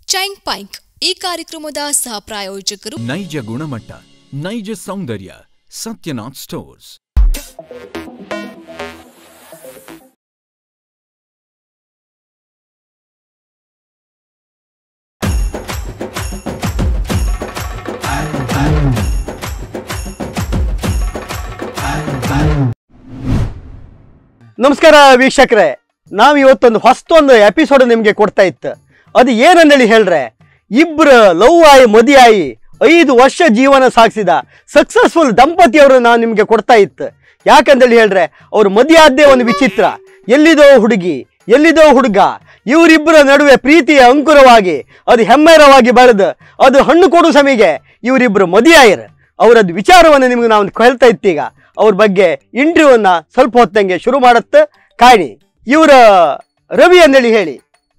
Chain ಪೈಂಕ್ ಈ ಕಾರ್ಯಕ್ರಮದ ಸಹ ಪ್ರಾಯೋಜಕರು ನೈಜ ಗುಣಮಟ್ಟ ನೈಜ ಸೌಂದರ್ಯ ಸತ್ಯನಾಥ್ ಸ್ಟೋರ್ಸ್ ನಮಸ್ಕಾರ ವೀಕ್ಷಕರೇ ನಾವು ಇವತ್ತೊಂದು ಹೊಸ್ತೊಂದು ಎಪಿಸೋಡ್ ನಿಮಗೆ ಕೊಡ್ತಾ ಇತ್ತು ಅದು ಏನಂದೇಳಿ ಹೇಳ್ರೆ ಇಬ್ರು ಲವ್ ಆಯಿ ಮದಿ ಆಯಿ ಐದು ವರ್ಷ ಜೀವನ ಸಾಗಿಸಿದ ಸಕ್ಸಸ್ಫುಲ್ ದಂಪತಿಯವರು ನಾವು ನಿಮಗೆ ಕೊಡ್ತಾ ಇತ್ತು ಯಾಕಂದೇಳಿ ಹೇಳ್ರೆ ಅವ್ರ ಮದಿ ಆದ್ದೇ ಒಂದು ವಿಚಿತ್ರ ಎಲ್ಲಿದೋ ಹುಡುಗಿ ಎಲ್ಲಿದೋ ಹುಡುಗ ಇವರಿಬ್ಬರ ನಡುವೆ ಪ್ರೀತಿಯ ಅಂಕುರವಾಗಿ ಅದು ಹೆಮ್ಮೆರವಾಗಿ ಬೆಳೆದು ಅದು ಹಣ್ಣು ಕೊಡು ಸಮಿಗೆ ಇವರಿಬ್ಬರು ಮದಿಯಾಯರು ಅವರದ್ದು ವಿಚಾರವನ್ನು ನಿಮ್ಗೆ ನಾವು ಹೇಳ್ತಾ ಇತ್ತೀಗ ಅವ್ರ ಬಗ್ಗೆ ಇಂಟರ್ವ್ಯೂವನ್ನ ಸ್ವಲ್ಪ ಹೊತ್ತಂಗೆ ಶುರು ಮಾಡುತ್ತೆ ಕಾಣಿ ಇವರ ರವಿ ಅಂದೇಳಿ ಹೇಳಿ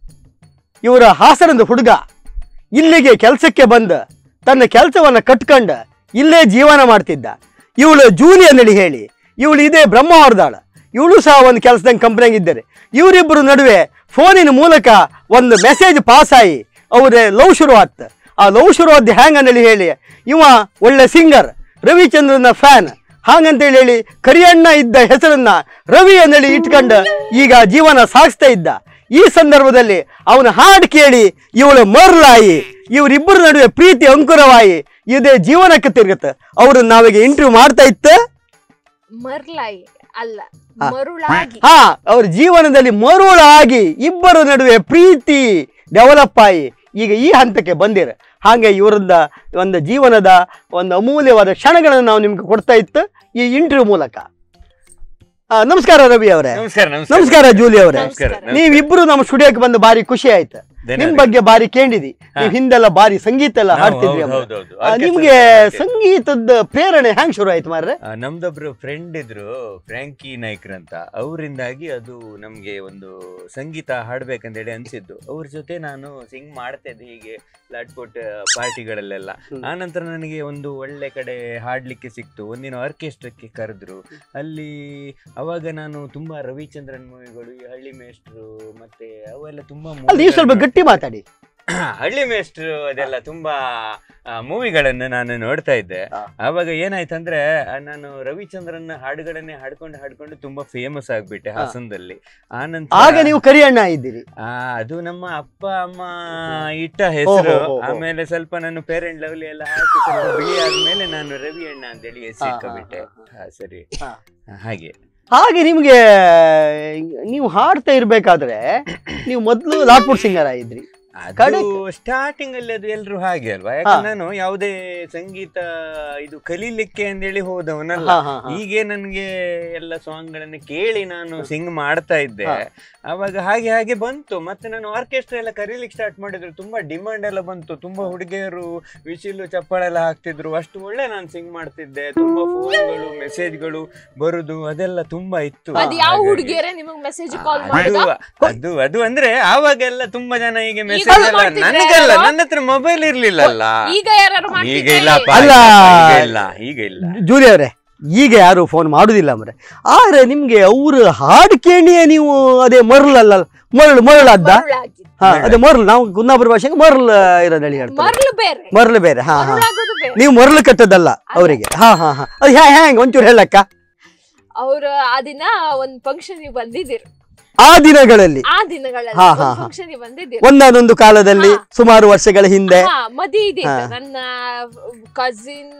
ಇವರ ಹಾಸನದ ಹುಡುಗ ಇಲ್ಲಿಗೆ ಕೆಲಸಕ್ಕೆ ಬಂದು ತನ್ನ ಕೆಲಸವನ್ನ ಕಟ್ಕೊಂಡು ಇಲ್ಲೇ ಜೀವನ ಮಾಡ್ತಿದ್ದ ಇವಳು ಜೂಲಿ ಅಂದೇಳಿ ಹೇಳಿ ಇವಳು ಇದೇ ಬ್ರಹ್ಮ ಹೊರದಾಳ ಇವಳು ಸಹ ಒಂದು ಕೆಲಸದಂಗೆ ಕಂಪ್ನಿಯಾಗ ಇದ್ದಾರೆ ಇವರಿಬ್ಬರ ನಡುವೆ ಫೋನಿನ ಮೂಲಕ ಒಂದು ಮೆಸೇಜ್ ಪಾಸ್ ಆಗಿ ಅವ್ರ ಲವ್ ಶುರು ಆತ್ ಆ ಲವ್ ಶುರು ಆದ ಹ್ಯಾಂಗ್ ಅಂದೇಳಿ ಹೇಳಿ ಇವ ಒಳ್ಳೆ ಸಿಂಗರ್ ರವಿಚಂದ್ರನ ಫ್ಯಾನ್ ಹಾಗಂತೇಳಿ ಹೇಳಿ ಕರಿಯಣ್ಣ ಇದ್ದ ಹೆಸರನ್ನ ರವಿ ಅಂದೇಳಿ ಇಟ್ಕೊಂಡು ಈಗ ಜೀವನ ಸಾಗಿಸ್ತಾ ಇದ್ದ ಈ ಸಂದರ್ಭದಲ್ಲಿ ಅವನ ಹಾಡು ಕೇಳಿ ಇವಳು ಮರ್ಲಾಯಿ ಇವರಿಬ್ಬರ ನಡುವೆ ಪ್ರೀತಿ ಅಂಕುರವಾಯಿ ಇದೇ ಜೀವನಕ್ಕೆ ತಿರುಗುತ್ತೆ ಅವ್ರನ್ನ ನಾವೀಗ ಇಂಟರ್ವ್ಯೂ ಮಾಡ್ತಾ ಇತ್ತು ಮರ್ಲಾಯಿ ಅಲ್ಲ ಹಾ. ಮರುಳಾಗಿ ಹಾ ಅವ್ರ ಜೀವನದಲ್ಲಿ ಮರುಳಾಗಿ ಇಬ್ಬರ ನಡುವೆ ಪ್ರೀತಿ ಡೆವಲಪ್ ಆಗಿ ಈಗ ಈ ಹಂತಕ್ಕೆ ಬಂದಿರ ಹಾಗೆ ಇವರಿಂದ ಒಂದು ಜೀವನದ ಒಂದು ಅಮೂಲ್ಯವಾದ ಕ್ಷಣಗಳನ್ನು ನಾವು ನಿಮ್ಗೆ ಕೊಡ್ತಾ ಇತ್ತು ಈ ಇಂಟರ್ವ್ಯೂ ಮೂಲಕ ಆ, ನಮಸ್ಕಾರ ರವಿ ಅವರೇ ನಮಸ್ಕಾರ ನಮಸ್ಕಾರ ಜೂಲಿ ಅವರೇ ನಮಸ್ಕಾರ ನೀವಿಬ್ರು ನಮ್ಮ ಸ್ಟುಡಿಯೋಕ್ಕೆ ಬಂದು ಬಾರಿ ಖುಷಿ ಆಯ್ತು ನಿಮ್ ಬಗ್ಗೆ ಬಾರಿ ಕೇಳಿದಿ ನೀವು ಹಿಂದೆಲ್ಲ ಬಾರಿ ಸಂಗೀತ ಎಲ್ಲ ನಾವು ಹಾಡ್ತಿದ್ರಿ ಹೌದು, ಅಮ್ಮ. ಹೌದು, ಹೌದು. ಆ, Orchestra ನಿಮ್ಗೆ ಮಾಡ್ತಿದ್ವಿ. ಸಂಗೀತದ ಪ್ರೇರಣೆ ಹ್ಯಾಂಗ್ ಶುರು ಆಯ್ತು ಮಾರ್ರೆ ಆ, ನಮ್ದೊಬ್ರು ಫ್ರೆಂಡ್ ಇದ್ರು ಫ್ರ್ಯಾಂಕಿ ನಾಯ್ಕರ್ ಅಂತ ಅವರಿಂದಾಗಿ ಅದು ನಮ್ಗೆ ಒಂದು ಸಂಗೀತ ಹಾಡ್ಬೇಕಂತೇಳಿ ಅನ್ಸಿದ್ದು ಅವ್ರ ಜೊತೆ ನಾನು ಸಿಂಗ್ ಮಾಡ್ತಾ ಇದ್ದೆ ಹೀಗೆ ಲಾಟ್ಪೋಟ್ ಪಾರ್ಟಿಗಳಲ್ಲೆಲ್ಲ ಹ್ಮ್. ಆ ನಂತರ ನನಗೆ ಒಂದು ಒಳ್ಳೆ ಕಡೆ ಹಾಡ್ಲಿಕ್ಕೆ ಸಿಕ್ತು ಒಂದಿನ ಆರ್ಕೆಸ್ಟ್ರಾಕ್ಕೆ ಕರೆದ್ರು ಅಲ್ಲಿ ಅವಾಗ ನಾನು ತುಂಬಾ ರವಿಚಂದ್ರನ್ ಮೂವಿಗಳು ಈ ಹಳ್ಳಿ ಮೇಷ್ಟ್ರು ಮತ್ತೆ ಅವೆಲ್ಲ ತುಂಬಾ ಅಲ್ಲಿ ನೀವು ಸ್ವಲ್ಪ movieಗಳನ್ನ- ಗಟ್ಟಿ ಮಾತಾಡಿ ಹಳ್ಳಿ ಮೇಷ್ಟ್ರು ಅದೆಲ್ಲ ತುಂಬಾ ಮೂವಿಗಳನ್ನು ನಾನು ನೋಡ್ತಾ ಇದ್ದೆ ಹಾ. ಆವಾಗ ಏನಾಯ್ತಂದ್ರೆ ಆ, ನಾನು ರವಿಚಂದ್ರನ್ ಹಾಡುಗಳನ್ನೇ ಹಾಡ್ಕೊಂಡು ಹಾಡ್ಕೊಂಡು ತುಂಬಾ ಫೇಮಸ್ ಆಗ್ಬಿಟ್ಟೆ ಹಾಸನದಲ್ಲಿ ಆ ನಂತರ ಆಗ ನೀವು ಕರಿಯಣ್ಣ ಇದ್ದೀರಿ ಆ, ಅದು ನಮ್ಮ ಅಪ್ಪ ಅಮ್ಮ ಇಟ್ಟ ಹೆಸರು ಓಹೋ, ಓಹೋ. ಆಮೇಲೆ ಸ್ವಲ್ಪ ನಾನು ಪೇರೆಂಟ್ ಲೆವೆಲ್ ಎಲ್ಲ ಹಾಕಿ ಸ್ವಲ್ಪ ಬಿಳಿ ಆದ್ಮೇಲೆ ನಾನು ರವಿ ಅಣ್ಣ ಅಂತೇಳಿ ಹೆಸರು ಹಾ, ಹಾ, ಇಟ್ಕೊಂಡ್ಬಿಟ್ಟೆ ಹಾ, ಹಾ, ಸರಿ ಹಾ. ಹಾ, ಹಾಗೆ ಹಾಗೆ ನಿಮ್ಗೆ ನೀವು ಹಾಡ್ತಾ ಇರ್ಬೇಕಾದ್ರೆ ನೀವು ಮೊದಲು ಲಾಟ್ಪುಟ್ ಸಿಂಗರ್ ಆಗಿದ್ರಿ ಅದು ಕಡೆಗೆ- ಸ್ಟಾರ್ಟಿಂಗ್ ಅಲ್ಲಿ ಅದು ಎಲ್ರು ಹಾಗೆ ಅಲ್ವಾ ಯಾಕಂದ್ರೆ ನಾನು ಯಾವುದೇ ಸಂಗೀತ ಇದು ಕಲೀಲಿಕ್ಕೆ ಅಂತೇಳಿ ಹೋದವನಲ್ಲ ಹಾ, ಹಾ, ಹಾ. ಹೀಗೆ ನನ್ಗೆ ಎಲ್ಲ ಸಾಂಗ್ ಗಳನ್ನ ಕೇಳಿ ನಾನು ಸಿಂಗ್ ಮಾಡ್ತಾ ಇದ್ದೆ ಹಾ. ಅವಾಗ ಹಾಗೆ ಹಾಗೆ ಬಂತು ಮತ್ತೆ ನಾನು ಆರ್ಕೆಸ್ಟ್ರಾ ಎಲ್ಲ ಕರೀಲಿಕ್ಕೆ ಸ್ಟಾರ್ಟ್ ಮಾಡಿದ್ರು ತುಂಬಾ ಡಿಮಾಂಡ್ ಎಲ್ಲ ಬಂತು ತುಂಬಾ ಹುಡುಗಿಯರು ವಿಶಿಲು ಚಪ್ಪಾಳೆ ಎಲ್ಲ ಹಾಕ್ತಿದ್ರು ಅಷ್ಟು ಒಳ್ಳೆ ನಾನು ಸಿಂಗ್ ಮಾಡ್ತಿದ್ದೆ ತುಂಬಾ ಫೋನ್ಗಳು ಮೆಸೇಜ್ಗಳು ಬರುದು ಅದೆಲ್ಲ ತುಂಬಾ ಇತ್ತು ಅದ್ ಯಾವ ಹಾಗಾಗಿ. ಹುಡುಗಿಯರೇ ನಿಮಗ್ ಮೆಸೇಜ್ ಕಾಲ್ ಅದು ಮಾಡುದ ಅದು ಅದು ಅಂದ್ರೆ ಆವಾಗೆಲ್ಲ ತುಂಬಾ ಜನ ಹೀಗೆ ಮೆಸೇಜ್ ಈಗಲೂ ಎಲ್ಲ ಮಾಡ್ತಿದ್ರೆ ನನಗಲ್ಲ ಅಲ್ವಾ? ನನ್ನ ಹತ್ರ ಮೊಬೈಲ್ ಇರ್ಲಿಲ್ಲ ಅಲ್ಲ ಈಗ ಯಾರು ಈಗ ಇಲ್ಲ ಮಾಡ್ತಿದ್ರೆ ಅಲ್ಲ. ಈಗ ಇಲ್ಲ ಈಗ ಇಲ್ಲ ಜೂಲಿ ಅವರೇ ಈಗ ಯಾರು ಫೋನ್ ಮಾಡುದಿಲ್ಲ ಅಂದ್ರೆ ಆದ್ರೆ ನಿಮ್ಗೆ ಅವ್ರು ಹಾಡು ಕೇಳಿಯೇ ನೀವು ಅದೇ ಮರಳಲ್ಲ ಮರಳು ಮರಳಾದ್ದ ಮರುಳಾಗಿ ಹಾ ಅದೇ ಮರಳು ನಾವು ಕುಂದಾಪುರ ಭಾಷೆಗೆ ಮರಳು ಇರೋದು ಹೇಳಿ ಹೇಳ್ತಾರೆ ಮರಳು ಬೇರೆ ಮರಳು ಬೇರೆ ಹಾ ಹಾ ಮರುಳಾಗೋದು ಬೇರೆ ನೀವು ಮರಳು ಕಟ್ಟದಲ್ಲ ಅವರಿಗೆ ಹಾ ಹಾ ಹಾ ಅದು ಹ್ಯಾ ಹ್ಯಾಂಗ್ ಒಂಚೂರು ಹೇಳಕ್ಕ ಅವ್ರ ಆ ದಿನ ಒಂದ್ ಫಂಕ್ಷನ್ ಬಂದಿದ್ದೀರು ಆ ದಿನಗಳಲ್ಲಿ ಆ ದಿನಗಳಲ್ಲಿ ಹಾ, ಹಾ, ಹಾ. ಫಂಕ್ಷನ್ ಬಂದಿದ್ದೀರು ಒಂದಾನೊಂದು ಕಾಲದಲ್ಲಿ ಹಾ. ಸುಮಾರು ವರ್ಷಗಳ ಹಿಂದೆ ಹಾ ಮದಿ ಇದ್ದಿತ್ತು ಹಾ. ನನ್ನ ಕಸಿನ್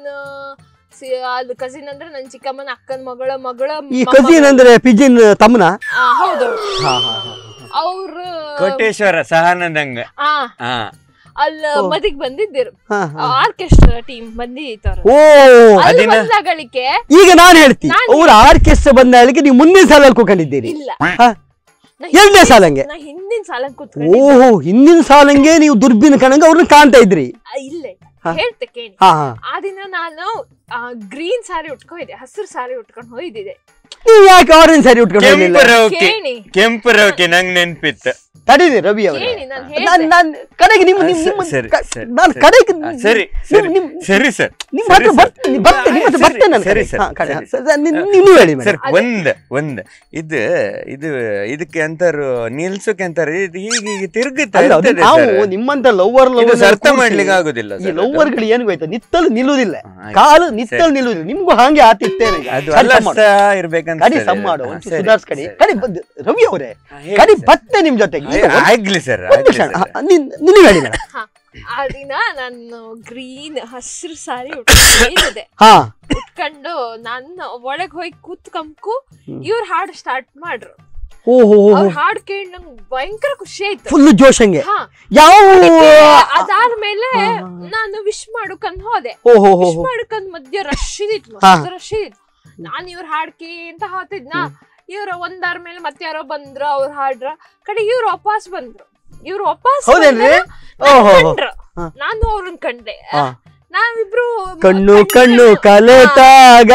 ಅದು ಕಸಿನ್ ಅಂದ್ರೆ ನನ್ನ ಚಿಕ್ಕಮ್ಮನ ಅಕ್ಕನ ಮಗಳ ಮಗಳ ಈ ಕಜಿನ್ ಅಂದ್ರೆ ಪಿಜಿನ್ ತಮ್ಮನ ಹೌದು ಹಾ ಹಾ ಹಾ ಅವ್ರು ಕೋಟೇಶ್ವರ ಸಹಾನಂದಂಗ ಆ ಹಾ ಅಲ್ಲ ಓ. ಮದಿಗ್ ಬಂದಿದ್ದಿರು ಹಾ ಹಾ ಆರ್ಕೆಸ್ಟ್ರಾ ಟೀಮ್ ಬಂದಿತ್ತು ಓ ಅಲ್ಲಿ ಅದಿನ- ಬಂದಾಗಳಿಕೆ ಈಗ ನಾನು ಹೇಳ್ತೀನಿ ನಾನ್ ಅವ್ರ ಆರ್ಕೆಸ್ಟ್ರಾ ಬಂದಾಳಿಗೆ ನೀವು ಮುಂದಿನ ಸಾಲಲ್ಲಿ ಕೂತ್ಕೊಂಡಿದ್ದೀರಿ ಇಲ್ಲ ಹಾ. ನಾ ಎರಡನೇ ಹಿಂದಿನ್- ಸಾಲಂಗೆ ನಾ ಹಿಂದಿನ ಸಾಲ ಕೂತ್ಕೊಂಡಿದ್ದೆ ಓಹೋ ಹಿಂದಿನ ಸಾಲಂಗೆ ನೀವು ದುರ್ಬಿನ ಕಣಂಗ ಅವ್ರನ್ನ ಕಾಣ್ತಾ ಇದ್ರಿ ಆ, ಇಲ್ಲ ಹಾ. ಹೇಳ್ತೆ ಕೇಳಿ ಹಾ ಹಾ ಆ ದಿನ ನಾನು ಗ್ರೀನ್ ಸಾರಿ ಉಟ್ಕೊಂಡಿದ್ದೆ ಹಸಿರು ಸಾರಿ ಉಟ್ಕೊಂಡು ಹೋಗಿದ್ದೆ ನೀವು ಯಾಕೆ ಆರೆಂಜ್ ಸ್ಯಾರಿ ಉಟ್ಕೊಂಡು ಹೋಗ್ಲಿಲ್ಲ ಕೆಂಪು ರೌಕೆ ಕೇಳಿ ಕೆಂಪು ರೌಕೆ ನಂಗ್ ನೆನ್ಪಿತ್ತು ತಡೀರಿ ರವಿ ಅವರೇ ಹೇಳಿ, ನಾನ್ ನಾನ್ ಹೇಳ್ದೆ. ನಾನ್ ಕಡೆಗೆ ನಿಮ್ ಆ, ನಿಮ್ ಸ- ನಿಮ್ಮ ಸರಿ, ಕ- ಸರಿ, ನಾನ್ ಸರಿ. ಕಡೆಗೆ ಆ, ಸರಿ ಸರಿ ನಿಮ್- ಸರಿ ಸರ್ ನಿಮ್ಮ ಸರಿ, ಹತ್ರ ಸರ್. ಬರ್ತೀನಿ ಬರ್ತೀನಿ ನಿಮ್ಮ ಹತ್ರ ಸರಿ, ಬರ್ತೇನೆ ನಾನು ಸರಿ, ಕಡೆಗೆ. ಸರ್, ಹಾ, ಕಡೆ. ಸರಿ, ಸ- ಸ- ನಿ- ನೀವು ಹೇಳಿ ಸರ್ ಮೇಡಮ್ ಒಂದ್ ಒಂದ್ ಇದು ಇದು ಇದಕ್ಕೆ ಅಂತಾರು ನಿಲ್ಸಕ್ಕೆ ಅಂತಾರೆ ಇದು ಹೀಗೆ ಹೀಗೆ ತಿರುಗುತ್ತಾ ಅಲ್ಲ ಅದು ಇರ್ತದೆ ನಾವು ಸರ್. ನಿಮ್ಮಂತ ಲವ್ವರ್ ಇದು ಲವರ್ ಅರ್ಥ ಮಾಡ್ಲಿಕ್ಕೆ ಆಗುದಿಲ್ಲ ಈ ಸರ್ ಅದು. ಲವ್ವರ್ಗಳು ಏನು ಗೊತ್ತಾ ನಿತ್ತಲು ನಿಲ್ಲುವುದಿಲ್ಲ ಹಾ, ಆಯ್ತು. ಕಾಲು ನಿತ್ತಲು ನಿಲ್ಲುವುದಿಲ್ಲ ನಿಮ್ಗೂ ಹಾಗೆ ಆತಿತ್ತೇನೆ ಈಗ. ಅದು ಕಡಿ ಅಲ್ಲ ಸಮ್ ಮಾಡು. ಇರ್ಬೇಕಂತ ಕಡಿ ಸಮ್ ಮಾಡು ಒಂಚೂರು ಸುಧಾರಿಸ್ಕಡಿ ಕಡಿ ಬಂದು ರವಿ ಅವರೇ ಕಡಿ ಬತ್ತೆ ನಿಮ್ ಜೊತೆಗೆ ಈಗ ಒಂದ್- ಆಗ್ಲಿ ಸರ್ ಒಂದ್ ನಿಮಿಷ ಹಾ, ನಿನ್- ನಿನಗೆ ಹೇಳಿ ಮೇಡಮ್ ಹಾ ಆ ದಿನ ನಾನು ಗ್ರೀನ್ ಹಸಿರು ಸಾರಿ ಉಟ್ಕೊಂಡಿದ್ದೆ ಹಾ ಉಟ್ಕೊಂಡು ನಾನು ಒಳಗ್ ಹೋಗಿ ಕೂತ್ಕಂಕು ಹ್ಮ್. ಇವ್ರ ಹಾಡು ಸ್ಟಾರ್ಟ್ ಮಾಡ್ರು ಓ ಹೋ ಹೋ ಅವ್ರ ಹಾಡ್ ಕೇಳಿ ನಂಗೆ ಭಯಂಕರ ಖುಷಿ ಆಯ್ತು ಫುಲ್ ಜೋಶ್ ಹಂಗೆ ಹಾ ಯಾವ ಅದಾದ್ಮೇಲೆ ಹಾ, ಹಾ. ನಾನು ವಿಶ್ ಮಾಡುಕಂದ್ ಹೋದೆ ಓ ಹೋ ಹೋ ವಿಶ್ ಹೋ ಮಾಡುಕಂದ್ ಮಧ್ಯ ರಶ್ ಇದಿತ್ತು ಹಾ. ಮಸ್ತ್ ರಶ್ ಇದಿತ್ತು ನಾನ್ ಇವ್ರ ಹಾಡ್ಕಿ ಅಂತ ಹೋತಿದ್ನ ಇವ್ರ ಒಂದಾರ ಮೇಲೆ ಮತ್ತೆ ಯಾರೋ ಬಂದ್ರು ಅವ್ರ ಹಾಡ್ರ ಕಡೆ ಇವ್ರು ವಾಪಸ್ ಬಂದ್ರು ಇವ್ರು ವಾಪಸ್ ಹೌದೇನ್ರಿ? ಬಂದ್ರು, ಓ ಹೋ ಹೋ. ಕಂಡ್ರು. ಹಾ. ನಾನು ಅವ್ರನ್ನ ಕಂಡೆ ಹಾ. ನಾವಿಬ್ರು ಕಣ್ಣು ಕಣ್ಣು ಕಲೆತಾಗ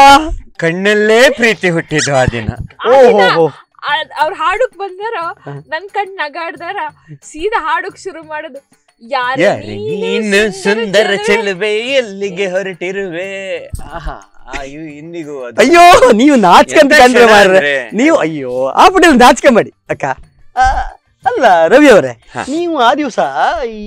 ಕಣ್ಣಲ್ಲೇ ಪ್ರೀತಿ ಹುಟ್ಟಿದ್ದು ಆ ದಿನ ಓ ಹೋ ಹೋ ಅವ್ರ ಹಾಡುಕ್ ಬಂದಾರ ನನ್ ಕಣ್ ನಗಾಡ್ದಾರ ಸೀದಾ ಹಾಡುಕ್ ಶುರು ಮಾಡೋದು ಯಾರ ಯಾರೇ ನೀನು ಸುಂದರ ಚೆಲುವೆ ಎಲ್ಲಿಗೆ ಹೊರಟಿರುವೆ ಆಹಾ ಆ, ಇವ್ ಇಂದಿಗೂ ಅದು ಅಯ್ಯೋ ನೀವು ನಾಚ್ಕಂತ ಎಂತ ಕಂಡ್ರೆ ಕ್ಷಣ ಮಾರ್ರೆ ಅಂದ್ರೆ? ನೀವು ಅಯ್ಯೋ ಆ ಪಟೇಲ್ ನಾಚ್ಕೊಂಬೇಡಿ ಅಕ್ಕ ಆ, ಅಲ್ಲ ರವಿ ಅವರೇ ಹಾ. ನೀವು ಆ ದಿವಸ ಈ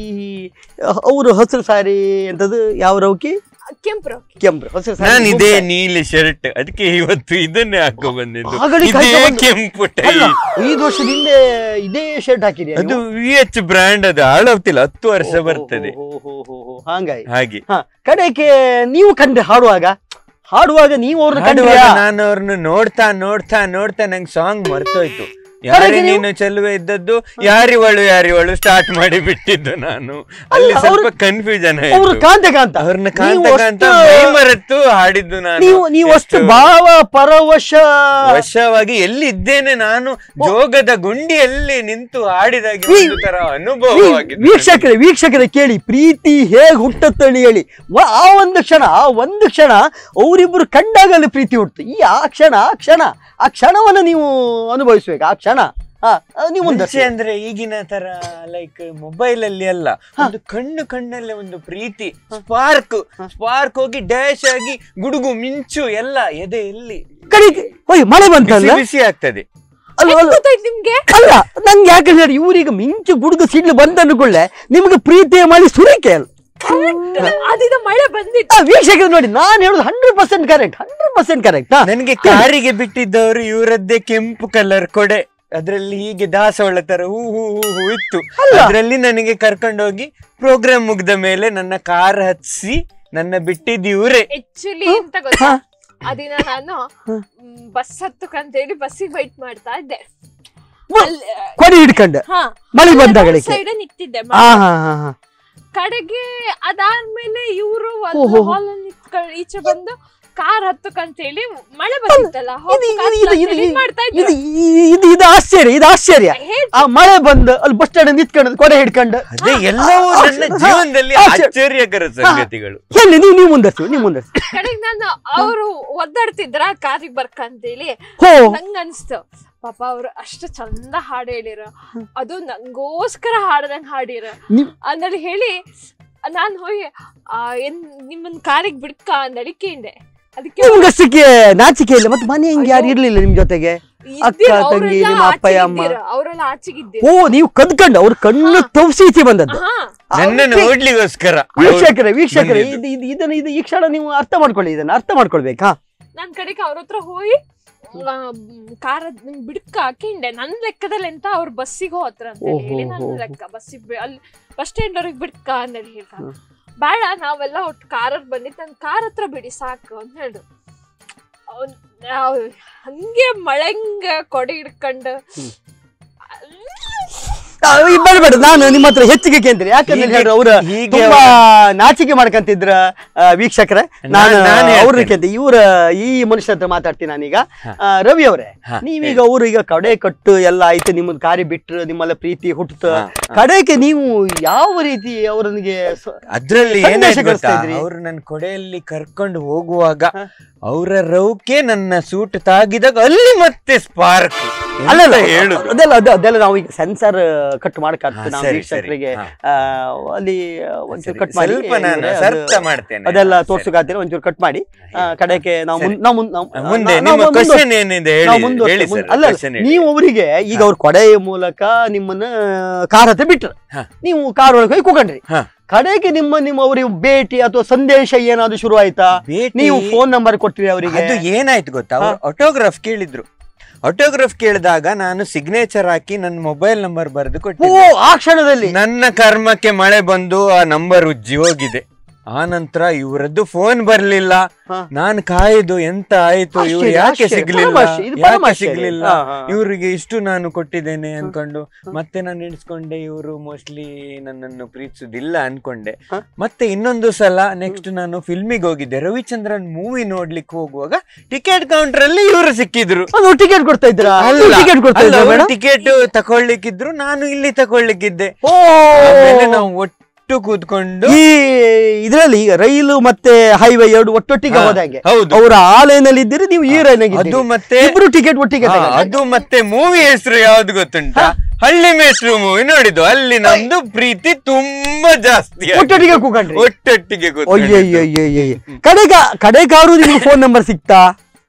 ಅವರು ಹಸಿರು ಸಾರಿ ಎಂತದು ಯಾವ ರೌಕಿ ಕೆಂಪ್ರು ಕೆಂಪ್ರು ಹಸಿರು ಸಾರಿ ನಾನು ಇದೇ ಗುಂಪೆ. ನೀಲಿ ಶರ್ಟ್ ಅದಕ್ಕೆ ಇವತ್ತು ಇದನ್ನೇ ಹಾಕೋ ಬಂದಿದ್ದು ಆಗಲಿ ಇದೇ ಕಾಯ್ತಾ ಬಂದು- ಕೆಂಪು ಟೈ ಅಲ್ಲ, ಐದು ವರ್ಷದ ಹಿಂದೆ ಇದೇ ಶರ್ಟ್ ಹಾಕಿರಿ ಅದು ವಿ ಎಚ್ ಬ್ರ್ಯಾಂಡ್ ಅದು ಹಾಳಾಗ್ತಿಲ್ಲ ಹತ್ತು ವರ್ಷ ಬರ್ತದೆ ಹಂಗಾಗಿ ಹಾಗೆ ಹಾ ಕಡೆಗೆ ನೀವು ಕಂಡ್ರೆ ಹಾಡುವಾಗ ಹಾಡುವಾಗ ನೀವು ಅವ್ರನ್ನ ಹಾಡುವಾಗ ಕಂಡ್ರೆ ನಾನು ಅವ್ರನ್ನ ನೋಡ್ತಾ ನೋಡ್ತಾ ನೋಡ್ತಾ ನಂಗೆ ಸಾಂಗ್ ಮರ್ತೋಯ್ತು ಯಾರೇ ಕಡೆಗೆ ನೀವು- ನೀನು ಚೆಲುವೆ ಇದ್ದದ್ದು ಯಾರಿವಳು ಯಾರಿವಳು ಸ್ಟಾರ್ಟ್ ಮಾಡಿ ಬಿಟ್ಟಿದ್ದು ನಾನು ಅಲ್ಲಿ ಅಲ್ಲ, ಸ್ವಲ್ಪ ಅವ್ರು- ಕನ್ಫ್ಯೂಷನ್ ಅವರು ಆಯ್ತು ಕಾಂತ ಕಾಂತ ಅವ್ರನ್ನ ನೀವು ಕಾಂತ ಕಾಂತ ಅಷ್ಟು- ಮೈ ಮರೆತು ಹಾಡಿದ್ದು ನಾನು ನೀವು ನೀವು ಅಷ್ಟು ಎಷ್ಟು ಭಾವ ಪರವಶ ವಶವಾಗಿ ಎಲ್ಲಿದ್ದೇನೆ ನಾನು ಜೋಗದ ಗುಂಡಿಯಲ್ಲಿ ನಿಂತು ಹಾಡಿದಾಗೆ ವೀ- ಒಂದು ತರ ವೀ- ಅನುಭವವಾಗಿದೆ ವೀಕ್ಷಕರೇ ವೀಕ್ಷಕರೇ ಕೇಳಿ ಪ್ರೀತಿ ಹೇಗ್ ಹುಟ್ಟತ್ತಳಿ ಹೇಳಿ ವ- ಆ ಒಂದು ಕ್ಷಣ ಆ ಒಂದು ಕ್ಷಣ ಅವರಿಬ್ಬರು ಕಂಡಾಗ ಅಲ್ಲಿ ಪ್ರೀತಿ ಹುಟ್ಟು ಈ ಆ ಕ್ಷಣ ಆ ಕ್ಷಣ ಆ ಕ್ಷಣವನ್ನ ನೀವು ಅನುಭವಿಸ್ಬೇಕು ಆ ಕ್ಷಣ ಹಾ ಅದು ನೀವು ಮುಂದೆ ಮುಂಚೆ ಅಂದ್ರೆ ಈಗಿನ ತರ ಲೈಕ್ ಮೊಬೈಲ್ ಅಲ್ಲಿ ಅಲ್ಲ ಒಂದು ಕಣ್ಣು ಕಣ್ಣಲ್ಲೇ ಒಂದು ಪ್ರೀತಿ ಸ್ಪಾರ್ಕ್ ಸ್ಪಾರ್ಕ್ ಹೋಗಿ ಡ್ಯಾಶ್ ಆಗಿ ಗುಡುಗು ಮಿಂಚು ಎಲ್ಲ ಎದೆಯಲ್ಲಿ ಕಡೆಗೆ ಓಯ್ ಮಳೆ ಬಿಸಿ ಬಂತಲ್ಲ ಬಿಸಿ ಆಗ್ತದೆ ಅಲ್ಲ ಅಲ್ಲ ಗೊತ್ತಾಯ್ತು ನಿಮ್ಗೆ ಅಲ್ಲ ನಂಗೆ ಯಾಕೆ ಹೇಳಿ ಇವ್ರೀಗ ಮಿಂಚು ಗುಡುಗು ಸಿಡ್ಲು ಬಂತಂದುಕೊಳ್ಳೆ ನಿಮ್ಗೆ ಪ್ರೀತಿಯ ಮಾಡಿ ಸುರಿಕೆ ಅಲ್ಲ ಅದಿದ ಮಳೆ ಬಂದಿತ್ತು ಆ, ವೀಕ್ಷಕರು ನೋಡಿ ನಾನು ಹೇಳುದು hundred percent correct hundred percent correct ನನಗೆ ಕಾರಿಗೆ ಬಿಟ್ಟಿದ್ದವರು ಇವರದ್ದೇ ಕೆಂಪು ಕಲರ್ ಕೊಡೆ ಅದ್ರಲ್ಲಿ ಹೀಗೆ ದಾಸವಾಳ ತರ ಹೂ ಹೂ ಹೂ ಹೂ ಇತ್ತು ಅದ್ರಲ್ಲಿ ನನಗೆ ಕರ್ಕೊಂಡೋಗಿ ಪ್ರೋಗ್ರಾಮ್ ಮುಗ್ದ ಮೇಲೆ ನನ್ನ ಕಾರ್ ಹತ್ಸಿ ನನ್ನ ಬಿಟ್ಟಿದ್ದು ಇವರೇ ಆಕ್ಚುಲಿ ಎಂತ ಗೊತ್ತಾ ಅದಿನ ನಾನು ಬಸ್ ಹತ್ತಕ್ಕಂತೇಳಿ ಬಸ್ಸಿಗೆ ವೈಟ್ ಮಾಡ್ತಾ ಇದ್ದೆ ಅಲ್ಲಿ, ಕೊಡಿ ಹಿಡ್ಕೊಂಡು ಹಾ ಮಳೆ ಬಂದಾಗಳಿಗೆ ಸೈಡ್ ನಿಂತಿದ್ದೆ ಹಾ ಹಾ ಹಾ ಹಾ ಕಡೆಗೆ ಅದಾದ್ಮೇಲೆ ಇವರು ಓ, ಹೋ, ಹೋ. ಹಾಲ್ ನಿಂತ್ಕೊಂಡು ಈಚೆ ಬಂದು ಕಾರ್ ಹತ್ತಕ್ಕಂತೇಳಿ ಮಳೆ ಬಂದಿತ್ತಲ್ಲ ಇದು ಇದು ಇದು ಇದು ಹೋಗಿ ಮಾಡ್ತಾ ಇದು ಇದ್ರು ಇದು ಇದು ಆಶ್ಚರ್ಯ ಇದು ಆಶ್ಚರ್ಯ ಹೇಳ್- ಆ ಮಳೆ ಬಂದು ಅಲ್ಲಿ ಬಸ್ ಸ್ಟ್ಯಾಂಡ್ ನಿಂತ್ಕೊಂಡು ಕೊಡೆ ಹಿಡ್ಕೊಂಡು ಅದೇ ಎಲ್ಲವೂ ನನ್ನ ಹಾ, ಜೀವನದಲ್ಲಿ ಹಾ, ಸರಿ. ಆಶ್ಚರ್ಯಕರ ಸಂಗತಿಗಳು ಎಲ್ಲಿ ನೀವು ನೀವು ಮುಂದರ್ಸು ನೀವು ಮುಂದರ್ಸು ಕಡೆಗೆ ನಾನು ಅವರು ಒದ್ದಾಡ್ತಿದ್ರ ಕಾರಿಗೆ ಬರ್ಕಂತೇಳಿ ಹೋ ನಂಗ ಅನ್ಸ್ತು ಪಾಪ ಅವ್ರು ಅಷ್ಟು ಚಂದ ಹಾಡು ಹೇಳಿರ ಅದು ನಂಗೋಸ್ಕರ ಹಾಡ್ದಂಗ್ ಹಾಡಿರ ನೀವ್- ಅಂದೇಳಿ ಹೇಳಿ ನಾನ್ ಹೋಗಿ ಆ, ಏನ್ ನಿಮ್ಮನ್ ಕಾರಿಗೆ ಬಿಡ್ಕ ಅಂದಳಿ ಕೇಂಡೆ ಅದಕ್ಕೆ ನಿಮ್ಗಷ್ಟಕ್ಕೆ ನಾಚಿಕೆ ಇಲ್ಲ ಮತ್ತೆ ಮನೆ ಹಿಂಗೆ ಯಾರು ಇರ್ಲಿಲ್ಲ ನಿಮ್ ಜೊತೆಗೆ ಅಕ್ಕ, ತಂಗಿ, ನಿಮ್ಮ ಅಪ್ಪಯ್ಯ, ಅಮ್ಮ. ಅವರೆಲ್ಲ ಆಚೆಗಿದ್ದೀರ ಓ ನೀವು ಕದ್ಕೊಂಡು ಅವ್ರ ಕಣ್ಣು ತೋರಿಸಿ ಈಚೆ ಬಂದದ್ದು ಹಾ ನನ್ನನ್ನು ನೋಡ್ಲಿಗೋಸ್ಕರ ವೀಕ್ಷಕರೇ ವೀಕ್ಷಕರೇ ಬಂದಿದ್ದು. ಇದು ಇದು ಇದನ್ನ ಇದು ಈ ಕ್ಷಣ ನೀವು ಅರ್ಥ ಮಾಡ್ಕೊಳ್ಳಿ ಇದನ್ನ ಅರ್ಥ ಮಾಡ್ಕೊಳ್ಬೇಕಾ ನಾನ್ ಕಡೆಗೆ ಅವ್ರ ಹತ್ರ ಹೋಗಿ ಕಾರ ಬಿಡ್ಕ ಹಾಕಿಂಡೆ ನನ್ ಲೆಕ್ಕದಲ್ಲಿ ಎಂತ ಅವ್ರ ಬಸ್ಸಿಗೆ ಹೋತ್ರ ಅಂತ ಹೇಳಿ ಓಹೋ, ನನ್ನ ಓಹೋ. ಲೆಕ್ಕ ಬಸ್ಸಿಗೆ ಅಲ್ಲಿ ಬಸ್ ಸ್ಟ್ಯಾಂಡ್ ಅವ್ರಿಗೆ ಬಿಡ್ಕ ಅಂತ ಹೇಳಿ ಹೇಳ್ದ ಬೇಡ ನಾವೆಲ್ಲ ಒಟ್ಟು ಕಾರಲ್ಲಿ ಬಂದಿತ್ತು ನನ್ ಕಾರ್ ಹತ್ರ ಬಿಡಿ ಸಾಕು ಅಂತ ಹೇಳಿದ್ರು ಅವ್ನ್- ನಾವ್ ಹಂಗೆ ಮಳೆಂಗ ಕೊಡೆ ಹಿಡ್ಕೊಂಡು ಆ, ಈ ಬೇಡ ಬೇಡ ನಾನು ನಿಮ್ಮ ಹತ್ರ ಹೆಚ್ಚಿಗೆ ಕೇಂದ್ರಿ ಯಾಕಂದ್ರೆ ಹೀಗೆ- ಹೇಳಿದ್ರೆ ಅವ್ರ ಹೀಗೆ ತುಂಬಾ ನಾಚಿಕೆ ಮಾಡ್ಕಂತಿದ್ರ ಆ, ವೀಕ್ಷಕರೇ ನಾನು ನಾನ್- ನಾನ್ ಅವ್ರನ್ನ ಹೇಳ್ತೇನೆ. ಕೇಂದ್ರ ಇವ್ರ ಈ ಮನುಷ್ಯ ಹತ್ರ ಮಾತಾಡ್ತೀನಿ ನಾನೀಗ ಆ, ರವಿ ಅವರೇ ಹಾ, ನೀವೀಗ ಅವರು ಈಗ ಕಡೆ ಕಟ್ಟು ಎಲ್ಲ ಆಯ್ತು ನಿಮ್ಮನ್ನ ಕಾರ್ಯ ಬಿಟ್ರು ನಿಮ್ಮೆಲ್ಲ ಪ್ರೀತಿ ಹುಟ್ಟುತ್ತ ಹಾ, ಕಡೆಗೆ ನೀವು ಯಾವ ರೀತಿ ಅವರನಿಗೆ ಸ- ಅದ್ರಲ್ಲಿ ಸಂದೇಶ ಏನಾಯ್ತು ಕಳಿಸ್ತಾ ಗೊತ್ತಾ ಇದ್ರಿ? ಅವ್ರು ನನ್ನ ಕೊಡೆಯಲ್ಲಿ ಕರ್ಕೊಂಡು ಹೋಗುವಾಗ ಹ. ಅವರ ರೌಕೆ ನನ್ನ ಸೂಟ್ ತಾಗಿದಾಗ ಅಲ್ಲಿ ಮತ್ತೆ ಸ್ಪಾರ್ಕ್ ಅಲ್ಲ ಅಲ್ಲ, ಹೇಳುದು ಅದೆಲ್ಲ ಅದು ಅದೆಲ್ಲ ನಾವು ಈಗ ಸೆನ್ಸರ್ ಕಟ್ ಮಾಡಕ್ಕಾಗ್ತದೆ ಹಾ, ನಾವು ಸರಿ, ವೀಕ್ಷಕರಿಗೆ ಸರಿ. ಆ, ಅಲ್ಲಿ ಒಂಚೂರು ಸರಿ, ಕಟ್ ಮಾಡಿ ಸ್ವಲ್ಪ ನಾನು ಇವ್ರೆ ಸರ್ಥ ಅದು- ಮಾಡ್ತೇನೆ ಅದೆಲ್ಲ ಹಾ, ಸರಿ. ತೋರ್ಸಕ್ಕಾಗ್ತೀರ ಒಂಚೂರು ಕಟ್ ಮಾಡಿ ಆ, ಕಡೆಗೆ ನಾವು ಸರಿ. ಮುನ್- ನಾವು ಮುನ್- ನಾವು- ಮುಂದೆ ನಾವು ನಿಮ್ಮ ಮುಂದುವರ್ಸ್- ಕ್ವಶನ್ ಏನಿದೆ ನಾವು ಹೇಳಿ ಮುಂದುವರ್ಸ್- ಹೇಳಿ ಮುಂದೆ- ಸರ್ ಅಲ್ಲ, question ಹೇಳಿ. ನೀವು ಅವರಿಗೆ ಈಗ ಅವ್ರ ಕೊಡೆಯ ಮೂಲಕ ನಿಮ್ಮನ್ನ ಕಾರ್ ಹತ್ರ ಬಿಟ್ರು ಹಾ. ನೀವು ಕಾರ್ ಒಳಗೆ ಹೋಗಿ ಕೂಕೊಂಡ್ರಿ ಹಾ. ಕಡೆಗೆ ನಿಮ್ಮ ನಿಮ್ಮ ಅವರಿಗೆ ಭೇಟಿ ಅಥವಾ ಸಂದೇಶ ಏನಾದ್ರು ಶುರು ಆಯ್ತಾ ಭೇಟಿ- ನೀವು ಫೋನ್ ನಂಬರ್ ಕೊಟ್ರಿ ಅವರಿಗೆ ಅದು ಏನಾಯ್ತು ಗೊತ್ತಾ ಅವ್ರು ಆಟೋಗ್ರಾಫ್ ಕೇಳಿದ್ರು ಆಟೋಗ್ರಾಫ್ ಕೇಳಿದಾಗ ನಾನು ಸಿಗ್ನೇಚರ್ ಹಾಕಿ ನನ್ನ ಮೊಬೈಲ್ ನಂಬರ್ ಬರೆದು ಓ ಕೊಟ್ಟಿದ್ದೆ ಆ ಕ್ಷಣದಲ್ಲಿ ನನ್ನ ಕರ್ಮಕ್ಕೆ ಮಳೆ ಬಂದು ಆ ನಂಬರ್ ಉಜ್ಜಿ ಹೋಗಿದೆ ಆ ನಂತರ ಇವರದ್ದು ಫೋನ್ ಬರ್ಲಿಲ್ಲ ಹಾ. ನಾನು ಕಾಯ್ದು ಎಂತ ಆಯ್ತು ಇವ್ರು ಆಶ್ಚರ್ಯ, ಯಾಕೆ ಆಶ್ಚರ್ಯ, ಸಿಗ್ಲಿಲ್ಲ ಪರಮಾಶ್ಚರ್ಯ, ಇದು ಯಾಕೆ ಪರಮಾಶ್ಚರ್ಯ. ಸಿಗ್ಲಿಲ್ಲ ಹಾ, ಹಾ. ಇವರಿಗೆ ಇಷ್ಟು ನಾನು ಕೊಟ್ಟಿದ್ದೇನೆ ಅನ್ಕೊಂಡು ಮತ್ತೆ ನಾನು ಎಣಿಸ್ಕೊಂಡೆ ಇವರು ಮೋಸ್ಟ್ಲಿ ನನ್ನನ್ನು ಪ್ರೀತಿಸುದಿಲ್ಲ ಅನ್ಕೊಂಡೆ ಹಾ. ಮತ್ತೆ ಇನ್ನೊಂದು ಸಲ ನೆಕ್ಸ್ಟ್ ನಾನು ಫಿಲ್ಮಿಗೆ ಹೋಗಿದ್ದೆ ರವಿಚಂದ್ರನ್ ಮೂವಿ ನೋಡ್ಲಿಕ್ಕೆ ಹೋಗುವಾಗ ಟಿಕೆಟ್ ಕೌಂಟರ್ ಅಲ್ಲಿ ಇವರು ಸಿಕ್ಕಿದ್ರು ಅದು ಟಿಕೆಟ್ ಕೊಡ್ತಾ ಇದ್ರಾ ಟಿಕೆಟ್ ಕೊಡ್ತಾ ಇದ್ರ ಮೇಡಮ್ ಟಿಕೆಟ್ ತಕೊಳ್ಳಿಕ್ಕಿದ್ರು ನಾನು ಇಲ್ಲಿ ತಕೊಳ್ಳಿಕ್ಕಿದ್ದೆ ಓ ಆಮೇಲೆ ನಾವು ಒಟ್ಟು ಕೂತ್ಕೊಂಡು ಈ ಇದ್ರಲ್ಲಿ ಈಗ ರೈಲು ಮತ್ತೆ ಹೈವೇ ಎರಡು ಒಟ್ಟೊಟ್ಟಿಗೆ ಹಾ, ಹೋದಂಗೆ ಹೌದು ಅವರ ಆ ಲೈನ್ ಅಲ್ಲಿ ಇದ್ದೀರಿ ನೀವು ಈ ಲೈನ್ ಅದು ಮತ್ತೆ ಇಬ್ರು ಟಿಕೆಟ್ ಒಟ್ಟಿಗೆ ಹಾ, ತಗೊಂಡ್ರಾ? ಅದು ಮತ್ತೆ ಮೂವಿ ಹೆಸರು ಯಾವ್ದು ಗೊತ್ತುಂಟಾ ಹಳ್ಳಿ ಮೇಸ್ಟ್ರು ಮೂವಿ ನೋಡಿದ್ದು ಅಲ್ಲಿ ನಮ್ದು ಪ್ರೀತಿ ತುಂಬಾ ಜಾಸ್ತಿ ಆಗಿದೆ. ಒಟ್ಟೊಟ್ಟಿಗೆ ಕೂಕೊಂಡ್ರಿ ಒಟ್ಟೊಟ್ಟಿಗೆ ಕೂತ್ಕೊಂಡಿದ್ದು. ಅಯ್ಯಯ್ಯಯ್ಯಯ್ಯ ಕಡೆಗ ಕಡೆಗಾರು ನಿಮ್ಗೆ ಫೋನ್ ನಂಬರ್ ಸಿಕ್ತಾ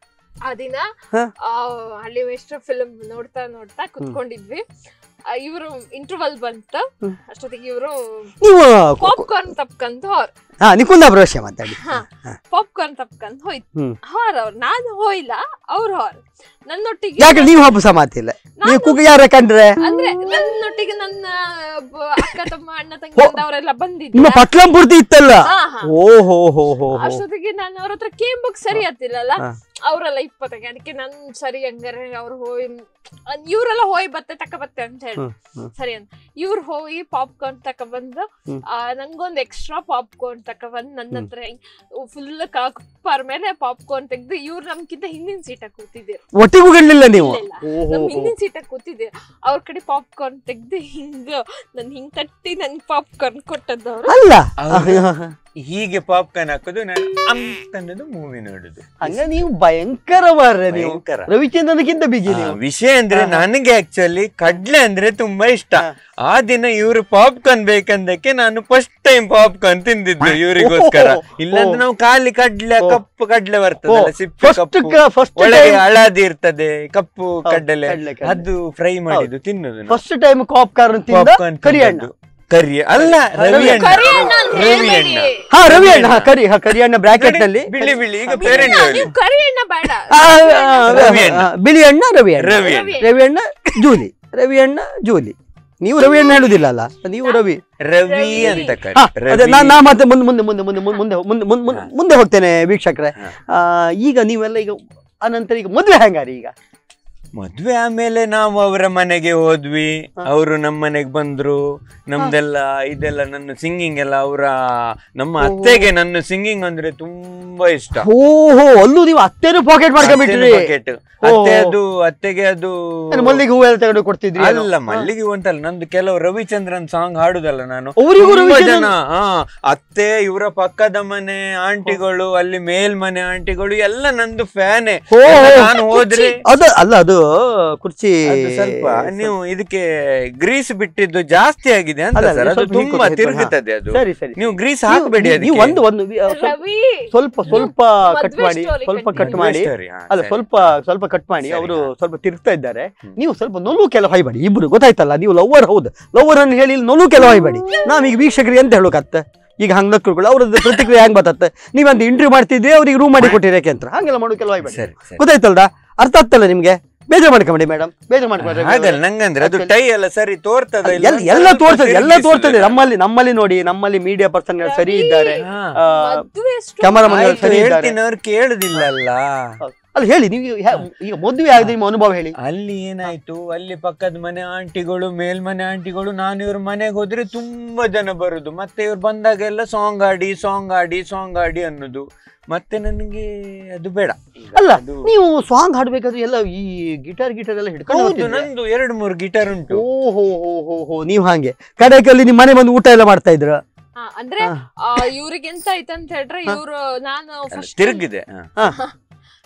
ಆ ದಿನ ಹ? ಆ, ಹಳ್ಳಿ ಮೇಷ್ಟ್ರ ಫಿಲ್ಮ್ ನೋಡ್ತಾ ನೋಡ್ತಾ ಕುತ್ಕೊಂಡಿದ್ವಿ ಇವರು ಇಂಟರ್ವಲ್ ಬಂತ ಅಷ್ಟೊತ್ತಿಗೆ ಇವರು ನೀವು ಪಾಪ್ಕಾರ್ನ್ ತಪ್ಕಂತ ಅವ್ರು ಹಾ ನಿಕುಂದ ಪ್ರವೇಶ ಮಾತಾಡಿ ಪಾಪ್ಕಾರ್ನ್ ತಪ್ಕಂತ ಹೋಯ್ತು ಹ್ಮ್. ಹಾರ್ ಅವ್ರು ನಾನು ಹೋಯ್ಲ ಅವ್ರು ಹಾರ್ ನನ್ನೊಟ್ಟಿಗೆ ಯಾಕೆ ನೀವು ಹಬ್ಬಸ ಮಾತಿಲ್ಲ ನೀವು ಕೂಗ ಯಾರ ಕಂಡ್ರೆ ಅಂದ್ರೆ ನನ್ನೊಟ್ಟಿಗೆ ನನ್ನ ಬ- ಅಕ್ಕ ತಮ್ಮ ಅಣ್ಣ ತಂಗಿ ಹೋ. ಅವರೆಲ್ಲ ನಿಮ್ಮ ಬಂದಿದ್ರು ಪಟ್ಲಂ ಪೂರ್ತಿ ಇತ್ತಲ್ಲ ಹಾ ಹಾ ಓ ಹೋ ಹೋ ಹೋ ಹೋ ಅಷ್ಟೊತ್ತಿಗೆ ನಾನು ಅವ್ರ ಹತ್ರ ಕೇಂಬಕ್ ಸರಿ ಹತ್ತಿಲ್ಲಲ್ಲ ಹಾ. ಅವರೆಲ್ಲ ಇಪ್ಪತ್ತಕ್ಕೆ ಅದಕ್ಕೆ ನನ್ ಸರಿ ಹಂಗಾರೆ ಅವ್ರು ಹೋಯ್ ಅನ್- ಇವ್ರೆಲ್ಲ ಹೋಯ್ ಬತ್ತೆ ತಕ ಬತ್ತೆ ಅಂತ ಹೇಳಿ ಹ್ಮ್, ಹ್ಮ್. ಸರಿ ಅಂತ ಇವ್ರು ಹೋಗಿ ಪಾಪ್ಕಾರ್ನ್ ತಕ ಬಂದು ಹ್ಮ್. ಆ, ನಂಗೊಂದ್ ಎಕ್ಸ್ಟ್ರಾ ಪಾಪ್ಕಾರ್ನ್ ತಕ ಬಂದು ನನ್ನ ಹತ್ರ ಫುಲ್ ಕುಪ್ಪರ್ ಮೇಲೆ ಪಾಪ್ಕಾರ್ನ್ ತೆಗ್ದು ಇವ್ರು ನಮ್ಗಿಂತ ಹಿಂದಿನ ಸೀಟಾಗ ಕೂತಿದ್ದೀರು ಒಟ್ಟಿಗೆ ಕೂಗಲಿಲ್ಲ ನೀವು ಇಲ್ಲ, ಇಲ್ಲ. ಓ ಹೋ ನಮ್ ಹೋ ಹಿಂದಿನ ಸೀಟಾಗ ಕೂತಿದ್ದೀರ ಅವ್ರ ಕಡೆ ಪಾಪ್ಕಾರ್ನ್ ತೆಗ್ದು ಹಿಂಗ ನನ್ ಹಿಂಗ್ ತಟ್ಟಿ ನನ್ ಪಾಪ್ಕಾರ್ನ್ ಕೊಟ್ಟದ್ದವ್ರು ಅಲ್ಲ ಅವ್ರು ಹೀಗೆ ಪಾಪ್ಕಾರ್ನ್ ಹಾಕೋದು ನಾನು ಅಂತ ಅನ್ನೋದು ಮೂವಿ ನೋಡುದು ಹಂಗ ನೀವು ಭಯಂಕರ ಮಾರ್ರೆ ನೀವು ಭಯಂಕರ. ರವಿಚಂದ್ರನಕ್ಕಿಂತ ಬಿಗಿ ಆ, ನೀವು ವಿಷಯ ಅಂದ್ರೆ ನನಗೆ ಆಕ್ಚುಲಿ ಕಡ್ಲೆ ಅಂದ್ರೆ ತುಂಬಾ ಇಷ್ಟ ಹಾ. ಆ ದಿನ ಇವರು ಪಾಪ್ಕಾರ್ನ್ ಬೇಕಂದಕ್ಕೆ ನಾನು ಫಸ್ಟ್ ಟೈಮ್ ಪಾಪ್ಕಾರ್ನ್ ತಿಂದಿದ್ದು ಇವರಿಗೋಸ್ಕರ ಓಹೋ. ಇಲ್ಲಾಂದ್ರೆ ನಾವು ಖಾಲಿ ಕಡ್ಲೆ ಓ. ಕಪ್ಪು ಕಡ್ಲೆ ಬರ್ತದಲ್ಲ ಸಿಪ್ಪೆ ಫಸ್ಟ್ ಕಪ್ಪು ಫಸ್ಟ್ ಒಳಗೆ ಹಳದಿ ಇರ್ತದೆ ಕಪ್ಪು ಕಡ್ಲೆ ಕಡ್ಲೆ, ಕಡ್ಲೆ. ಅದು ಫ್ರೈ ಮಾಡಿದ್ದು ತಿನ್ನುದು ನಾವು. ಫಸ್ಟ್ ಟೈಮ್ ಕಾಪ್ಕಾರ್ನ್ ತಿಂದ ಪಾಪ್ಕಾರ್ನ್ ಕರಿ ಅಣ್ಣ ತಿಂದದ್ದು. ಕರಿ ಅಲ್ಲ ರವಿ ಅಣ್ಣ ಕರಿ ಅಣ್ಣ ಅಂತ ರವಿ ಹೇಳ್ಬೇಡಿ. ಅಣ್ಣ ಹಾ ರವಿ ಅಣ್ಣ ಹಾ, ಕರಿ ಹಾ ಕರಿ ಅಣ್ಣ ಬ್ರಾಕೆಟ್ ನಲ್ಲಿ ಬಿಳಿ ಬಿಳಿ ಈಗ ಇಲ್ಲ, ಪೇರೆಂಟ್ ನೀವು ಕರಿ ಅಣ್ಣ ಬೇಡ ಆ, ಆ, ಆ, ರವಿ ಅಣ್ಣ. ಆ, ಬಿಳಿ ಅಣ್ಣ ರವಿ ಅಣ್ಣ ರವಿ ಅಣ್ಣ ರವಿ ಅಣ್ಣ ಜೂಲಿ ರವಿ ಅಣ್ಣ ಜೂಲಿ ನೀವು ರವಿ ಅಣ್ಣ ಹೇಳುದಿಲ್ಲ ಅಲ್ಲ ನೀವು ರವಿ ರವಿ ಅಂತ ಕರಿ ಹಾ, ಅದೇ ರವಿ ನಾ ನಾ ಮತ್ತೆ ಮುಂದೆ ಮುಂದೆ ಮುಂದೆ ಮುಂದೆ ಮುಂದೆ ಮುಂದೆ ಮುಂದೆ ಮುಂದೆ ಮುಂದೆ ಮುಂದೆ ಹೋಗ್ತೇನೆ ವೀಕ್ಷಕರೇ ಹಾ. ಆ, ಈಗ ನೀವೆಲ್ಲ ಈಗ ಅನಂತರ ಈಗ ಮದ್ವೆ ಹೆಂಗಾರಿ ಈಗ ಮದ್ವೆ ಆಮೇಲೆ ನಾವು ಅವರ ಮನೆಗೆ ಹೋದ್ವಿ ಹಾ. ಅವರು ನಮ್ಮ ಮನೆಗೆ ಬಂದ್ರು ನಮ್ದೆಲ್ಲ ಇದೆಲ್ಲ ನನ್ನ ಸಿಂಗಿಂಗ್ ಎಲ್ಲ ಅವರ ನಮ್ಮ ಓ. ಅತ್ತೆಗೆ ನನ್ನ ಸಿಂಗಿಂಗ್ ಅಂದ್ರೆ ತುಂಬಾ ಇಷ್ಟ ಓಹೋ ಅಲ್ಲೂ ನೀವು ಅತ್ತೇನು ಪಾಕೆಟ್ ಮಾಡ್ಕೊಂಡ್ಬಿಟ್ರಿ ಪಾಕೆಟ್ ಓ. ಅತ್ತೆ ಅದು ಅತ್ತೆಗೆ ಅದು ಏನು ಮಲ್ಲಿಗೆ ಹೂವೆಲ್ಲ ತಗೊಂಡು ಕೊಡ್ತಿದ್ರಿ ಏನೋ? ಅಲ್ಲ ಮಲ್ಲಿಗೆ ಹೂ ಅಂತಲ್ಲ ನಂದು ಕೆಲವು ರವಿಚಂದ್ರನ್ ಸಾಂಗ್ ಹಾಡುದಲ್ಲ ನಾನು ಅವರಿಗೂ ತುಂಬಾ ರವಿಚಂದ್ರನ್- ಜನ ಹಾ ಅತ್ತೆ ಇವರ ಪಕ್ಕದ ಮನೆ ಆಂಟಿಗಳು ಅಲ್ಲಿ ಮೇಲ್ಮನೆ ಆಂಟಿಗಳು ಎಲ್ಲ ನಂದು ಫ್ಯಾನೆ ಓ, ನಾನು ಹೋದ್ರೆ ಅದು ಅಲ್ಲ ಅದು ಕುರ್ಚಿ ಅದು ಸ್ವಲ್ಪ ನೀವು ಇದಕ್ಕೆ ಗ್ರೀಸ್ ಬಿಟ್ಟಿದ್ದು ಜಾಸ್ತಿ ಆಗಿದೆ ಅಂತ ಅಲ್ಲ, ಸರ್ ಅದು ಸ್ವಲ್ಪ ತುಂಬಾ ಹೀಗೆ ಕೊಡಿ, ತಿರುಗುತ್ತದೆ ಅದು ಸರಿ ಸರಿ ನೀವು ಗ್ರೀಸ್ ನೀವು- ಹಾಕಬೇಡಿ ನೀವು- ನೀವು ಅದಕ್ಕೆ ಒಂದು ಒಂದು ವಿ- ಸ್ವಲ್ಪ- ರವಿ ಸ್ವಲ್ಪ ಸ್ವಲ್ಪ ಮದ್ವೆ ಕಟ್ ಮಾಡಿ story ಸ್ವಲ್ಪ ಕಟ್ continue. ಮಾಡಿ Story, ಹಾ, ಅಲ್ಲ ಸರಿ. ಸ್ವಲ್ಪ ಸ್ವಲ್ಪ ಕಟ್ ಮಾಡಿ ಸರಿ, ಅವರು ಹಾ. ಸ್ವಲ್ಪ ತಿರುಗ್ತಾ ಇದ್ದಾರೆ ಹ್ಮ್. ನೀವು ಸ್ವಲ್ಪ ನೊಲು ಕೆಲವು ಹೊಯ್ಬೇಡಿ ಇಬ್ರು ಗೊತ್ತಾಯ್ತಲ್ಲ ನೀವು ಲವರ್ ಹೌದು ಲವರ್ ಅನ್ನು ಹೇಳಿ ಇಲ್ಲಿ ನೊಲು ಕೆಲವು ಹೊಯ್ಬೇಡಿ ನಾವೀಗ ವೀಕ್ಷಕರಿಗೆ ಎಂತ ಹೇಳೋಕತ್ತ ಈಗ ಹಂಗ ನಕ್ಕೊಳ್ಕೊಳ್ಳಿ ಅವ್ರದ್ದು ಪ್ರತಿಕ್ರಿಯೆ ಹೆಂಗ್ ಬರ್ತತ್ತೆ ನೀವಂತ ಇಂಟರ್ವ್ಯೂ ಮಾಡ್ತಿದ್ರಿ ಅವ್ರಿಗೆ ರೂಮ್ ಮಾಡಿ ಕೊಟ್ಟಿರಕ್ಕೆ ಅಂತ ಹಂಗೆಲ್ಲ ಮಾಡೋ ಕೆಲವು ಹೊಯ್ಬೇಡಿ ಸರಿ ಸರಿ ಗೊತ್ತಾಯ್ತಲ್ದ ಅರ್ಥ ಆಗ್ತಲ್ಲ ನಿಮ್ಗೆ ಬೇಜಾರ್ ಮಾಡ್ಕೊಂಬಿಡಿ ಮೇಡಮ್ ಬೇಜಾರ್ ಮಾಡ್ಕೊಂಡ್ರೆ ಹಾಗಲ್ಲ ನಂಗಂದ್ರೆ ಅದು ಟೈ ಎಲ್ಲ ಸರಿ ತೋರ್ತದ ಇಲ್ಲ ಎಲ್ಲ ಅಂತ ಎಲ್ಲ ಸ್ವಲ್ಪ ತೋರ್ತದೆ ಎಲ್ಲ ತಿರುಗಿಸುದು ತೋರ್ತದೆ ನಾನು. ನಮ್ಮಲ್ಲಿ ನಮ್ಮಲ್ಲಿ ನೋಡಿ ನಮ್ಮಲ್ಲಿ ಮೀಡಿಯಾ ಪರ್ಸನ್ ಸರಿ ಇದ್ದಾರೆ ಹಾ. ಆ, ಮದ್ವೆ story. camera man ಆಯ್ತು, ಸರಿ ಇದ್ದಾರೆ. ಹೇಳ್ತೀನಿ ಅವ್ರು ಕೇಳುದಿಲ್ಲಲ್ಲ ಅಲ್ಲ ಹೇಳಿ ನೀವು ಹ್ಯಾ- ಈಗ ಮದುವೆ ಆಗಿದೆ ನಿಮ್ಮ ಅನುಭವ ಹೇಳಿ ಅಲ್ಲಿ ಏನಾಯ್ತು ಅಲ್ಲಿ ಪಕ್ಕದ ಮನೆ ಆಂಟಿಗಳು ಮೇಲ್ಮನೆ ಆಂಟಿಗಳು ನಾನು ಇವ್ರ ಮನೆಗೆ ಹೋದ್ರೆ ತುಂಬಾ ಜನ ಬರುದು ಮತ್ತೆ ಇವ್ರು ಬಂದಾಗೆಲ್ಲ ಸಾಂಗ್ ಆಡಿ ಸಾಂಗ್ ಆಡಿ ಸಾಂಗ್ ಆಡಿ ಅನ್ನೋದು ಮತ್ತೆ ನನಗೆ ಅದು ಬೇಡ ಈಗ ಅಲ್ಲ ಅದು ನೀವು ಸಾಂಗ್ ಹಾಡ್ಬೇಕಾದ್ರೆ ಎಲ್ಲ ಈ ಗಿಟಾರ್ ಗಿಟಾರ್ ಎಲ್ಲ ಹಿಡ್ಕೊಂಡು ಹೌದು ಹೋಗ್ತಿದ್ರಿ? ನಂದು ಎರಡು ಮೂರು ಗಿಟಾರ್ ಉಂಟು ಓ ಹೋ ಹೋ ಹೋ ಹೋ ನೀವು ಹಾಗೆ ಕಡೆಕಲ್ಲಿ ನಿಮ್ಮ ಮನೆ ಬಂದು ಊಟ ಎಲ್ಲ ಮಾಡ್ತಾ ಇದ್ರ ಹಾ, ಅಂದ್ರೆ ಹಾ. ಆ, ಇವ್ರಿಗೆ ಎಂತ ಆಯ್ತಂತ ಹೇಳಿದ್ರೆ ಇವ್ರು ನಾನು ಫಸ್ಟ್ ತಿರುಗಿದೆ ಹಾ.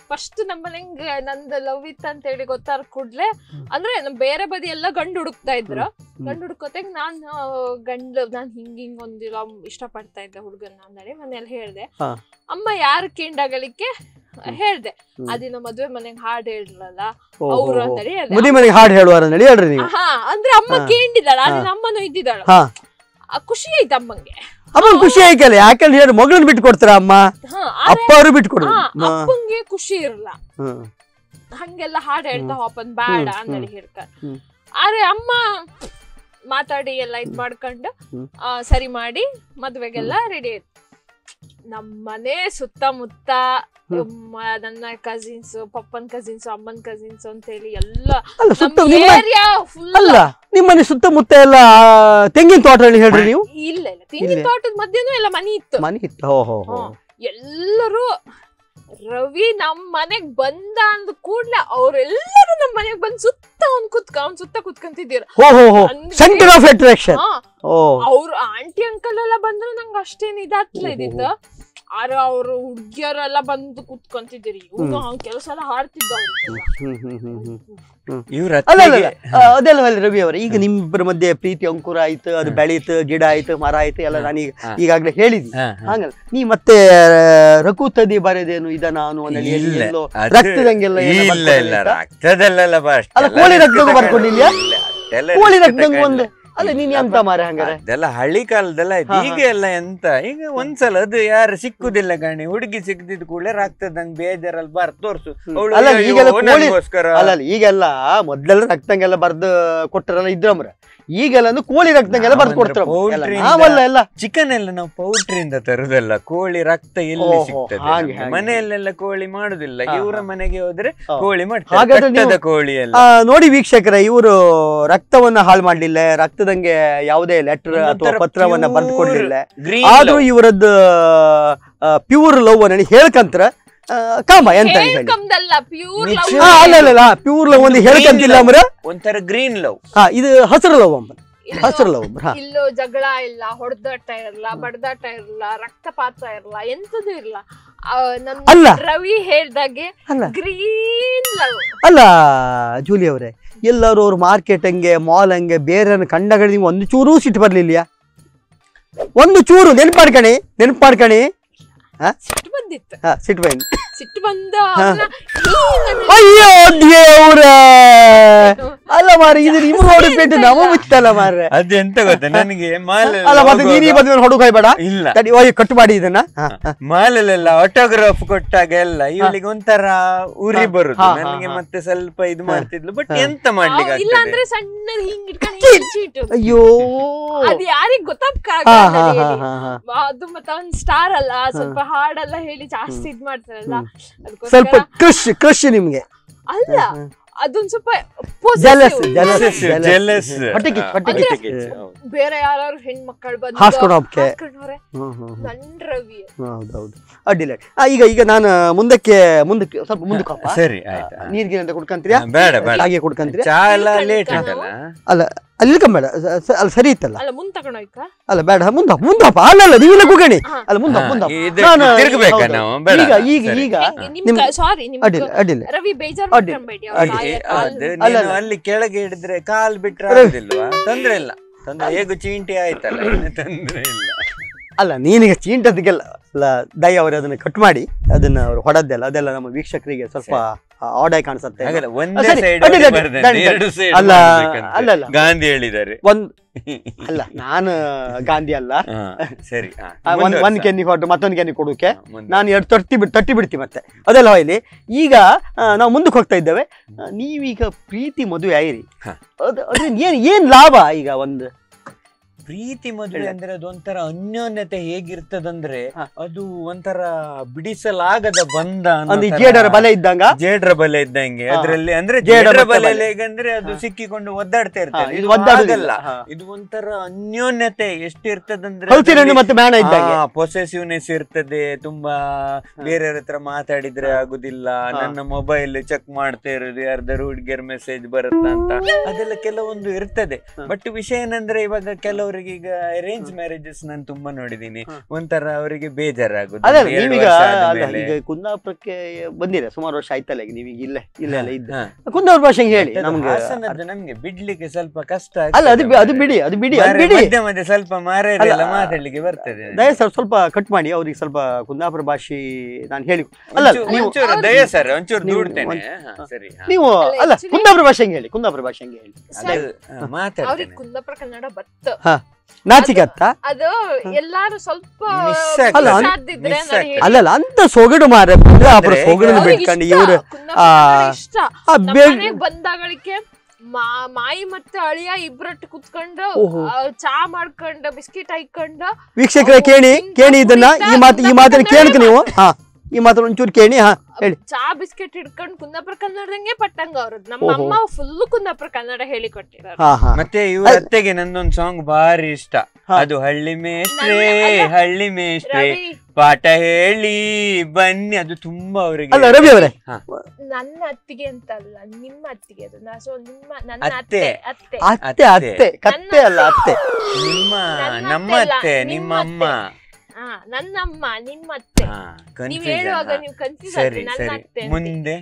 ಫಸ್ಟ್ ನಮ್ಮನೆಂಗ್ ನಂದು ಲವ್ ಇತ್ತು ಅಂತ ಹೇಳಿ ಗೊತ್ತಾರ ಕೂಡ್ಲೆ ಅಂದ್ರೆ ನಮ್ ಬೇರೆ ಬದಿ ಎಲ್ಲ ಗಂಡು ಹುಡುಕ್ತಾ ಇದ್ರ ಗಂಡು ಹುಡುಕೋತಾಗ ನಾನ್ ಆ, ಗಂಡು ನಾನ್ ಹಿಂಗ್ ಹಿಂಗ್ ಒಂದಿಲ್ಲ ಇಷ್ಟ ಪಡ್ತಾ ಇದ್ದೆ ಹುಡುಗನ್ನ ಅಂದೇಳಿ ಮನೇಲಿ ಹೇಳ್ದೆ ಹಾ. ಅಮ್ಮ ಯಾರು ಕೇಂಡಾಗಲಿಕ್ಕೆ ಹೇಳ್ದೆ ಹ್ಮ್. ಅದಿನ ಮದ್ವೆ ಮನೆಗ್ ಹಾಡ್ ಹೇಳ್ರಲ್ಲ ಓ, ಅವ್ರು ಓ, ಓ. ಅಂದೇಳಿ ಹೇಳ್ದೆ. ಮುದಿ ಮನೆಗೆ ಹಾಡು ಹೇಳುವಾರ ಹೇಳಿ ಹೇಳ್ರಿ ನೀವು ಹಾ ಅಂದ್ರೆ ಅಮ್ಮ ಹಾ. ಕೇಂಡಿದಾಳ ಹಾ. ಅದಿನ ಅಮ್ಮನೂ ಇದ್ದಿದ್ದಾಳ ಹಾ ಆ, ಖುಷಿ ಆಯ್ತು ಅಮ್ಮಂಗೆ ಅಮ್ಮ ಖುಷಿ ಆಯ್ಕಲ್ಲ ಯಾಕಂದ್ರೆ ಹೇಳಿ ಮಗಳನ್ನ ಬಿಟ್ಟು ಕೊಡ್ತಾರ ಅಮ್ಮ ಹಾ ಅಪ್ಪ ಅವರು ಬಿಟ್ಟು ಕೊಡು ಹಾ, ಅಪ್ಪಂಗೆ ಖುಷಿ ಇರಲ್ಲ ಹ್ಮ್. ಹಂಗೆಲ್ಲ ಹಾಡ್ ಹೇಳ್ತಾ ಹೋಪನ್ ಬೇಡ ಹ್ಮ್, ಅಂತೇಳಿ ಹೇಳ್ಕ ಹ್ಮ್. ಆದ್ರೆ ಅಮ್ಮ ಮಾತಾಡಿ ಎಲ್ಲ ಇದ್ ಮಾಡ್ಕೊಂಡು ಹ್ಮ್. ಆ, ಸರಿ ಮಾಡಿ ಮದ್ವೆಗೆಲ್ಲ ರೆಡಿ ಆಯ್ತು ನಮ್ಮನೆ ಸುತ್ತಮುತ್ತ ಹ್ಮ್. ಮ- ನನ್ನ ಕಸಿನ್ಸ್ ಪಪ್ಪನ್ ಕಸಿನ್ಸ್ ಅಮ್ಮನ್ ಕಸಿನ್ಸ್ ಅಂತ ಹೇಳಿ ಎಲ್ಲ ಅಲ್ಲ ಸುತ್ತ ನಮ್ಮ ನಿಮ್ಮ ಏರಿಯಾ ಫುಲ್ ಅಲ್ಲ ನಿಮ್ಮನೆ ಸುತ್ತಮುತ್ತ ಎಲ್ಲ ಆ, ತೆಂಗಿನ ತೋಟ ಹೇಳಿ ಹೇಳ್ರಿ ನೀವು ಇಲ್ಲ ಇಲ್ಲ ತೆಂಗಿನ ಇಲ್ಲೇ? ತೋಟದ ಮಧ್ಯನೂ ಎಲ್ಲ ಮನಿ ಇತ್ತು ಮನೆ ಇತ್ತು ಹೋ ಹೋ ಹೋ ಹಾ. ಎಲ್ಲರೂ ರವಿ ನಮ್ ಮನೆಗ್ ಬಂದ ಅಂದ ಕೂಡ್ಲೆ ಅವ್ರೆಲ್ಲರೂ ನಮ್ ಮನೆಗ್ ಬಂದ್ ಸುತ್ತ ಅವ್ನ್ ಕುತ್ಕ ಅವ್ನ್ ಸುತ್ತ ಕುತ್ಕಂತಿದ್ದೀರ ಹೋ ಹೋ ಹೋ ಅಂದ್ರೆ- ಸೆಂಟರ್ ಆಫ್ ಅಟ್ರಾಕ್ಷನ್ ಹಾ ಓ ಅವ್ರ ಆಂಟಿ ಅಂಕಲ್ ಎಲ್ಲ ಬಂದ್ರೆ ನಂಗೆ ಅಷ್ಟೇನ್ ಇದಾಗ್ಲೇ ಇದ್ದಿತ್ತು ಆದ್ರೆ ಅವ್ರು ಹುಡ್ಗಿಯರೆಲ್ಲ ಬಂದು ಕುತ್ಕೊಂತಿದ್ದೀರಿ ಇವ್ನು ಅವ್ನ್ ಕೆಲಸ ಎಲ್ಲ ಹಾಡ್ತಿದ್ದ ಅವ್ರಿಗೆಲ್ಲ. ಹ್ಮ್ ಹ್ಮ್ ಹ್ಮ್ ಹ್ಮ್ ಇವ್ರ ಅಲ್ಲ ಅಲ್ಲ ಅಲ್ಲ. ಆ, ಅದೆಲ್ಲ ಅಲ್ಲ ರವಿ ಅವರೇ ಈಗ ನಿಮ್ಮಿಬ್ಬರ ಮಧ್ಯೆ ಪ್ರೀತಿ ಅಂಕುರ ಆಯ್ತು ಅದು ಬೆಳೀತು ಗಿಡ ಆಯ್ತು ಮರ ಆಯ್ತು ಎಲ್ಲ ನಾನೀಗ ಹಾ. ಈಗಾಗ್ಲೇ ಹೇಳಿದ್ನಿ ಹಂಗಲ್ಲ ನೀ ಮತ್ತೆ ರಘುತದಿ ಬರೆದೇನು ಇದ ನಾನು ಅನ್ನಲ್ಲಿ ಎಲ್ಲಿ ಇಲ್ಲ, ಎಲ್ಲೋ ಅದು- ರಕ್ತದಂಗೆಲ್ಲ ಏನೋ ಇಲ್ಲ ಇಲ್ಲ ಬರ್ಕೊಂಡಿದ್ದ? ರಕ್ತದಲ್ಲೆಲ್ಲ ಬಾ ಅಷ್ಟೆಲ್ಲ ಅಲ್ಲ, ಕೋಳಿ risk ರಕ್ತದ್ದು ತಗೊಂಡು- ಬರ್ಕೊಂಡಿಲ್ಯಾ? ಇಲ್ಲ, ಅಷ್ಟೆಲ್ಲ ಕೋಳಿ risk ರಕ್ತದಂಗ ತಗೊಂಡು- ಒಂದು ಅಲ್ಲ ನೀನ್ ಎಂತ ಮಾರ ಹಂಗಾರೆ ಅದೆಲ್ಲ ಹಳ್ಳಿ ಕಾಲದೆಲ್ಲ ಆಯ್ತು ಹಾ, ಹಾ. ಈಗ ಎಲ್ಲ ಎಂತ ಈಗ ಒಂದ್ಸಲ ಅದು ಯಾರು ಸಿಕ್ಕುದಿಲ್ಲ ಗಣಿ ಹುಡುಗಿ ಸಿಕ್ಕಿದ್ ಕೂಡಲೇ ರಕ್ತದಂಗ್ ಬೇಜಾರಲ್ಲಿ ಬಾರ್ ತೋರ್ಸು ಅವಳು ಅಲ್ಲ, ಅಯ್ಯೋ, ಈಗೆಲ್ಲ ಕೋಳಿ- ನನಗೋಸ್ಕರ ಅಲ್ಲ ಅಲ್ಲ ಈಗೆಲ್ಲ ಮೊದ್ಲೆಲ್ಲ ರಕ್ತಂಗೆಲ್ಲ ಬರ್ದು ಕೊಟ್ಟರೆಲ್ಲ ಇದ್ರಮ್ರ ಈಗೆಲ್ಲ ಅಂದ್ರೆ ಕೋಳಿ ರಕ್ತಂಗೆಲ್ಲ ಬರ್ದು ನಾವಂದ್ರೆ ಕೊಡ್ತಾರ poultry ಇಂದ- ನಾವಲ್ಲ ಎಲ್ಲ ಚಿಕನ್ ಎಲ್ಲ ನಾವು ಪೌಲ್ಟ್ರಿಯಿಂದ ತರುದಲ್ಲ ಕೋಳಿ ರಕ್ತ ಎಲ್ಲಿ ಓಹೋ, ಸಿಗ್ತದೆ ಹಾಗೆ, ನಮ್ಗೆ? ಹಾಗೆ. ಮನೆಯಲ್ಲೆಲ್ಲ ಕೋಳಿ ಮಾಡುದಿಲ್ಲ ಹಾ, ಇವರ ಹಾ. ಮನೆಗೆ ಹೋದ್ರೆ ಹಾ. ಕೋಳಿ ಮಾಡ್ತಾರೆ ಹಾಗಾದ್ರೆ ಕಟ್ಟದ ನೀವು- ಕೋಳಿ ಎಲ್ಲ ಆ, ನೋಡಿ ವೀಕ್ಷಕರೇ ಇವರು ರಕ್ತವನ್ನ ಹಾಳು ಮಾಡ್ಲಿಲ್ಲ ರಕ್ತದಂಗೆ ಯಾವುದೇ ಲೆಟರ್ ಅಥವಾ ಒಂಥರ ಪತ್ರವನ್ನ ಬರ್ದು pure ಕೊಡ್ಲಿಲ್ಲ green ಆದ್ರೂ love. ಇವರದ್ದು ಪ್ಯೂರ್ ಲವ್ ಅನ್ನ ಹೇಳ್ಕಂತ್ರ ಆ, ಕಾಮ ಎಂತ ಹೇಳಿ ಹೇಳ್ಕಂದಲ್ಲ ಪ್ಯೂರ್ ನಿಜ. ಹಾ ಅಲ್ಲ ಅಲ್ಲ ಅಲ್ಲ ಪ್ಯೂರ್ ಲವ್ ಒಂದು ಹೇಳ್ಕಂತಿಲ್ಲ ಅಮ್ರ ಒಂಥರ ಗ್ರೀನ್ ಲವ್ ಹಾ ಇದು ಹಸಿರು ಲವ್ ಅಂಬ ಹಸಿರು ಲವ್ ಅಂಬ್ರ ಹಾ ಇಲ್ಲೂ ಜಗಳ ಇಲ್ಲ ಹೊಡೆದಾಟ ಇರಲ್ಲ ಬಡದಾಟ ಇರಲ್ಲ ರಕ್ತಪಾತ ಇರಲ್ಲ ಎಂತದೂ ಇರಲ್ಲ ಆ, ನಮ್ ಅಲ್ಲ. ರವಿ ಹೇಳ್ದಾಗೆ ಅಲ್ಲ ಗ್ರೀನ್ ಲವ್ ಅಲ್ಲ ಜೂಲಿ ಅವರೇ ಎಲ್ಲರೂ ಅವ್ರು ಮಾರ್ಕೆಟ್ ಹಂಗೆ ಮಾಲ್ ಹಂಗೆ ಬೇರೆ ಕಂಡಗಡೆ ನಿಮ್ಗೆ ಒಂದು ಚೂರು ಸಿಟ್ಟು ಬರ್ಲಿಲ್ಲ ಒಂದು ಚೂರು ನೆನ್ಪು ಮಾಡ್ಕಣಿ ನೆನ್ಪು ಮಾಡ್ಕಣಿ ಸಿಟ್ಟು ಬಂದಿತ್ತು ಹಾ ಸಿಟ್ಟು ಬೈನ್ ಸಿಟ್ಟು ಬಂದ ಅವ್ನ ಹೀಗ್ ಅಯ್ಯೋ ದೇವ್ರ ಅಲ್ಲ ಮಾರ ಇದು ನಿಮ್ಮ ನೋಡಿ ಪೇಟೆ ನಮ ಬಿತ್ತಲ್ಲ ಮಾರ್ರೆ ಅದೆಂತ ಗೊತ್ತಾ ನನಗೆ ಮಾಲ್ ಅಲ್ಲ ಮತ್ತೆ ನೀರಿ ಬಂದ ಹೊಡುಗ ಬೇಡ ಇಲ್ಲ ತಡಿ ಓಯ್ ಕಟ್ ಮಾಡಿ ಇದನ್ನ ಹಾ, ಹಾ. ಮಾಲಲ್ಲೆಲ್ಲ ಆಟೋಗ್ರಾಫ್ ಕೊಟ್ಟಾಗ ಎಲ್ಲ ಇವಳಿಗೆ ಒಂಥರ ಉರಿ ಹಾ, ಬರುದು ಹಾ, ಹಾ, ನನಗೆ ಹಾ. ಮತ್ತೆ ಸ್ವಲ್ಪ ಇದು ಹಾ. ಮಾಡ್ತಿದ್ಲು ಬಟ್ ಹಾ. ಎಂತ ಮಾಡ್ಲಿಕ್ಕೆ ಅವ್ ಇಲ್ಲ ಆಗ್ತದೆ ಅಂದ್ರೆ ಸಣ್ಣ ಹಿಂಗ್ ಇಟ್ಕೊಂಡು ಹಿಂಗ್ ಚೀಟು ಅಯ್ಯೋ ಅದ್ ಯಾರಿಗ್ ಹಾ ಗೊತ್ತಾಗಲ್ಲ ಹಾ ಹಾ ಹಾ ಹಾ ಅದು ಮತ್ತೆ ಅವ್ನ್ ಸ್ಟಾರ್ ಅಲ್ಲ ಸ್ವಲ್ಪ ಹಾಡೆಲ್ಲ ಹೇಳಿ ಜಾಸ್ತಿ ಇದ್ ಮಾಡ್ತಾರಲ್ಲ ಸ್ವಲ್ಪ ಅದಕ್ಕೋಸ್ಕರ ಕ್ರಶ್ ಕ್ರಶ್ ನಿಮ್ಗೆ ಅಲ್ಲ ಅದೊಂದ್ ಸ್ವಲ್ಪ Jealous, possessive. jealous. ಜೆಲಸ್ ಹೊಟ್ಟೆ ಕಿಚ್ಚು, ಹೊಟ್ಟೆ ಕಿಚ್ಚು. ಬೇರೆ ಯಾರು ಹೆಣ್ಮಕ್ಳು ಬಂದು ಹಾಸ್ಕೊಂಡು ಹೋಗ್ಕೆ. ಹಾಸ್ಕೊಂಡವ್ರೆ ಹ್ಮ್ ಹ್ಮ್ ಹ್ಮ್. ನನ್ ರವಿ ಹೌದೌದು ಅಡ್ಡಿಲ್ಲ ಆ, ಈಗ ಈಗ ನಾನು ಮುಂದಕ್ಕೆ ಮುಂದಕ್ಕೆ ಸ್ವಲ್ಪ ಮುಂದಕ್ಕೆ ಹೋಪ. ಸರಿ ಆಯ್ತಾ ನೀರ್ಗೆ ಅಂತ ಕುಡ್ಕಂತೀರಾ ಬೇಡ ಬೇಡ ಹಾಗೆ ಕುಡ್ಕಂತೀರಾ ಚಾ ಎಲ್ಲ ಇಲ್ಲಿ ಲೇಟ್ ಕಲಿತ ಉಂಟಲ್ಲ ಅಲ್ಲ ಅಲ್ಲಿ ಇಳ್ಕೊಂಬೇಡ ಸ- ಸ- ಅಲ್ಲಿ ಸರಿ ಇತ್ತಲ್ಲ ಅಲ್ಲ ಮುಂದ್ ತಗೊಂಡೋಯ್ಕ ಅಲ್ಲ ಬೇಡ ಮುಂದ ಮುಂದಪ್ಪ ಅಲ್ಲ ಅಲ್ಲ ನೀವಿಲ್ಲ ಕುಗಣಿ ಹಾ. ಅಲ್ಲ ಮುಂದ ಹಾ, ಮುಂದ ಇದು ನಾನು ತಿರ್ಗ್ಬೇಕಾ ಹೌದು. ನಾವು? ಬೇಡ. ಈಗ ಈಗ ಸರಿ. ಈಗ ನಿಮ್ ನಿಮ್- ಸಾರಿ ನಿಮ್ ಅಡ್ಡಿಲ್ಲ ಅಡ್ಡಿಲ್ಲ ರವಿ ಬೇಜಾರ್ ಅಡ್ಡಿ- ಮಾಡ್ಕೊಂಬೇಡಿ ಅಡ್ಡಿ- ಏ, ಅವ್ರ ಅದು ಅಲ್ಲ, ನೀನು ಅಲ್ಲ. ಅಲ್ಲಿ ಕೆಳಗೆ ಹಿಡಿದ್ರೆ ಕಾಲ್ ಬಿಟ್ರೆ ಅರೆ. ಆಗುದಿಲ್ವಾ ತೊಂದ್ರೆ ಇಲ್ಲ ತೊಂದ್ರೆ ಹೇಗೂ ಚೀಂಟಿ ಆಯ್ತಲ್ಲ ಇನ್ನು ತೊಂದ್ರೆ ಇಲ್ಲ ಅಲ್ಲ ನೀನೀಗ ಚೀಂಟದಕ್ಕೆಲ್ಲ ಅಲ್ಲ ದಯ ಅವರು ಅದನ್ನ ಕಟ್ ಮಾಡಿ ಅದನ್ನ ಅವ್ರು ಹೊಡದ್ದೆಲ್ಲ ಅದೆಲ್ಲ ನಮ್ಮ ವೀಕ್ಷಕರಿಗೆ ಸ್ವಲ್ಪ ಆಡಾಗಿ ಕಾಣಿಸುತ್ತೆ ಹಾಗಲ್ಲ ಒಂದೇ ಸರಿ, ಸೈಡ್ ಅಡ್ಡಿಲ್ಲ, ಅಡ್ಡಿಲ್ಲ, ಅಡ್ಡಿಲ್ಲ. ಎರಡು ಸೈಡ್ ಅಲ್ಲ, ಅಲ್ಲ, ಅಲ್ಲ. ಗಾಂಧಿ ಹೇಳಿದ್ದಾರೆ ಒಂದ್ ಅಲ್ಲ ನಾನು ಗಾಂಧಿ ಅಲ್ಲ ಹಾ, ಸರಿ ಹಾ, ಆ, ಒಂದ್ ಒಂದ್ ಮುಂದುವರ್ಸ. ಕೆನ್ನಿ ಕೊಟ್ಟು ಮತ್ತೊಂದು ಕೆನ್ನಿ ಕೊಡೋಕೆ ಹಾ, ಮುಂದುವರ್ಸ. ನಾನು ಎರಡು ತಟ್ಟಿ ಬಿಟ್ಟು ತಟ್ಟಿ ಬಿಡ್ತೀನಿ ಮತ್ತೆ ಅದೆಲ್ಲ ಹೋಯ್ಲಿ ಈಗ ಆ, ನಾವು ಮುಂದಕ್ಕೆ ಹೋಗ್ತಾ ಇದ್ದೇವೆ ಆ, ನೀವೀಗ ಪ್ರೀತಿ ಮದುವೆ ಆಯಿರಿ ಹ. ಅದು ಅದ್ರಿಂದ ಏನ್ ಏನ್ ಲಾಭ ಈಗ ಒಂದು ಪ್ರೀತಿ ಮದುವೆ ಹೇಳಿ. ಅಂದ್ರೆ ಅದೊಂಥರ ಅನ್ಯೋನ್ಯತೆ ಹೇಗಿರ್ತದಂದ್ರೆ ಹ. ಅದು ಒಂಥರ ಬಿಡಿಸಲಾಗದ ಬಂಧ ಅನ್ನೋ ಒಂದು ತರ- ಜೇಡರ ಬಲೆ ಇದ್ದಂಗ ಜೇಡ್ರ ಬಲೆ ಇದ್ದಂಗೆ ಹಾ. ಅದ್ರಲ್ಲಿ ಅಂದ್ರೆ ಜೇಡ ಜೇಡ್ರ ಮತ್ತೆ ಬಲೆ ಬಲೆ. ಹೇಗಂದ್ರೆ ಅದು ಹಾ. ಸಿಕ್ಕಿಕೊಂಡು ಒದ್ದಾಡ್ತಾ ಹಾ, ಇರ್ತದೆ ಇದು ಇದು ಒದ್ದಾಡುದಿಲ್ಲ. ಹಾಗಲ್ಲ. ಹಾ. ಇದು ಒಂಥರ ಅನ್ಯೋನ್ಯತೆ ಎಷ್ಟಿರ್ತದಂದ್ರೆ ಹಲ್ಸಿನಣ್ಣು ಮತ್ತೆ ಮೇಣ ಇದ್ದಂಗೆ ಪೊಸೆಸಿವ್ನೆಸ್ ಇರ್ತದೆ ತುಂಬಾ ಬೇರೆಯವ್ರ ಹತ್ರ ಮಾತಾಡಿದ್ರೆ ಆಗುದಿಲ್ಲ ಹಾ. ನನ್ನ ಮೊಬೈಲ್ ಚೆಕ್ ಮಾಡ್ತಾ ಇರೋದು ಯಾರ್ದಾರು ಹುಡುಗಿಯರ್ ಮೆಸೇಜ್ ಬರುತ್ತಾ ಅಂತ ಅದೆಲ್ಲ ಕೆಲವೊಂದು ಇರ್ತದೆ ಹಾ. ಬಟ್ ವಿಷಯ ಏನಂದ್ರೆ ಇವಾಗ ಕೆಲವರು ಅವರಿಗೆ ಈಗ ಅರೇಂಜ್ ಮ್ಯಾರೇಜಸ್ ನಾನು ತುಂಬಾ ನೋಡಿದೀನಿ ಹ. ಒಂಥರ ಅವರಿಗೆ ಬೇಜಾರಾಗುದು ಅಲ್ಲ ಒಂದು ಎರಡು ನೀವೀಗ ವರ್ಷ ಅಲ್ಲ ಆದ್ಮೇಲೆ. ಈಗ ಕುಂದಾಪುರಕ್ಕೆ ಬಂದಿರ ಸುಮಾರು ವರ್ಷ ಆಯ್ತಲ್ಲ ಈಗ ನೀವೀಗ ಇಲ್ಲೇ ಇಲ್ಲೇ ಅಲ್ಲ ಇದ್ದ ಹ. ಕುಂದಾಪುರ ಭಾಷೆಗೆ ಹೇಳಿ ಅದು ನಮ್ಗೆ ಹಾಸನದ್ದು ನಮ್ಗೆ ಬಿಡ್ಲಿಕ್ಕೆ ಸ್ವಲ್ಪ ಕಷ್ಟ ಅಲ್ಲ ಅದು ಬಿ- ಅದು ಬಿಡಿ ಅದು ಬಿಡಿ ಅದು ಬಿಡಿ ಮಧ್ಯ ಮಧ್ಯ ಸ್ವಲ್ಪ ಮಾರೇರೆಲ್ಲ ಅಲ್ಲ, ಮಾತಾಡ್ಲಿಕ್ಕೆ ಬರ್ತದೆ ದಯ ಸರ್ ಸ್ವಲ್ಪ ಕಟ್ ಮಾಡಿ ಅವ್ರಿಗೆ ಸ್ವಲ್ಪ ಕುಂದಾಪುರ ಭಾಷೆ ನಾನು ಹೇಳಿ ಅಲ್ಲ ಒಂಚೂರು- ನೀವು ಒಂಚೂರು ಅವ್ರು- ದಯ ಸರ್ ಒಂಚೂರು ನೀವು ದೂಡ್ತೇನೆ ಒಂದ್- ಹ, ಸರಿ ಹ. ನೀವು ಅಲ್ಲ, ಅಲ್ಲ actually- ಕುಂದಾಪುರ ಭಾಷೆಗೆ ಹೇಳಿ ಕುಂದಾಪುರ ಭಾಷೆಗೆ ಹೇಳಿ ಅದು, ಹ, ಅವ್ರಿಗೆ ಮಾತಾಡ್ತೇನೆ ಕುಂದಾಪುರ ಕನ್ನಡ ಬತ್ತ ನಾಚಿಕತ್ತ ಅದು ಎಲ್ಲಾರು ಸ್ವಲ್ಪ Miss ಅಲ್ಲ, miss ಅನ್- ಆದಿದ್ರೆ miss ನಾನು ಆಗ್ತದೆ. ಹೇಳಿ- ಅಲ್ಲಲ್ಲ ಅಂತ ಸೊಗಡು ಮಾರ ಕುಂದಾಪುರ ಅಂದ್ರೆ ಸೊಗಡನ್ನು ಈಗ- ಅವ್ರಿಗೆ ಬಿಟ್ಕೊಂಡು ಇಷ್ಟ, ಇವ್ರು ಕುಂದಾಪುರ ಆ, ಕನ್ನಡ ಇಷ್ಟ ಆ ನಮ್ಮ ಬೇಗ ಮನೆಗ್ ಬಂದಾಗಳಿಗೆ ಮಾ- ಮಾಯಿ ಮತ್ತೆ ಅಳಿಯ ಇಬ್ರಟ್ಟು ಕುತ್ಕೊಂಡು ಓಹೋ. ಆ, ಚಾ ಮಾಡ್ಕೊಂಡು ಬಿಸ್ಕಿಟ್ ಹಾಕೊಂಡು ವೀಕ್ಷಕರೇ ಕೇಳಿ ಕೇಳಿ ಇದನ್ನ ಈ ಮಾತು ಈ ಮಾತನ್ನ ಕೇಳಕ್ ನೀವು ಹಾ ಈ ಮಾತನ್ನ ಒಂಚೂರು ಕೇಳಿ ಹಾ ಹೇಳಿ ಚಾ ಬಿಸ್ಕೆಟ್ ಹಿಡ್ಕೊಂಡು ಕುಂದಾಪುರ ಕನ್ನಡದಂಗೆ ಪಟ್ಟಂಗ ಅವ್ರು ನಮ್ಮ ಓಹೋ. ಅಮ್ಮ ಫುಲ್ ಕುಂದಾಪುರ ಕನ್ನಡ ಹೇಳಿ ಕೊಟ್ಟಿರೋರು ಹಾ ಹಾ ಮತ್ತೆ ಇವ್ರ ಅತ್ತೆಗೆ ನಂದೊಂದು ಸಾಂಗ್ ಭಾರಿ ಇಷ್ಟ ಹಾ. ಅದು ಹಳ್ಳಿ ಮೇಷ್ಟ್ರೇ ನನ್ನ- ಅಲ್ಲ. ಹಳ್ಳಿ ಮೇಷ್ಟ್ರೇ ರವಿ ಪಾಠ ಹೇಳಿ ಬನ್ನಿ ಅದು ತುಂಬಾ ಅವರಿಗೆ ಅಲ್ಲ ರವಿ ಅವರೇ ಹಾ. ನನ್ನ ಅತ್ತಿಗೆ ಅಂತ ಅಲ್ಲ ನಿಮ್ಮ ಅತ್ತಿಗೆ ಅದು ನಾ ಸೊ ನಿಮ್ಮ ನನ್ನ ಅತ್ತೆ. ಅತ್ತೆ ಅತ್ತೆ ಅತ್ತೆ ಅತ್ತೆ ಕತ್ತೆ ಅಲ್ಲ ಅತ್ತೆ ನಿಮ್ಮ ನನ್ನ ನಮ್ಮ ಅತ್ತೆ ಅಲ್ಲ, ಅತ್ತೆ ನಿಮ್ಮ ನಿಮ್ಮ ಅಮ್ಮ ಹಾ ನನ್ನಮ್ಮ ನಿಮ್ಮ ಅತ್ತೆ ಹಾ, ನೀವ್ confusion. ಹೇಳುವಾಗ ಹಾ. ನೀವು ಕನ್ಫ್ಯೂಸ್ ಸರಿ ಆದ್ರೆ ನನ್ನ ಸರಿ ಅತ್ತೆ ಅಂತೀರಿ. ಮುಂದೆ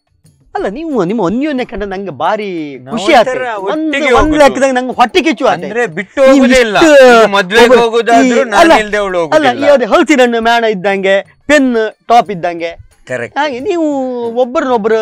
ಅಲ್ಲ ನೀವು ನಿಮ್ಮ ಅನ್ಯೋನ್ಯ ಕಂಡ ನಂಗೆ ಬಾರಿ ನಾವು ಖುಷಿ ಆಯ್ತು ಒಂಥರ ಒಂದು ಒಟ್ಟಿಗೆ ಒಂದ್ ಹೋಗುದು. ಲೆಕ್ಕದಾಗ ನಂಗೆ ಹೊಟ್ಟೆ ಕಿಚ್ಚು ಆಯ್ತು ಅಂದ್ರೆ ಬಿಟ್ಟು ಹೋಗುದೇ ಇಲ್ಲ ಇಷ್ಟು ಈಗ ಮದ್ವೆಗೆ ಒಬ್ಬ- ಹೋಗುದಾದ್ರೂ ಈ- ನಾನು ಅಲ್ಲ, ಇಲ್ದೆ ಅವಳು ಅಲ್ಲ ಹೋಗುದಿಲ್ಲ ಈ ಹಳಸಿನ ಹಣ್ಣು ಮೇಣ ಇದ್ದಂಗೆ ಪೆನ್ ಟಾಪ್ ಇದ್ದಂಗೆ ಕರೆಕ್ಟ್ ಹಾಗೆ ನೀವು ಒಬ್ಬರನ್ನೊಬ್ರು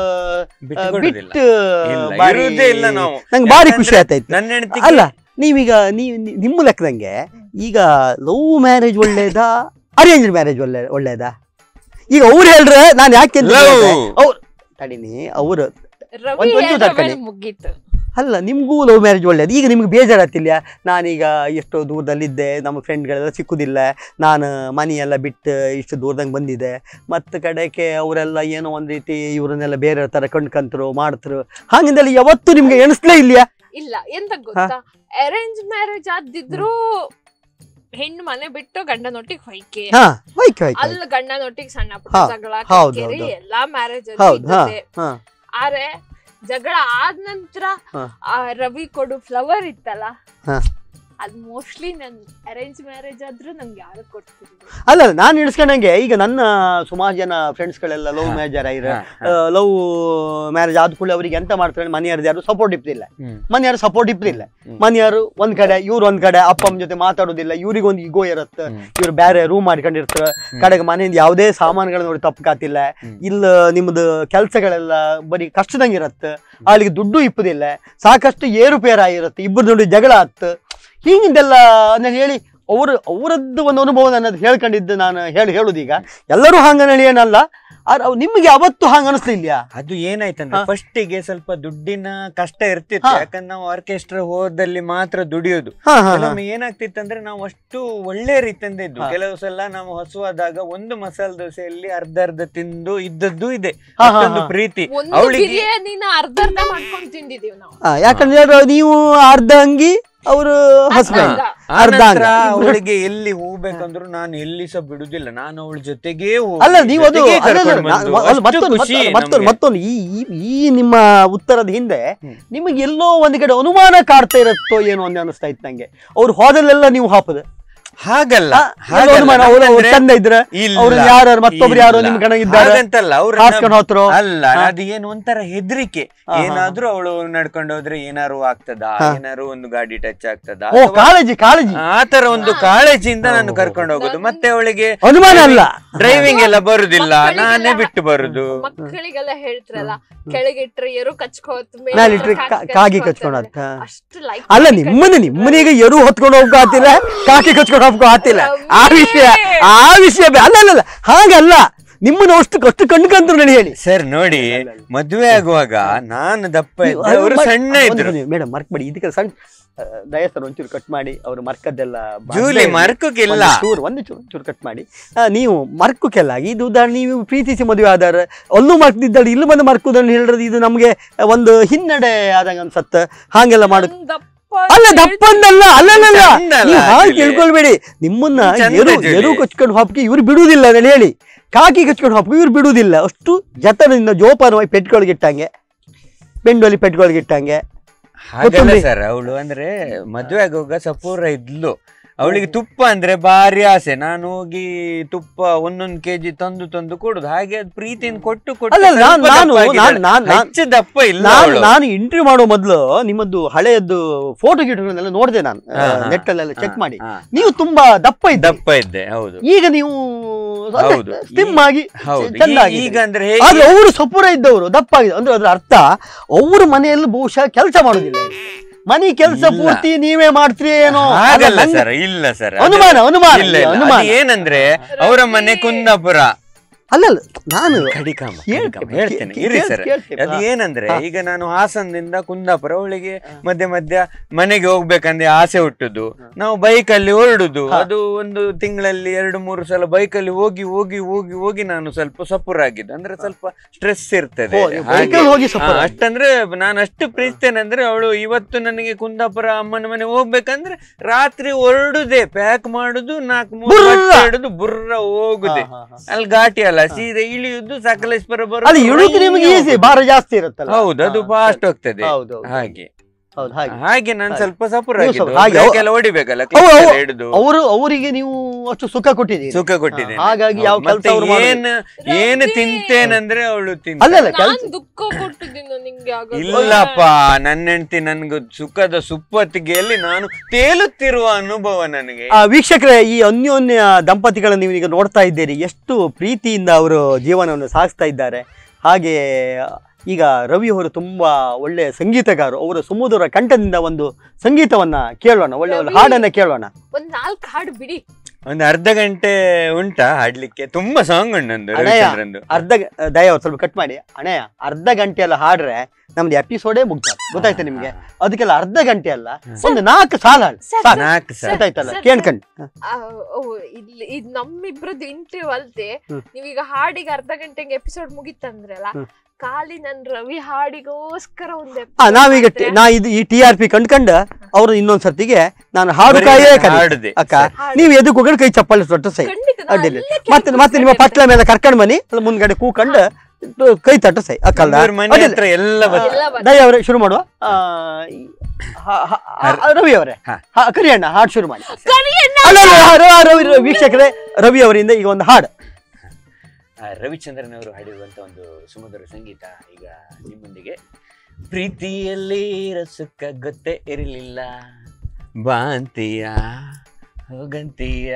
ಬಿಟ್ಟು ಕೊಡುದಿಲ್ಲ ಬಿಟ್ಟು ಇಲ್ಲ, ಬಾರಿ ಇರುವುದೇ ಇಲ್ಲ ನಾವು. ನಂಗೆ ಬಾರಿ ಯಾಕಂದ್ರೆ ಖುಷಿ ಆಯ್ತಾಯ್ತು ನನ್ನ ಹೆಂಡತಿಗೆ ಅಲ್ಲ ನೀವೀಗ ನೀವು ನಿಮ್ಮ ಲೆಕ್ಕದಂಗೆ ಈಗ ಲವ್ ಮ್ಯಾರೇಜ್ ಒಳ್ಳೇದಾ ಅರೇಂಜ್ ಮ್ಯಾರೇಜ್ ಒಳ್ಳೆ ಒಳ್ಳೇದಾ ಈಗ ಅವ್ರು ಹೇಳ್ರೆ ನಾನು ಯಾಕೆ ಅಂತ Love. ಕೇಳ್ದೆ? ಅವ್ರು ತಡೀನಿ ಅವರು ರವಿ ಒಂದ್- ಒಂಚೂರು ಹೇಳಿದ ತಡ್ಕೊಳ್ಳಿ. ಮೇಲೆ ಮುಗೀತು ಅಲ್ಲ ನಿಮಗೂ ಲವ್ ಮ್ಯಾರೇಜ್ ಒಳ್ಳೇದು ಈಗ ನಿಮ್ಗೆ ಬೇಜಾರಾಗ್ತಿಲ್ಲ ನಾನೀಗ ಎಷ್ಟೋ ದೂರದಲ್ಲಿದ್ದೆ ನಮ್ಮ ಫ್ರೆಂಡ್ಗಳೆಲ್ಲ ಸಿಕ್ಕುದಿಲ್ಲ ನಾನು ಮನೆಯೆಲ್ಲ ಬಿಟ್ಟು ಇಷ್ಟು ದೂರದಂಗೆ ಬಂದಿದ್ದೆ ಮತ್ತು ಕಡೆಗೆ ಅವರೆಲ್ಲ ಏನೋ ಒಂದು ರೀತಿ ಇವ್ರನ್ನೆಲ್ಲ ಬೇರೆ ಥರ ಕಂಡ್ಕಂತರು ಮಾಡ್ತರು ಹಾಗಿಂದಲ್ಲಿ ಯಾವತ್ತೂ ನಿಮ್ಗೆ ಎಣಿಸ್ಲೇ ಇಲ್ಲ ಇಲ್ಲ ಎಂತ ಗೊತ್ತಾ ಅರೇಂಜ್ ಮ್ಯಾರೇಜ್ ಆದಿದ್ರು ಹೆಣ್ಣು ಮನೆ ಬಿಟ್ಟು ಗಂಡನೊಟ್ಟಿಗೆ ಹೊಯ್ಕೆ ಹಾ ಹೋಯ್ಕೆ ಹೋಯ್ಕೆ ಅಲ್ಲಿ ಗಂಡನೊಟ್ಟಿಗೆ ಸಣ್ಣ ಪುಟ್ಟ ಹಾ, ಜಗಳ ಹೌದು, ಕಿರಿಕಿರಿ ಹೌದು. ಎಲ್ಲಾ ಮ್ಯಾರೇಜ್ ಹೌದು ಹಾ ಹಾ ಆದ್ರೆ ಜಗಳ ಆದ ನಂತರ ಹಾ. ಆ ರವಿ ಕೊಡು ಫ್ಲವರ್ ಇತ್ತಲ್ಲ ಹಾ. ಅದ್ ಮೋಸ್ಟ್ಲಿ ನನ್ ಅರೇಂಜ್ ಮ್ಯಾರೇಜ್ ಆದ್ರೂ ನಂಗೆ ಯಾರು ಕೊಡ್ತಿರ್ಲಿಲ್ಲ ಅಲ್ಲ ನಾನು ಎಣಿಸ್ಕೊಂಡಂಗೆ ಈಗ ನನ್ನ ಸುಮಾರು ಜನ ಫ್ರೆಂಡ್ಸ್ಗಳೆಲ್ಲ ಲವ್ ಹಾ. ಮ್ಯಾರೇಜ್ ಆಗಿರ ಹಾ, ಹಾ. ಲವ್ ಮ್ಯಾರೇಜ್ ಆದ ಕೂಡಲೇ ಅವ್ರಿಗೆ ಎಂತ ಮಾಡ್ತಾರೆ ಮನೆಯವ್ರದ್ದು ಯಾರು ಸಪೋರ್ಟ್ ಇಪ್ಪಿಲ್ಲ ಹ್ಮ್. ಮನೆಯವರು ಸಪೋರ್ಟ್ ಇಪ್ಪಿಲ್ಲ ಹ್ಮ್. ಮನೆಯವರು ಒಂದ್ ಕಡೆ ಇವ್ರು ಒಂದ್ ಕಡೆ ಅಪ್ಪ ಅಮ್ಮ ಜೊತೆ ಮಾತಾಡೋದಿಲ್ಲ ಇವ್ರಿಗೊಂದು ಈಗೋ ಇರುತ್ತೆ ಹ್ಮ್. ಇವ್ರು ಬೇರೆ ರೂಮ್ ಮಾಡ್ಕೊಂಡಿರ್ತಾರೆ ಕಡೆಗೆ ಮನೆಯಿಂದ ಯಾವುದೇ ಸಾಮಾನುಗಳು ನೋಡಿ ತಪ್ಪಕಾತಿಲ್ಲ ಹ್ಮ್. ಇಲ್ಲ ನಿಮ್ದು ಕೆಲಸಗಳೆಲ್ಲ ಬರೀ ಕಷ್ಟದಂಗಿರತ್ತೆ ಅಲ್ಲಿಗೆ ದುಡ್ಡು ಇಪ್ಪದಿಲ್ಲ ಸಾಕಷ್ಟು ಏರುಪೇರ ಆಗಿರುತ್ತೆ ಇಬ್ಬರು ನೋಡಿ ಜಗಳ ಆತ್ ಹೀಗಿಂದೆಲ್ಲ ನಾನು ಹೇಳಿ ಅವರು ಅವರದ್ದು ಒಂದು ಅನುಭವ ನನ್ನದು ಹೇಳ್ಕೊಂಡಿದ್ದು ನಾನು ಹೇಳಿ ಹೇಳುದೀಗ ಎಲ್ಲರೂ ಹಂಗನಳಿ ಏನಲ್ಲ ಆದ್ರೆ ಅವ್ ನಿಮಗೆ ಅವತ್ತು ಹಂಗ ಅನಿಸ್ಲಿಲ್ಲ ಅದು ಏನಾಯ್ತಂದ್ರೆ ಹಾ. ಫಸ್ಟ್ ಗೆ ಸ್ವಲ್ಪ ದುಡ್ಡಿನ ಕಷ್ಟ ಇರ್ತಿತ್ತು ಹಾ. ಯಾಕಂದ್ರೆ ನಾವು ಆರ್ಕೆಸ್ಟ್ರಾ ಹೋದಲ್ಲಿ ಮಾತ್ರ ದುಡಿಯೋದು ಹಾ ಹಾ ಹಾ ಕೆಲವೊಮ್ಮೆ ಏನಾಗ್ತಿತ್ತಂದ್ರೆ ನಾವು ಅಷ್ಟು ಒಳ್ಳೆ ರೀತಿಯಿಂದ ಇದ್ದು ಹಾ. ಕೆಲವು ಸಲ ನಾವು ಹಸುವಾದಾಗ ಒಂದು ಮಸಾಲೆ ದೋಸೆಯಲ್ಲಿ ಅರ್ಧ ಅರ್ಧ ತಿಂದು ಇದ್ದದ್ದು ಇದೆ ಹಾ, ಹಾ, ಅಷ್ಟೊಂದು ಹಾ. ಪ್ರೀತಿ ಒಂದು ಅವಳಿಗೆ ಬಿರಿಯಾನಿನ ಅರ್ಧ ಅರ್ಧ ಮಾಡ್ಕೊಂಡು ತಿಂದಿದೀವಿ ನಾವು ಆ, ಯಾಕಂದ್ರೆ ಅದು ನೀವು ಅರ್ಧ ಅಂಗಿ ಅವರು ಹಸ್ಬೆಂಡ್ ಅರ್ಧ. ಅರ್ಧ ಆನಂತರ ಅಂಗ. ಅವಳಿಗೆ ಎಲ್ಲಿ ಹೋಗ್ಬೇಕಂದ್ರು ನಾನು ಎಲ್ಲಿ ಸಹ ಬಿಡುದಿಲ್ಲ ನಾನು ಅವಳ ಜೊತೆಗೇ ಹೋಗಿ ಅಲ್ಲ ನೀವು ಅದು ಜೊತೆಗೇ ಅಲ್ಲ, ಅಲ್ಲ, ಕರ್ಕೊಂಡು ನಾ- ಬಂದು. ಅಲ್ಲ, ಅಷ್ಟು ಮತ್ತೊಂದು ಖುಷಿ ಮತ್ತೊಂದು- ಮತ್ತೊಂದು ನಮ್ಗೆ. ಮತ್ತೊಂದು ಈ ಈ- ಈ ನಿಮ್ಮ ಉತ್ತರದ ಹಿಂದೆ ಹ್ಮ್. ನಿಮಗೆ ಎಲ್ಲೋ ಒಂದ್ ಕಡೆ ಅನುಮಾನ ಕಾಡ್ತಾ ಇರುತ್ತೋ ಏನೋ ಅಂತ ಅನಿಸ್ತಾ ಇತ್ತು ನಂಗೆ ಅವ್ರು ಹೋದಲ್ಲೆಲ್ಲ ನೀವು ಹಾಪದ ಹಾಗಲ್ಲ ಆ, ಹಾಗಲ್ಲ. ಎಲ್ಲೋ ಅನುಮಾನ ಅವ್ರು ಅವ್ರು ಅಂದ್ರೆ ಚಂದ ಇದ್ರೆ ಇಲ್ಲ, ಅವ್ರನ್ನ ಯಾರು ಮತ್ತೊಬ್ರು ಯಾರೋ ಇಲ್ಲ. ನಿಮ್ ಕಣಗಿದ್ದಾರೆ ಹಾಗಂತಲ್ಲ ಅವ್ರನ್ನ ಹಾಸ್ಕೊಂಡು ಹೋತ್ರು ಅಲ್ಲ ಹಾ. ಅದು ಏನು ಒಂಥರ ಹೆದರಿಕೆ ಹಾ, ಹಾ. ಏನಾದ್ರೂ ಅವಳು ನಡ್ಕೊಂಡು ಹೋದ್ರೆ ಏನಾರು ಆಗ್ತದಾ ಹಾ. ಏನಾರು ಒಂದು ಗಾಡಿ ಟಚ್ ಆಗ್ತದಾ ಓ ಅಥವಾ ಕಾಳಜಿ ಕಾಳಜಿ ಆ ತರ ಒಂದು ಹಾ. ಕಾಳಜಿಯಿಂದ ನಾನು ಓ. ಕರ್ಕೊಂಡು ಹೋಗುದು ನಾನು- ಮತ್ತೆ ಅವಳಿಗೆ ಅನುಮಾನ ಅಲ್ಲ ಡ್ರೈವಿಂಗ್ ಎಲ್ಲ ಬರುದಿಲ್ಲ ಮಕ್ಕಳಿಗೆಲ್ಲ- ನಾನೇ ಬಿಟ್ಟು ಬರುದು ಮಕ್ಕಳಿಗೆಲ್ಲ ಹೇಳ್ತಾರಲ್ಲ ಕೆಳಗಿಟ್ರೆ ಎರು ಕಚ್ಕೋತ್ ಮೇಲೆ ಇಟ್ರೆ ಕಾ- ಕಾಗಿ ಕಚ್ಕೊಂಡು ಹೋಗ್ತ. ಅಷ್ಟು ಲೈಕ್ ಅಲ್ಲ ನಿಮ್ಮನ್ನ ನಿಮ್ಮನಿಗೆ ಎರು ಹೊತ್ಕೊಂಡು ಹೋಗೋ ಆತಿಲ್ಲ ಕಾಕಿ ಕಚ್ಕೊಂಡು ಹೋಗೋ ಆತಿಲ್ಲ ಆ ವಿಷಯ ಆ ವಿಷಯ ಬೇ- ಅಲ್ಲ ಅಲ್ಲ ಅಲ್ಲ ಹಾಗಲ್ಲ ನಿಮ್ಮನ್ನ ಅಷ್ಟು ಅಷ್ಟು ಕಣ್ಕಂದ್ರು ನನಗೆ ಹೇಳಿ ಸರ್ ನೋಡಿ ಮದುವೆ ಆಗುವಾಗ ನಾನು ದಪ್ಪ ನೀವು- ಇದ್ದೆ ಅವರು ಸಣ್ಣ ಇದ್ರು ಮೇಡಮ್ ಮರ್ಕ್ಬೇಡಿ ಇದಕ್ಕೆ ಸಣ್ಣ ಆ, ದಯಾ ಸರ್ ಒಂಚೂರು ಕಟ್ ಮಾಡಿ ಅವರು ಮರ್ಕದ್ದೆಲ್ಲ ಜೂಲಿ ಮರ್ಕಕ್ಕಿಲ್ಲ ಒಂದು ಚೂರು ಒಂದು ಚೂರು ಚೂರು ಕಟ್ ಮಾಡಿ ಆ, ನೀವು ಮರ್ಕಕ್ಕೆಲ್ಲಾಗಿ ಇದು ಉದಾಹರಣೆ ನೀವು ಪ್ರೀತಿಸಿ ಮದುವೆ ಆದಾರ ಅಲ್ಲೂ ಮರ್ಕದಿದ್ದಾಳೆ ಇಲ್ಲಿ ಬಂದು ಮರ್ಕುದನ್ನು ಹೇಳಿದ್ರೆ ಇದು ನಮಗೆ ಒಂದು ಹಿನ್ನಡೆ ಆದಂಗ ಅನ್ಸತ್ತ ಹಾಗೆಲ್ಲ ಮಾಡು ಅಲ್ಲ ದಪ್ಪ ಅಂದಲ್ಲ ಅಲ್ಲಲ್ಲ ಚಂದ ಅಲ್ಲ ನೀವು ಹಾಗೆ ಜೂಲಿ. ತಿಳ್ಕೊಳ್ಬೇಡಿ ನಿಮ್ಮನ್ನ ಚಂದ ಎರು ಜೂಲಿ. ಎರು ಕಚ್ಕೊಂಡು ಹಾಕಿ ಇವ್ರು ಬಿಡುವುದಿಲ್ಲ ನಾನು ಹೇಳಿ ಕಾಕಿ ಕಚ್ಕೊಂಡು ಹಾಕಿ ಇವ್ರು ಬಿಡುವುದಿಲ್ಲ ಅಷ್ಟು ಜತನದಿಂದ ಜೋಪಾನವಾಗಿ ಪೆಟ್ಕೊಳಗಿಟ್ಟಂಗೆ ಪೆಂಡೋಲಿ ಪೆಟ್ಕೊಳಗಿಟ್ಟಂಗೆ ಹಾಗಲ್ಲ ಕೊತ್ತಂಬರಿ. ಸರ್ ಅವಳು ಅಂದ್ರೆ ಮದ್ವೆ ಆಗುವಾಗ ಸಪೂರ ಇದ್ಲು ಅವಳಿಗೆ ತುಪ್ಪ ಅಂದ್ರೆ ಭಾರಿ ಆಸೆ ನಾನು ಹೋಗಿ ತುಪ್ಪ ಒಂದೊಂದ್ ಕೆಜಿ ತಂದು ತಂದು ಕೊಡುದು ಹಾಗೆ ಅದ್ ಪ್ರೀತಿಯಿಂದ ಕೊಟ್ಟು ಕೊಟ್ಟು ಅಲ್ಲ, ಅಲ್ಲ, ಸ್ವಲ್ಪ ನಾನು- ದಪ್ಪ ಆಗಿದ್ದಾಳೆ. ನಾನು- ನಾನು- ಹೆಚ್ಚು ದಪ್ಪ ಇಲ್ಲ ನಾನು ಅವಳು. ನಾನು ಇಂಟರ್ವ್ಯೂ ಮಾಡೋ ಮೊದಲು ನಿಮ್ಮದು ಹಳೆಯದ್ದು ಫೋಟೋ ಗಿಟೋಗಳನ್ನೆಲ್ಲ ನೋಡಿದೆ ನಾನು ಹಾ, ಹಾ. ನೆಟ್ ಅಲ್ಲೆಲ್ಲ ಚೆಕ್ ಹಾ, ಮಾಡಿ ಹಾ. ನೀವು ತುಂಬಾ ದಪ್ಪ ಇದ್ದ ದಪ್ಪ ಇದ್ದೆ ಹೌದು ಈಗ ನೀವು ಹೌದು. ಸ್ಲಿಮ್ ಆಗಿ ಹೌದು ಚೆನ್ನಾಗಿ ಈ- ಈಗ ಅಂದ್ರೆ ಆದ್ರೆ ಹೇಗೆ ಅವರು ಸಪೂರ ಇದ್ದವರು ದಪ್ಪ ಆಗಿದೆ ಅಂದ್ರೆ ಅದ್ರ ಅರ್ಥ ಅವ್ರ ಮನೆಯಲ್ಲಿ ಬಹುಶಃ ಕೆಲಸ ಮಾಡುದಿಲ್ಲ ಮನೆ ಕೆಲಸ ಇಲ್ಲ. ಪೂರ್ತಿ ನೀವೇ ಮಾಡ್ತೀರಿ ಏನೋ ಹಾಗಲ್ಲ ಅಲ್ಲ, ನಂಗೆ- ಸರ್ ಇಲ್ಲ ಸರ್ ಅನುಮಾನ ಅನುಮಾನ ಇಲ್ಲ ಇಲ್ಲ. ಅನುಮಾನ ಅದು ಏನಂದ್ರೆ ಅವರ ಮನೆ ಕುಂದಾಪುರ ಅಲ್ಲಲ್ಲ ನಾನು ಕಡಿಕಾಮ ಹೇಳ್- ಕಡಿಕಾಮ. ಹೇಳ್ತೇನೆ ಕೇ- ಇರಿ ಕೇಳ್- ಸರ್ ಕೇಳ್ತೇವೆ. ಅದು ಹಾ. ಏನಂದ್ರೆ ಹಾ. ಈಗ ನಾನು ಹಾಸನದಿಂದ ಕುಂದಾಪುರ ಅವಳಿಗೆ ಮಧ್ಯ ಮಧ್ಯ ಮನೆಗೆ ಹೋಗ್ಬೇಕಂದ್ರೆ ಆಸೆ ಹುಟ್ಟುದು ನಾವು ಬೈಕ್ ಅಲ್ಲಿ ಹೊರಡುದು ಹಾ. ಅದು ಒಂದು ತಿಂಗಳಲ್ಲಿ ಎರಡು ಮೂರು ಸಲ ಬೈಕ್ ಅಲ್ಲಿ ಹೋಗಿ ಹೋಗಿ ಹೋಗಿ ಹೋಗಿ ನಾನು ಸ್ವಲ್ಪ ಸಪುರಾಗಿದ್ದು ಅಂದ್ರೆ ಸ್ವಲ್ಪ ಸ್ಟ್ರೆಸ್ ಇರ್ತದೆ ಓ, ನೀವು ಹಾಗೆ. bike ಅಲ್ಲಿ ಹೋಗಿ ಸಪೂರ ಹಾ, ಆಗಿದ್ದು. ಅಷ್ಟಂದ್ರೆ ನಾನು ಅಷ್ಟು ಪ್ರೀತಿಸ್ತೇನೆ ಅಂದ್ರೆ ಅವಳು ಇವತ್ತು ನನಗೆ ಕುಂದಾಪುರ ಅಮ್ಮನ ಮನೆ ಹೋಗ್ಬೇಕಂದ್ರೆ ರಾತ್ರಿ ಹೊರಡುದೆ ಪ್ಯಾಕ್ ಮಾಡುದು ನಾಲ್ಕು ಮೂರು ಬುರ್ರ. ಬಟ್ಟೆ ಹಿಡಿದು ಬುರ್ರ ಹೋಗುದೆ ಹಾ, ಹಾ, ಹಾ. ಅಲ್ಲಿ ಘಾಟಿ ಅಲ್ಲ ಸೀದಾ ಇಳಿಯುದು ಸಕಲೇಶ್ವರ ಬರೋದು ಅಲ್ಲಿ ಇಳುದು ನಿಮಗೆ ಈಸಿ ಭಾರ ಜಾಸ್ತಿ ಇರುತ್ತಲ್ಲ ಹೌದು ಅದು ಹಾ, ಫಾಸ್ಟ್ ಹೋಗ್ತದೆ ಹೌದು, ಹೌದು. ಹಾಗೆ ಹೌದು ಹಾಗೆ ಹಾಗೆ ನಾನು ಹಾಗೆ. ಸ್ವಲ್ಪ ಸಪುರ ನೀವು ಆಗಿದ್ದು ಸ್ವಲ್ಪ- ಹಾಗೆ ಬ್ರೇಕ್ ಅವ- ಎಲ್ಲ ಹೊಡಿಬೇಕಲ್ಲ ಅವ- ಕ್ಲಚ್ ಅವ- ಎಲ್ಲ ಹಿಡಿದು ಅವರು ಅವರಿಗೆ ನೀವು ಅಷ್ಟು ಸುಖ ಕೊಟ್ಟಿದ್ದೀರಿ ಸುಖ ಕೊಟ್ಟಿದ್ದೇನೆ ಹಾಗಾಗಿ ಯಾವ ಹೌದು. ಮತ್ತೆ ಕೆಲ್ಸ ಅವ್ರು ಮಾಡೋದು? ಏನ್ ಏನು ರವಿ. ತಿಂತೇನಂದ್ರೆ ಅವಳು ತಿಂತ ಅಲ್ಲಲ್ಲ ಕೆಲ್ಸ ನಾನ್ ದುಃಖ ಕೊಟ್ಟಿದ್ದೀನಿ ನಿಂಗೆ ಆಗ ಇಲ್ಲಪ್ಪ ನನ್ನ ಹೆಂಡತಿ ನನ್ಗೆ ಸುಖದ ಸುಪ್ಪತ್ತಿಗೆಯಲ್ಲಿ ನಾನು ತೇಲುತ್ತಿರುವ ಅನುಭವ ನನಗೆ ಆ, ವೀಕ್ಷಕರೇ ಈ ಅನ್ಯೋನ್ಯ ದಂಪತಿಗಳನ್ನು ನೀವು ಈಗ ನೋಡ್ತಾ ಇದ್ದೀರಿ ಎಷ್ಟು ಪ್ರೀತಿಯಿಂದ ಅವರು ಜೀವನವನ್ನು ಸಾಗಿಸ್ತಾ ಇದ್ದಾರೆ ಹಾಗೆ ಈಗ ರವಿ ಅವರು ತುಂಬಾ ಒಳ್ಳೆಯ ಸಂಗೀತಗಾರರು ಅವರ ಸುಮಧುರ ಕಂಠದಿಂದ ಒಂದು ಸಂಗೀತವನ್ನ ಕೇಳೋಣ ಒಳ್ಳೆ ಒಳ್ಳೆ ರವಿ. ಹಾಡನ್ನ ಕೇಳೋಣ ಒಂದ್ ನಾಲ್ಕು ಹಾಡು ಬಿಡಿ ಒಂದು ಅರ್ಧ ಗಂಟೆ ಉಂಟಾ ಹಾಡ್ಲಿಕ್ಕೆ ತುಂಬಾ ಸಾಂಗ್ ಉಂಟು ಅಣ್ಣಯ್ಯ, ರವಿಚಂದ್ರಂದು ಅರ್ಧ ಗ- ದಯ ಅವ್ರು ಸ್ವಲ್ಪ ಕಟ್ ಮಾಡಿ ಅಣ್ಣಯ್ಯ ಅರ್ಧ ಗಂಟೆ ಎಲ್ಲ ಹಾಡ್ರೆ ನಮ್ದು ಎಪಿಸೋಡೇ ಮುಗ್ದ ಗೊತ್ತಾಯ್ತಾ ನಿಮ್ಗೆ ಅದಕ್ಕೆಲ್ಲ ಅರ್ಧ ಗಂಟೆ ಅಲ್ಲ ಒಂದು ನಾಲ್ಕು ಸಾಲ ಹಾಡು ಸರ್, ಸಾಕು. ನಾಲ್ಕು ಸರ್ ಗೊತ್ತಾಯ್ತಲ್ಲ ಸರ್, ಕೇಳ್ಕಂಡು ಆ, ಓ, ಇಲ್ಲಿ ಇದು ನಮ್ಮಿಬ್ರದ್ದು ಇಂಟರ್ವ್ಯೂ ಅಲ್ದೆ ಹ್ಮ್. ನೀವೀಗ ಹಾಡಿಗೆ ಅರ್ಧ ಗಂಟೆಗೆ ಎಪಿಸೋಡ್ ಮುಗಿತಂದ್ರಲ್ಲ ಹ್ಮ್. ಖಾಲಿ ನನ್ ರವಿ ಹಾಡಿಗೋಸ್ಕರ ಒಂದು ಆ ನಾವೀಗ ಟಿ- ನಾ ಇದು ಈ ಟಿ ಆರ್ ಪಿ ಕಂಡ್ಕಂಡು ಅವ್ರು ಇನ್ನೊಂದ್ ಸರ್ತಿಗೆ ನಾನು ಹಾಡು ಬರೀ ಕಾಯೇ ಕಲಿ ಹಾಡುದೆ. ಅಕ್ಕ ನೀವು ಎದಕ್ಕೆ ಹೋಗಿ ಕೈ ಚಪ್ಪಾಳೆ ತೊಟ್ಟು ಸೈ ಖಂಡಿತ ನಾನು ಅಡ್ಡಿಲ್ಲ ಅಲ್ಲೇ ಮತ್ತೆ ಕೇಳ್ಕೊಂಡು ಮತ್ತೆ ನಿಮ್ಮ ಕೂತ್ಕೊಂಡಿರ್ತೀನಿ. ಪಟ್ಲ ಮೇಲೆ ಕರ್ಕೊಂಡ್ ಬನ್ನಿ ಅಲ್ಲಿ ಮುಂದ್ಗಡೆ ಕೂಕಂಡು ಕೈ ತಟ್ಟು ಸೈ ಅಕ್ಕಲ್ಲ ಇವ್ರ ಮನೆ ಅಡ್ಡಿಲ್ಲ. ಹತ್ರ ಎಲ್ಲ ಬರ್ತದೆ. ಎಲ್ಲ ಬರ್ತದೆ. ದಯ ಅವರೇ ಶುರು ಮಾಡುವ ಆ, ಈ- ಹ- ಹ- ಹ- ರವಿ ಅವರೇ ಹಾ. ಹ, ಕರಿಯಣ್ಣ ಹಾಡು ಶುರು ಮಾಡಿ ಕರಿ ಅಣ್ಣ. ಅಲ್ಲ ಅಲ್ಲ, ರ- ರವಿ ರವಿ- ವೀಕ್ಷಕರೇ ರವಿ ಅವರಿಂದ ಈಗ ಒಂದು ಹಾಡು ಆ, ರವಿಚಂದ್ರನ್ ಅವರು ಹಾಡಿರುವಂತ ಒಂದು ಸುಮಧುರ ಸಂಗೀತ ಈಗ ನಿಮ್ಮೊಂದಿಗೆ ಪ್ರೀತಿಯಲ್ಲಿ ರಸುಕ್ಕ ಗೊತ್ತೇ ಇರಲಿಲ್ಲ ಬಾಂತೀಯ ಹೋಗಂತೀಯ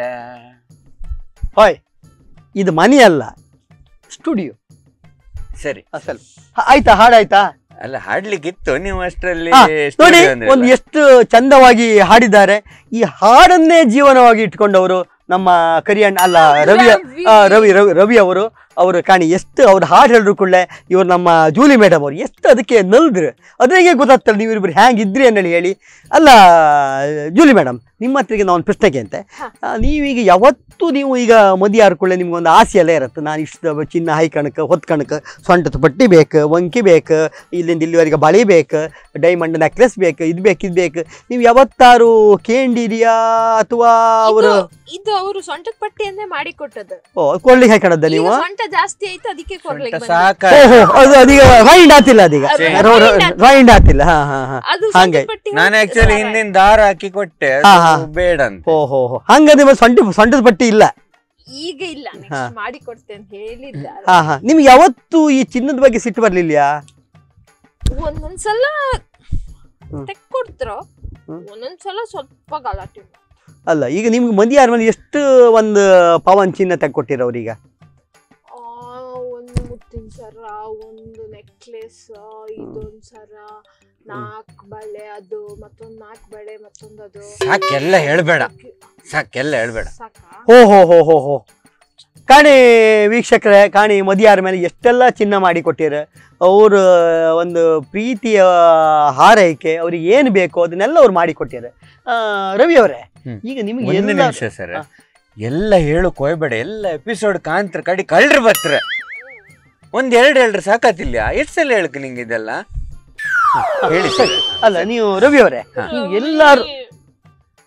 ಹಾಯ್ ಇದು ಮನೆ ಅಲ್ಲ ಸ್ಟುಡಿಯೋ ಸರಿ ಅಸಲ್ ಹ, ಆಯ್ತಾ ಹಾಡಾಯ್ತಾ ಅಲ್ಲ ಹಾಡ್ಲಿಕ್ಕಿತ್ತು ನೀವು ಅಷ್ಟರಲ್ಲಿ ಹಾ, studio ನೋಡಿ ಅಂದ್ರಲ್ಲ. ಒಂದು ಎಷ್ಟು ಚಂದವಾಗಿ ಹಾಡಿದ್ದಾರೆ ಈ ಹಾಡನ್ನೇ ಜೀವನವಾಗಿ ಇಟ್ಕೊಂಡವರು ನಮ್ಮ ಕರಿಯಣ್ಣ ಅಲ್ಲ ರವಿ ರವಿ. ಆ, ರವಿ ರವಿ ರವಿ ಅವರು ಅವರು ಕಾಣಿ ಎಷ್ಟು ಅವ್ರು ಹಾಡು ಹೇಳಿದ್ರು ಕೂಡಲೇ ಇವ್ರು ನಮ್ಮ ಜೂಲಿ ಮೇಡಮ್ ಅವರು ಎಷ್ಟು ಅದಕ್ಕೆ ನಲ್ದ್ರು ಅದ್ರಾಗೆ ಗೊತ್ತಾಗ್ತಲ್ಲ ನೀವು ಇಬ್ಬರು ಹ್ಯಾಂಗಿದ್ರಿ ಅನ್ನೇಳಿ ಹೇಳಿ ಅಲ್ಲ ಜೂಲಿ ಮೇಡಮ್ ನಿಮ್ಮ ಹತ್ರಿಗೆ ನಾವು ಒಂದು ಪ್ರಶ್ನೆಗೆ ಅಂತೆ ಆ, ನೀವೀಗ ಯಾವತ್ತೂ ನೀವು ಈಗ ಮದುವೆ ಆರ್ಕೊಳ್ಳೆ ನಿಮ್ಗೊಂದು ಆಸೆ ಎಲ್ಲ ಇರುತ್ತೆ ನಾನು ಇಷ್ಟು ಚಿನ್ನ ಹೈ ಕಣಕ್ಕೆ ಹೊತ್ತು ಕಣಕ್ಕೆ ಸೊಂಟದ ಪಟ್ಟಿ ಬೇಕು ವಂಕಿ ಬೇಕು ಇಲ್ಲಿಂದ ಇಲ್ಲಿವರೆಗೆ ಬಳಿ ಬೇಕು ಡೈಮಂಡ್ ನೆಕ್ಲೆಸ್ ಬೇಕು ಇದು ಬೇಕು ಇದು ಬೇಕು ನೀವು ಯಾವತ್ತಾರು ಕೇಂಡಿರಿಯಾ ಅಥವಾ ಅವರು ಇದು- ಇದು ಅವರು ಸೊಂಟದ ಪಟ್ಟಿಯನ್ನೇ ಮಾಡಿ ಕೊಟ್ಟದ್ದು ಓ ಕೊಡ್ಲಿಕ್ಕೆ ಹಾಕಣದ್ದ ಈಗ ನೀವು ಸೊಂಟ ಜಾಸ್ತಿ ಆಯ್ತು ಅದಕ್ಕೆ ಕೊಡ್ಲಿಕ್ಕೆ ಬಂದೆ. ಸಾಕ ಓಹೋ ಅದು ಅದೀಗ ರೈಂಡ್ ಆತಿಲ್ಲ ಅದೀಗ ಅದು ರೈಂಡ್ rind ಆತಿಲ್ಲ ಹಾ ಹಾ ಹಾ ಅದು ಹಂಗೆ. ಸೊಂಟದ ಪಟ್ಟಿ ನಾನು ಹೋಗಿ ಆಕ್ಚುಲಿ ಸಾರ ಹಿಂದಿನ ದಾರ ಹಾಕಿ ಕೊಟ್ಟೆ ಅದು ಹಾ, ಹಾ. ಬೇಡ ಅಂತ ಓ ಹೋ ಹೋ ಹಂಗಂದ್ರೆ ಮತ್ತೆ ಸೊಂಟ ಸೊಂಟದ ಪಟ್ಟಿ ಇಲ್ಲ ಈಗ ಇಲ್ಲ ಹಾ. ನೆಕ್ಸ್ಟ್ ಮಾಡಿ ಕೊಡ್ತೇನೆ ಹೇಳಿದ್ದಾರೆ ಹಾ ಹಾ ನಿಮ್ಗೆ ಯಾವತ್ತೂ ಈ ಚಿನ್ನದ ಬಗ್ಗೆ ಸಿಟ್ಟು ಬರ್ಲಿಲ್ಯಾ ಒಂದೊಂದ್ಸಲ ಹ್ಮ್. ತೆಕ್ಕೊಡ್ತಾರ ಹ್ಮ್. ಒಂದೊಂದ್ಸಲ ಸ್ವಲ್ಪ ಗಲಾಟೆ ಮಾಡ್ತಾರೆ. ಅಲ್ಲ ಈಗ ನಿಮ್ಗೆ ಮದುವೆ ಆದ್ಮೇಲೆ ಎಷ್ಟು ಒಂದು ಪವನ್ ಚಿನ್ನ ತೆಕ್ಕೊಟ್ಟಿರ ಅವ್ರೀಗ ಆ ಒಂದು ಮುತ್ತಿನ ಸರ ಒಂದು ನೆಕ್ಲೆಸ್ ಇದೊಂದ್ ಸರ ನಾಲ್ಕು ಬಳೆ ಅದು ಮತ್ತೊಂದ್ ನಾಲ್ಕು ಬಳೆ ಮತ್ತೊಂದು ಅದು ಸಾಕೆಲ್ಲ ಹೇಳ್ಬೇಡ ಸಾಕೆಲ್ಲ ಹೇಳ್ಬೇಡ ಸಾಕಾ ಹೋ ಹೋ ಹೋ ಹೋ ಹೋ ಕಾಣಿ ವೀಕ್ಷಕರೇ ಕಾಣಿ ಮದುವೆ ಆದ್ಮೇಲೆ ಎಷ್ಟೆಲ್ಲ ಚಿನ್ನ ಮಾಡಿ ಕೊಟ್ಟಿರ ಅವ್ರ ಒಂದು ಪ್ರೀತಿಯ ಹಾರೈಕೆ ಅವ್ರಿಗೆ ಏನು ಬೇಕೋ ಅದನ್ನೆಲ್ಲ ಅವ್ರು ಮಾಡಿ ಕೊಟ್ಟಿರ ರವಿ ಅವರೇ ಹ್ಮ್. ಈಗ ನಿಮ್ಗೆ ಒಂದು ಎಲ್ಲ ನಿಮಿಷ ಸರ್ ಹಾ. ಎಲ್ಲ ಹೇಳು ಕೊಯ್ಬೇಡ ಎಲ್ಲ ಎಪಿಸೋಡ್ ಕಾಂತ್ರ ಕಡಿ ಕಳ್ರು ಬತ್ರ ಒಂದ್ ಎರಡ್ ಹೇಳ್ರಿ ಸಾಕಾತಿಲ್ಲ ಎಷ್ಟ್ ಸಲ ಹೇಳಕ್ ನಿಂಗೆ ಇದೆಲ್ಲ ಹೇಳಿ ಸರ್ ಅಲ್ಲ ನೀವು ರವಿ ಅವರೇ ನೀವು ಎಲ್ಲಾರು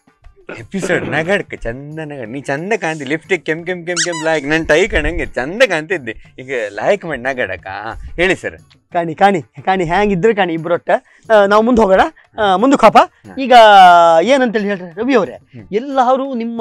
ಎಪಿಸೋಡ್ ನಗಡ್ಕ ಚಂದ ನಗಡ್ ನೀ ಚಂದ ಕಾಂತಿ ಲಿಫ್ಟಿಗೆ ಕೆಮ್ ಕೆಮ್ ಕೆಮ್ ಕೆಮ್ ಲಾಯ್ಕ್ ನನ್ ಟೈ ಕಣಂಗೆ ಚಂದ ಕಾಂತಿದ್ದೆ ಈಗ ಲಾಯ್ಕ್ ಮಾಡಿ ನಗಡಕ ಹೇಳಿ ಸರ್ ಕಾಣಿ ಕಾಣಿ ಕಾಣಿ ಹ್ಯಾಂಗಿದ್ರೆ ಕಾಣಿ ಇಬ್ರೊಟ್ಟ ಆ, ನಾವು ಮುಂದೆ ಹೋಗೋಣ ಆ, ಮುಂದಕ್ಕೆ ಹೋಪ ಈಗ ಏನಂತೇಳಿ ಹೇಳ್ರಿ ರವಿ ಅವರೇ ಹ್ಮ್. ಎಲ್ಲರೂ ನಿಮ್ಮ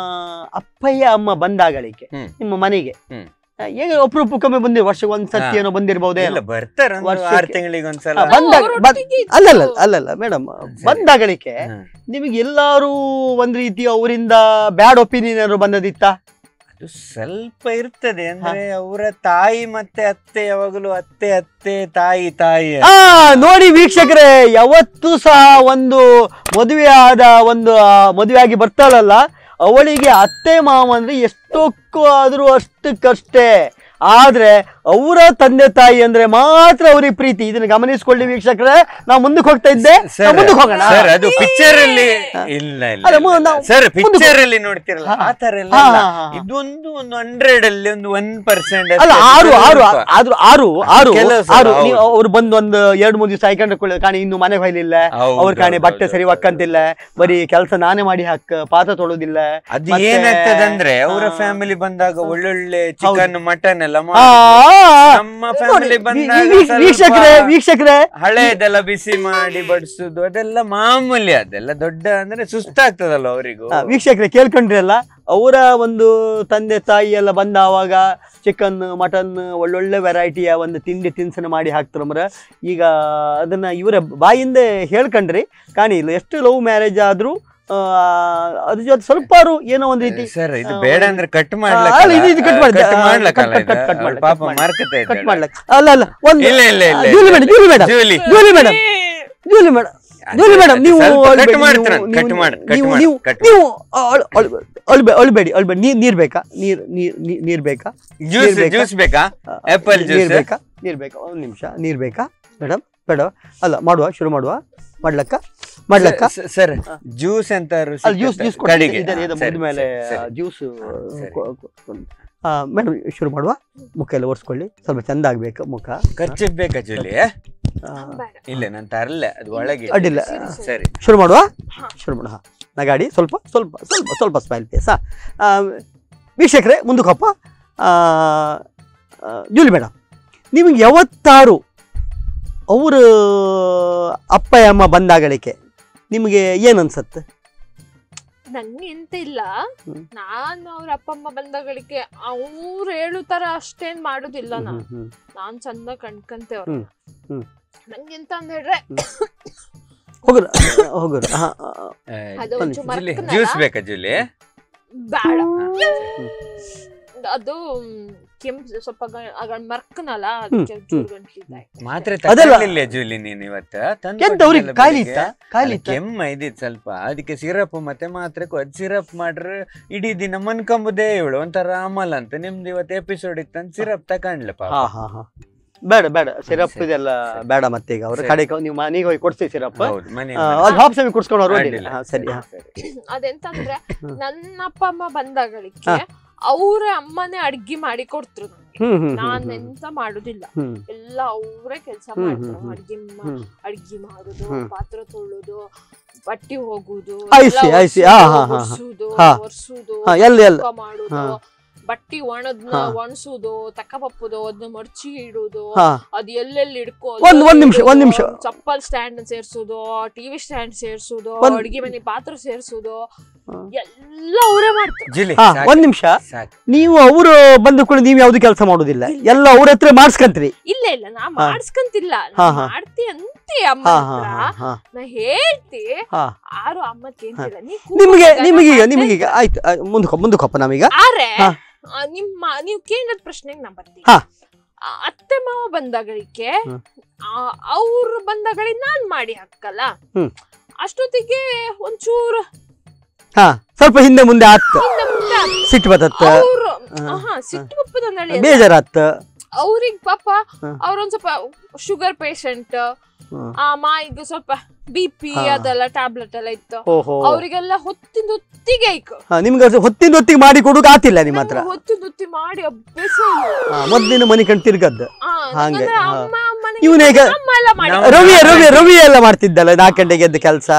ಅಪ್ಪಯ್ಯ ಅಮ್ಮ ಬಂದಾಗಳಿಕೆ ಹ್ಮ್. ನಿಮ್ಮ ಮನೆಗೆ ಹ್ಮ್. ಆ, ಹೇಗೆ ಅಪರೂಪಕ್ಕೊಮ್ಮೆ ಬಂದಿರ ವರ್ಷಕ್ಕೆ ಒಂದ್ ಸತಿ ಹಾ. ಏನೋ ಬಂದಿರ್ಬೋದೇ ಇಲ್ಲ ಬರ್ತಾರ ವರ್ಷಕ್ಕೆ- ಆರು ತಿಂಗಳಿಗೆ ಒಂದ್ಸಲ ಆ, ಬಂದಾಗ ಅವ್ರು ಬ- ಒಟ್ಟಿಗೆ ಇದ್ದು. ಅಲ್ಲಲ್ಲ ಅಲ್ಲಲ್ಲ ಮೇಡಮ್ ಸರಿ. ಬಂದಾಗಳಿಕೆ ಹಾ. ನಿಮಗೆ ಎಲ್ಲಾರು ಒಂದ್ ರೀತಿ ಅವರಿಂದ ಬ್ಯಾಡ್ ಒಪಿನಿಯನ್ ಏನಾದ್ರು ಬಂದದಿತ್ತ ಅದು ಸ್ವಲ್ಪ ಇರ್ತದೆ ಅಂದ್ರೆ ಅವರ ತಾಯಿ ಮತ್ತೆ ಅತ್ತೆ ಯಾವಾಗಲೂ ಅತ್ತೆ ಅತ್ತೆ ತಾಯಿ ತಾಯಿ ಆ ನೋಡಿ ವೀಕ್ಷಕರೇ ಯಾವತ್ತೂ ಸಹ ಒಂದು ಮದುವೆ ಆದ ಒಂದು ಆ, ಮದುವೆ ಆಗಿ ಬರ್ತಾಳಲ್ಲ ಅವಳಿಗೆ ಅತ್ತೆ ಮಾವ ಅಂದ್ರೆ ಎಷ್ಟೊಕ್ಕೂ ಆದ್ರೂ ಅಷ್ಟಕ್ಕಷ್ಟೇ ಆದ್ರೆ ಅವರ ತಂದೆ ತಾಯಿ ಅಂದ್ರೆ ಮಾತ್ರ ಅವ್ರಿಗೆ ಪ್ರೀತಿ ಇದನ್ನ ಗಮನಿಸ್ಕೊಳ್ಳಿ ವೀಕ್ಷಕರೇ ನಾವು ಮುಂದಕ್ಕೆ ಹೋಗ್ತಾ ಇದ್ದೆ ನಾವು ಮುಂದಕ್ಕೆ ಹೋಗೋಣ ಸರ್ ಅದು ಪಿಕ್ಚರ್ ಅಲ್ಲಿ ಇಲ್ಲ ಅಲ್ಲ, ಇಲ್ಲ ಮು- ನಾವು ಸರ್ ಮುಂದಕ್ಕೆ ಪಿಕ್ಚರ್ ಅಲ್ಲಿ ನೋಡ್ತಿರಲ್ಲ ಹಾ. ಆ ತರ ಎಲ್ಲ ಹಾ, ಅಲ್ಲ. ಹಾ, ಹಾ. ಇದೊಂದು ಒಂದು ಹಂಡ್ರೆಡ್ ಅಲ್ಲಿ ಒಂದು ಒನ್ ಪರ್ಸೆಂಟ್ ಅಲ್ಲ ಆರು ಆರು ಆದ್ರೂ ಆರು ಆರು ಕೆಲವು ಸಲ ಆರು ಹೌದು. ನೀವು ಅವ್ರು ಬಂದು ಒಂದು ಎರಡ್ ಮೂರು ದಿವಸ ಆಯ್ಕೊಂಡು ಕಾಣಿ ಇನ್ನು ಮನೆಗೆ ಹೊಯ್ಲಿಲ್ಲ ಅವ್ರ ಕಾಣಿ ಬಟ್ಟೆ ಸರಿ ಒಕ್ಕಂತಿಲ್ಲ ಬರೀ ಕೆಲಸ ನಾನೇ ಮಾಡಿ ಹಾಕ ಪಾತ್ರ ತೊಳೋದಿಲ್ಲ ಅದು ಮತ್ತೆ- ಏನಾಗ್ತದಂದ್ರೆ ಅವರ ಹಾ. ಫ್ಯಾಮಿಲಿ ಬಂದಾಗ ಒಳ್ಳೊಳ್ಳೆ ಹೌದು. ಚಿಕನ್ ಮಟನ್ ಎಲ್ಲ ಆ, ಮಾಡಿ ನಮ್ಮ ನೋಡಿ, ಫ್ಯಾಮಿಲಿ ವೀ- ಬಂದಾಗ ವೀ- ಸ್ವಲ್ಪ ವೀಕ್ಷಕರೇ ವೀಕ್ಷಕರೇ ಹಳೇದೆಲ್ಲ ಬಿಸಿ ಮಾಡಿ ಬಡಿಸುದು ಅದೆಲ್ಲ ಮಾಮೂಲಿ ಅದೆಲ್ಲ ದೊಡ್ಡ ಅಂದ್ರೆ ಸುಸ್ತಾಗ್ತದಲ್ಲ ಅವರಿಗೂ ಆ, ವೀಕ್ಷಕರೇ ಕೇಳ್ಕೊಂಡ್ರಿ ಅಲ್ಲ ಅವರ ಒಂದು ತಂದೆ ತಾಯಿ ಎಲ್ಲ ಬಂದ ಆವಾಗ ಚಿಕನ್ ಮಟನ್ ಒಳ್ಳೊಳ್ಳೆ ವೆರೈಟಿಯ ಒಂದು ತಿಂಡಿ ತಿನಿಸನ್ನು ಮಾಡಿ ಹಾಕ್ತಾರಮ್ರ ಈಗ ಅದನ್ನ ಇವರ ಬಾಯಿಂದ ಹೇಳ್ಕೊಂಡ್ರಿ ಕಾಣಿ ಇಲ್ಲ ಎಷ್ಟು ಲವ್ ಮ್ಯಾರೇಜ್ ಆದ್ರೂ ಆ, ಅದ್ರ ಜೊತೆ ಸ್ವಲ್ಪ ಏನೋ ಒಂದ್ ರೀತಿ ಸರ್ ಇದು ಆ, ಬೇಡ ಒಂದು- ಅಂದ್ರೆ ಕಟ್ ಆ, ಅಲ್ಲ, ಇದು- ಇದು cut ಮಾಡಿ- ಕಟ್ ಆ, ಮಾಡ್ಲಕ್ಕಲ್ಲ cut- cut- ಇದು? cut ಮಾಡ್ಲಕ್ಕ, ಪಾಪ cut ಮಾಡ್ಲಕ್ಕ. ಮಾರ್ಕತಾ ಕಟ್ ಇದ್ದಾಳೆ. ಮಾಡ್ಲಕ್ಕ ಅಲ್ಲ ಅಲ್ಲ ಒಂದು ಇಲ್ಲ ಇಲ್ಲ ಇಲ್ಲ Julie madam Julie madam Julie Julie madam Julie madam Julie madam ನೀವು ಸ್ವಲ್ಪ ಅಳ್ಬೇಡಿ, cut ಮಾಡ್ತೀರ, ನೀವು- cut ನೀವು- ಮಾಡು, cut ನೀವು- ಮಾಡು, ನೀವು cut ನೀವು ಅಳ್- ಅಳ್- ಅಳ್ಬೇ- ಅಳ್ಬೇಡಿ ಅಳ್ಬೇಡಿ ನೀರ್ ನೀರ್ ಬೇಕಾ ನೀರ್ ನೀರ್ ನೀರ್- ನೀರ್ ಬೇಕಾ ಜ್ಯೂಸ್ ನೀರ್ ಬೇಕಾ? ಜ್ಯೂಸ್ ಬೇಕಾ Apple ನೀರ್ juice? ಬೇಕಾ ನೀರ್ ಬೇಕಾ ಒಂದ್ ನಿಮಿಷ ನೀರ್ ಬೇಕಾ ಮೇಡಮ್ ಬೇಡ ಅಲ್ಲ ಮಾಡುವ ಶುರು ಮಾಡುವ ಮಾಡ್ಲಕ್ಕ ಮಾಡ್ಲಕ್ಕ ಸ- ಸರ್ ಜ್ಯೂಸ್ ಅಂತ ಅಲ್ಲಿ ಜ್ಯೂಸ್ ಜ್ಯೂಸ್ ಕಡೆಗೆ ಮುಗಿದ ಮೇಲೆ ಜ್ಯೂಸ್ ಮೇಡಮ್ ಶುರು ಮಾಡುವ ಮುಖ ಎಲ್ಲ ಒರೆಸ್ಕೊಳ್ಳಿ ಸ್ವಲ್ಪ ಚಂದ ಆಗ್ಬೇಕು ಮುಖ ಖರ್ಚು ಬೇಕಾ ಜೂಲಿ ಆ, ಬೇಡ. ಇಲ್ಲ ನಾನು ತರಲ್ಲ ಅದು ಒಳಗೆ ಅಡ್ಡಿಲ್ಲ ಸರಿ ಶುರು ಮಾಡುವ ಹಾ. ಶುರು ಮಾಡುವ ನಗಾಡಿ ಸ್ವಲ್ಪ ಸ್ವಲ್ಪ ಸ್ವಲ್ಪ ಸ್ವಲ್ಪ ಸ್ಮೈಲ್ ಫೇಸ್ ವೀಕ್ಷಕರೇ ಮುಂದಕ್ಕಪ್ಪ ಆ, ಆ, ಜೂಲಿ ಮೇಡಮ್ ನಿಮಗೆ ಯಾವತ್ತಾರು ಅವರು ಅಪ್ಪ ಅಮ್ಮ ಬಂದಾಗಳಿಕೆ ನಿಮಗೆ ಏನು ಅನ್ಸತ್ತೆ ನಂಗೆ ಎಂತ ಇಲ್ಲ ಹ್ಮ್. ನಾನು ಅವ್ರ ಅಪ್ಪ ಅಮ್ಮ ಬಂದಗಳಿಗೆ ಅವ್ರು ಹೇಳು ತರ ಅಷ್ಟೇನ್ ಮಾಡುದಿಲ್ಲ ನಾನು ಹ್ಮ್, ಹ್ಮ್, ನಾನ್ ಚಂದ ಕಣ್ಕಂತೆ ಹ್ಮ್, ಹ್ಮ್. ನಂಗೆ ಎಂತ ಅಂತ ಹೇಳ್ರೆ ಹೋಗುರು ಹೋಗುರು ಹಾ, ಆ, ಅದು ಬನ್ನಿ. ಒಂಚೂರು ಮರ್ಕನಲ್ಲ, ಜ್ಯೂಸ್ ಬೇಕಾ ಜೂಲಿ ಬೇಡ ಅದು ಮ್, ಕೆಂಪು ಸ್ವಲ್ಪ ಮರ್ಕನಲ್ಲ ಅದಕ್ಕೆ ಹ್ಮ್, ಒಂಚೂರು ಗಂಟ್ಲಿದೆ ಮಾತ್ರೆ ಅದಲ್ಲ. ತಗೊಳ್ಳಿಲ್ಲ ಜೂಲಿ ನೀನ್ ಇವತ್ತ ತಂದ್ ಎಂತ ಅವ್ರಿಗೆ ಕೊಟ್ಟಿದ್ದಲ್ಲ ಕಾಯಿಲೆ ಬೆಳಿಗ್ಗೆ? ಇತ್ತ ಕಾಯಿಲೆ ಅಲ್ಲ, ಇತ್ತ ಕೆಮ್ಮ ಇದ್ದಿದ್ ಸ್ವಲ್ಪ ಅದಕ್ಕೆ ಸಿರಪ್ ಮತ್ತೆ ಮಾತ್ರೆ ಅದ್ ಸಿರಪ್ ಮಾಡ್ರೆ ಇಡೀ ದಿನ ಮನ್ಕಂಬುದೇ ಇವಳು ಒಂಥರ ಅಮಲ್ ಅಂತ ನಿಮ್ದು ಇವತ್ತು ಎಪಿಸೋಡ್ ಇತ್ತಂತ ಸಿರಪ್ ತಕೊಂಡ್ಲಪ್ಪ ಹಾ ಹಾ ಹಾ ಬೇಡ ಬೇಡ ಸಿರಪ್ ಸರಿ, ಇದೆಲ್ಲ ಸರಿ. ಬೇಡ ಮತ್ತೆ ಈಗ ಅವ್ರ ಸರಿ. ಕಡೆ ನೀವು ಮನೆಗೆ ಹೋಗಿ ಕೊಡ್ತೀವಿ ಸಿರಪ್ ಹೌದು ಮನೆ ಅದು ಹಾಫ್ ಸೆಮಿ ಕುಡ್ಸ್ಕೊಂಡು ಅವ್ರು ಅಡ್ಡಿಲ್ಲ ಹಾ ಸರಿ ಹಾ ಅದೆಂತ ಅಂದ್ರೆ ಹ್ಮ್. ನನ್ನ ಅಪ್ಪ ಅಮ್ಮ ಬಂದಾಗಳಿಗೆ ಹಾ. ಅವ್ರ ಅಮ್ಮನೇ ಅಡ್ಗಿ ಮಾಡಿ ಕೊಡ್ತ್ರು ನಂಗೆ ಹ್ಮ್ ಹ್ಮ್ ನಾನ್ ಹ್ಮ್ ಎಂತ ಮಾಡುದಿಲ್ಲ ಹ್ಮ್ ಎಲ್ಲ ಅವರೇ ಕೆಲಸ ಹ್ಮ್, ಮಾಡ್ತಾರೆ ಹ್ಮ್, ಅಡ್ಗೆ ಮ- ಹ್ಮ್ ಅಡ್ಗೆ ಮಾಡುದು ಹ್ಮ್. ಪಾತ್ರೆ ತೊಳುದು ಬಟ್ಟಿ ಹೋಗುದು I ಎಲ್ಲ see, I see. ಆ, ಹಾ, ಹಾ, ಹಾ. ಒರ್ಸುದು ಹಾ. ಒರ್ಸುದು ಹಾ ಎಲ್ಲಿ ಎಲ್ಲಿ ಸುಕ್ಕ ಮಾಡುದು ಹಾ. ಬಟ್ಟಿ ಒಣದ್ನ ಹಾ. ಒಣಸುದು ತಕ್ಕಪಪ್ಪುದು ಅದನ್ನ ಮಡ್ಚಿ ಇಡುದು ಹಾ ಅದ್ ಎಲ್ಲೆಲ್ಲಿ ಇಡ್ಕೋ ಒಂದ್- ಒಂದ್ ನಿಮಿಷ, ಒಂದ್ ನಿಮಿಷ. ಚಪ್ಪಲ್ ಸ್ಟ್ಯಾಂಡ್ ಸೇರ್ಸುದು ಟಿವಿ ಸ್ಟ್ಯಾಂಡ್ ಸೇರ್ಸುದು ಒಂದ್- ಅಡ್ಗೆ ಮನೆ ಪಾತ್ರ ಸೇರ್ಸುದು ಹಾ. ಎಲ್ಲ ಅವರೇ ಮಾಡ್ತಾರೆ ಜುಲಿ ಹಾ ಸಾಕು, ಒಂದ್ ನಿಮಿಷ ಸಾಕು. ನೀವು ಅವರು ಬಂದ ಕೂಡ ನೀವು ಯಾವ್ದು ಕೆಲಸ ಮಾಡುದಿಲ್ಲ ಎಲ್ಲ ಅವ್ರ ಹತ್ರ ಮಾಡಿಸ್ಕಂತ್ರಿ ಇಲ್ಲ ಇಲ್ಲ ನಾ ಹಾ. ಮಾಡ್ಸ್ಕಂತಿಲ್ಲ ಹಾ, ನಾ ಹಾ. ಮಾಡ್ತಿ ಅಂತಿ ಅಮ್ಮ ಹಾ ಹಾ ಹತ್ರ. ಹಾ ಹಾ ನಾ ಹೇಳ್ತಿ ಹಾ ಆರು ಅಮ್ಮ ಕೇಂತಿಲ್ಲ ನೀ ನಿಮಗೆ ಕೂತ್ಕೊಂಡಾಗ ನಿಮಗೀಗ ಮಾಡ್ದೆ ನಿಮಗೀಗ ಆಯ್ತು ಆ, ಮುಂದಕ್ಕೆ ಮುಂದಕ್ಕಪ್ಪ ನಾವೀಗ ಆರೆ ಹಾ. ಆ, ನಿಮ್ಮ ನೀವು ಕೇಳಿದ ಪ್ರಶ್ನೆಗೆ ನಾ ಬರ್ತೀನಿ ಹಾ. ಆ, ಅತ್ತೆ ಮಾವ ಬಂದಾಗಳಿಗೆ ಹ್ಮ್. ಅವ್ರು ಬಂದಾಗಳಿಗೆ ನಾನ್ ಮಾಡಿ ಹಾಕಲ್ಲ ಹ್ಮ್. ಅಷ್ಟೊತ್ತಿಗೆ ಒಂಚೂರು ಹಾ ಸ್ವಲ್ಪ ಹಿಂದೆ ಮುಂದೆ ಆತ್ ಹಿಂದೆ ಮುಂದೆ ಸಿಟ್ಟು ಬತ್ತತ್ತ ಅವ್ರು ಹಾ. ಹಾ ಸಿಟ್ಟು ಬಪ್ಪದ ನಳಿ ಬೇಜಾರಾತ್ ಅವ್ರಿಗೆ ಪಾಪ ಹಾ. ಅವ್ರೊಂದ್ ಸ್ವಲ್ಪ ಶುಗರ್ ಪೇಷಂಟ್ ಹ್ಮ್. ಆ ಮಾಯಿಗೆ ಸ್ವಲ್ಪ ಬಿ ಪಿ ಹಾ. ಅದೆಲ್ಲ ಟ್ಯಾಬ್ಲೆಟ್ ಎಲ್ಲ ಇತ್ತು ಓಹೋ ಅವರಿಗೆಲ್ಲ ಹೊತ್ತಿಂದ ಹೊತ್ತಿಗೆ ಐಕು ಹಾ, ನಿಮ್ಗೆ ಅದು ಹೊತ್ತಿನ ಹೊತ್ತಿಗೆ ಮಾಡಿ ಕೊಡುಕ್ ಆತಿಲ್ಲ ನಿಮ್ಮ ಹತ್ರ ನಂಗೆ ಹೊತ್ತಿಂದ ಹೊತ್ತಿ ಮಾಡಿ ಅಭ್ಯಾಸ ಇಲ್ಲ. ಹಾ, ಮೊದ್ಲಿನ ಮನೆ ಕಣ್ ತಿರ್ಗದ್ದು ಆ, ಹಾಗೆ, ನಂಗಂದ್ರೆ ಹಾ. ಅಮ್ಮ ಅಮ್ಮನಿಗೆ ಇವ್ನು ಈಗ ಅಮ್ಮ ಎಲ್ಲ ಮಾಡಿ ನಾವು- ರವಿ ರವಿ ರವಿ ಎಲ್ಲ ಮಾಡ್ತಿದ್ದಲ್ಲ ನಾಲ್ಕು ಗಂಟೆಗೆ ಎದ್ದು ಕೆಲಸ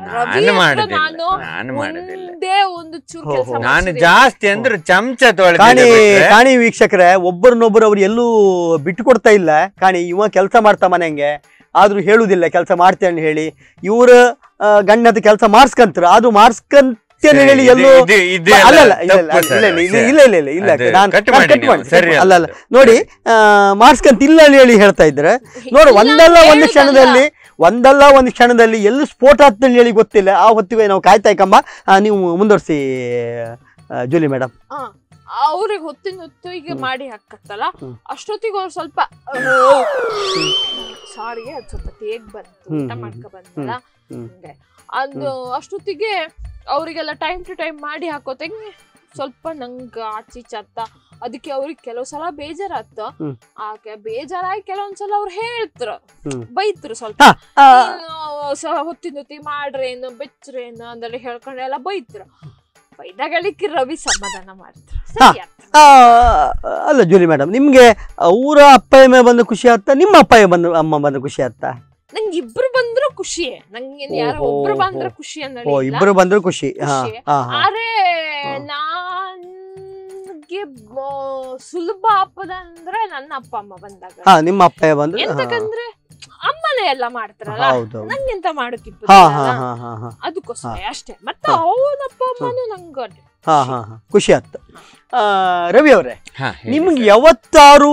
ರವಿ ನಾನು ಹತ್ರ ಮಾಡುದಿಲ್ಲ ನಾನು ನಾನು ಮಾಡುದಿಲ್ಲ ಒಂದೇ ಒಂದು ಚೂರು ಹೋ, ಕೆಲಸ ಹೋ. ನಾನು ಜಾಸ್ತಿ ಅಂದ್ರೆ ಚಮಚ ಕಾಣಿ ತೊಳೆದ ಕಾಣಿ ವೀಕ್ಷಕರೇ ಒಬ್ಬರನ್ನೊಬ್ಬರು ಅವ್ರು ಎಲ್ಲೂ ಬಿಟ್ಟು ಕೊಡ್ತಾ ಇಲ್ಲ ಕಾಣಿ ಇವ ಕೆಲಸ ಮಾಡ್ತಾ ಮನೆಂಗೆ ಆದ್ರೂ ಹೇಳುದಿಲ್ಲ ಕೆಲಸ ಮಾಡ್ತೇನೆ ಹೇಳಿ ಇವ್ರ ಗಂಡದ ಕೆಲಸ ಮಾಡಿಸ್ಕಂತ್ರ ಅದು ಮಾಡಿಸ್ಕಂತೇನೆ ಹೇಳಿ ಎಲ್ಲೂ ಅಲ್ಲ ಅಲ್ಲ ಇಲ್ಲ ಇಲ್ಲ ಇಲ್ಲ ಇಲ್ಲ ಇಲ್ಲ ಇಲ್ಲ ಇಲ್ಲ ಇಲ್ಲ ಅದು ನಾನು cut cut ಮಾಡಿ ನೀವು, ಮಾಡಿ, ಸರಿ ಅಲ್ಲ ಅಲ್ಲ ಅಲ್ಲ. ನೋಡಿ ಮಾಡಿಸ್ಕಂತಿಲ್ಲ ಅಂತ ಹೇಳಿ ಹೇಳ್ತಾ ಇದ್ರೆ ನೋಡು ಒಂದಲ್ಲ ಒಂದು ಕ್ಷಣದಲ್ಲಿ ಒಂದಲ್ಲ ಒಂದು ಕ್ಷಣದಲ್ಲಿ ಎಲ್ಲಿ ಸ್ಫೋಟ ಆಗ್ತದೆ ಹೇಳಿ ಗೊತ್ತಿಲ್ಲ ಆ ಹೊತ್ತಿಗೆ ನಾವು ಕಾಯ್ತಾ ಇಕ್ಕಮ್ಮ ಆ, ನೀವು ಮುಂದುವರಿಸಿ ಜೂಲಿ ಮೇಡಮ್ ಅವ್ರಿಗೆ ಹೊತ್ತಿನ ಹೊತ್ತಿಗೆ ಹ್ಮ್. ಮಾಡಿ ಹಾಕತ್ತಲ್ಲ ಹ್ಮ್. ಅಷ್ಟೊತ್ತಿಗೆ ಅವ್ರು ಸ್ವಲ್ಪ ಸಾರಿ ಅದ್ ಸ್ವಲ್ಪ ತೇಗ್ ಬಂತು ಹ್ಮ್, ಊಟ ಹ್ಮ್, ಮಾಡ್ಕೊ ಬಂದಲ್ಲ ಹ್ಮ್. ಹಂಗೆ ಅದು ಅಷ್ಟೊತ್ತಿಗೆ ಅವರಿಗೆಲ್ಲ ಟೈಮ್ ಟು ಟೈಮ್ ಮಾಡಿ ಹಾಕೋತಂಗೆ ಸ್ವಲ್ಪ ನಂಗ ಆಚಿ ಚತ್ತ ಅದಕ್ಕೆ ಅವ್ರಿಗೆ ಕೆಲವು ಸಲ ಬೇಜಾರಾತ ಹ್ಮ್. ಆಕೆ ಬೇಜಾರಾಗಿ ಕೆಲವೊಂದ್ಸಲ ಅವ್ರು ಹೇಳ್ತ್ರ ಹ್ಮ್. ಬೈತ್ರು ಸ್ವಲ್ಪ ಹಾ, ಆ, ನೀನು ಸ- ಹೊತ್ತಿನ ಹೊತ್ತಿ ಮಾಡ್ರೇನು ಬೆಚ್ರೇನು ಅಂದ್ರೆ ಹೇಳ್ಕೊಂಡೆಲ್ಲ ಬೈತ್ರು ಬೈದಾಗಳಿಕ್ಕೆ ರವಿ ಸಮಾಧಾನ ಮಾಡ್ತಾರೆ ಹಾ. ಸರಿ ಆಯ್ತು. ಆ, ಅಲ್ಲ ಜೂಲಿ ಮೇಡಮ್ ನಿಮ್ಗೆ ಅವರ ಅಪ್ಪಯ್ಯ ಮೇಲೆ ಬಂದು ಖುಷಿ ಆಗ್ತಾ ನಿಮ್ಮ ಅಪ್ಪಯ್ಯ ಬಂದು ಅಮ್ಮ ಬಂದು ಖುಷಿ ಆಗ್ತಾ ನಂಗೆ ಇಬ್ರು ಬಂದ್ರು ಖುಷಿಯೇ ನಂಗೆ ಯಾರೋ ಓಹೋ, ಒಬ್ರು ಓಹೋ. ಬಂದ್ರೆ ಖುಷಿ ಓ ಅನ್ನೋದಿಲ್ಲ ಇಬ್ಬರು ಬಂದ್ರು ಖುಷಿ ಹಾ ಖುಷಿ. ಹಾ ಹಾ ಆದ್ರೆ ಹಾ. ನನ್ಗೆ ಬ- ಸುಲಭ ಆಪದ ಅಂದ್ರೆ ನನ್ನ ಅಪ್ಪ ಅಮ್ಮ ಬಂದಾಗ ಹಾ ನಿಮ್ಮ ಅಪ್ಪಯ್ಯ ಬಂದು ಹಾ ಎಂತಕಂದ್ರೆ ಅಮ್ಮನೇ ಎಲ್ಲ ಮಾಡ್ತಾರಲ್ಲ ಹೌದು ನಂಗೆಂತ ಮಾಡೋಕ್ಕಿಪ್ಪ ಹಾ ಹಾ ಹಾ ಹಾ ಹಾ ಅದಕ್ಕೋಸ್ಕರ ಅಷ್ಟೇ ಮತ್ತೆ ಹಾ. ಅವನಪ್ಪ ಅಮ್ಮನು ನಂಗೆ ಹಾ ಹಾ ಹಾ ಖುಷಿ ಆಯ್ತು ಆ, ರವಿ ಅವರೇ ಹಾ, ಹೇಳಿ ನಿಮ್ಗೆ ಸರ್. ಯಾವತ್ತಾರು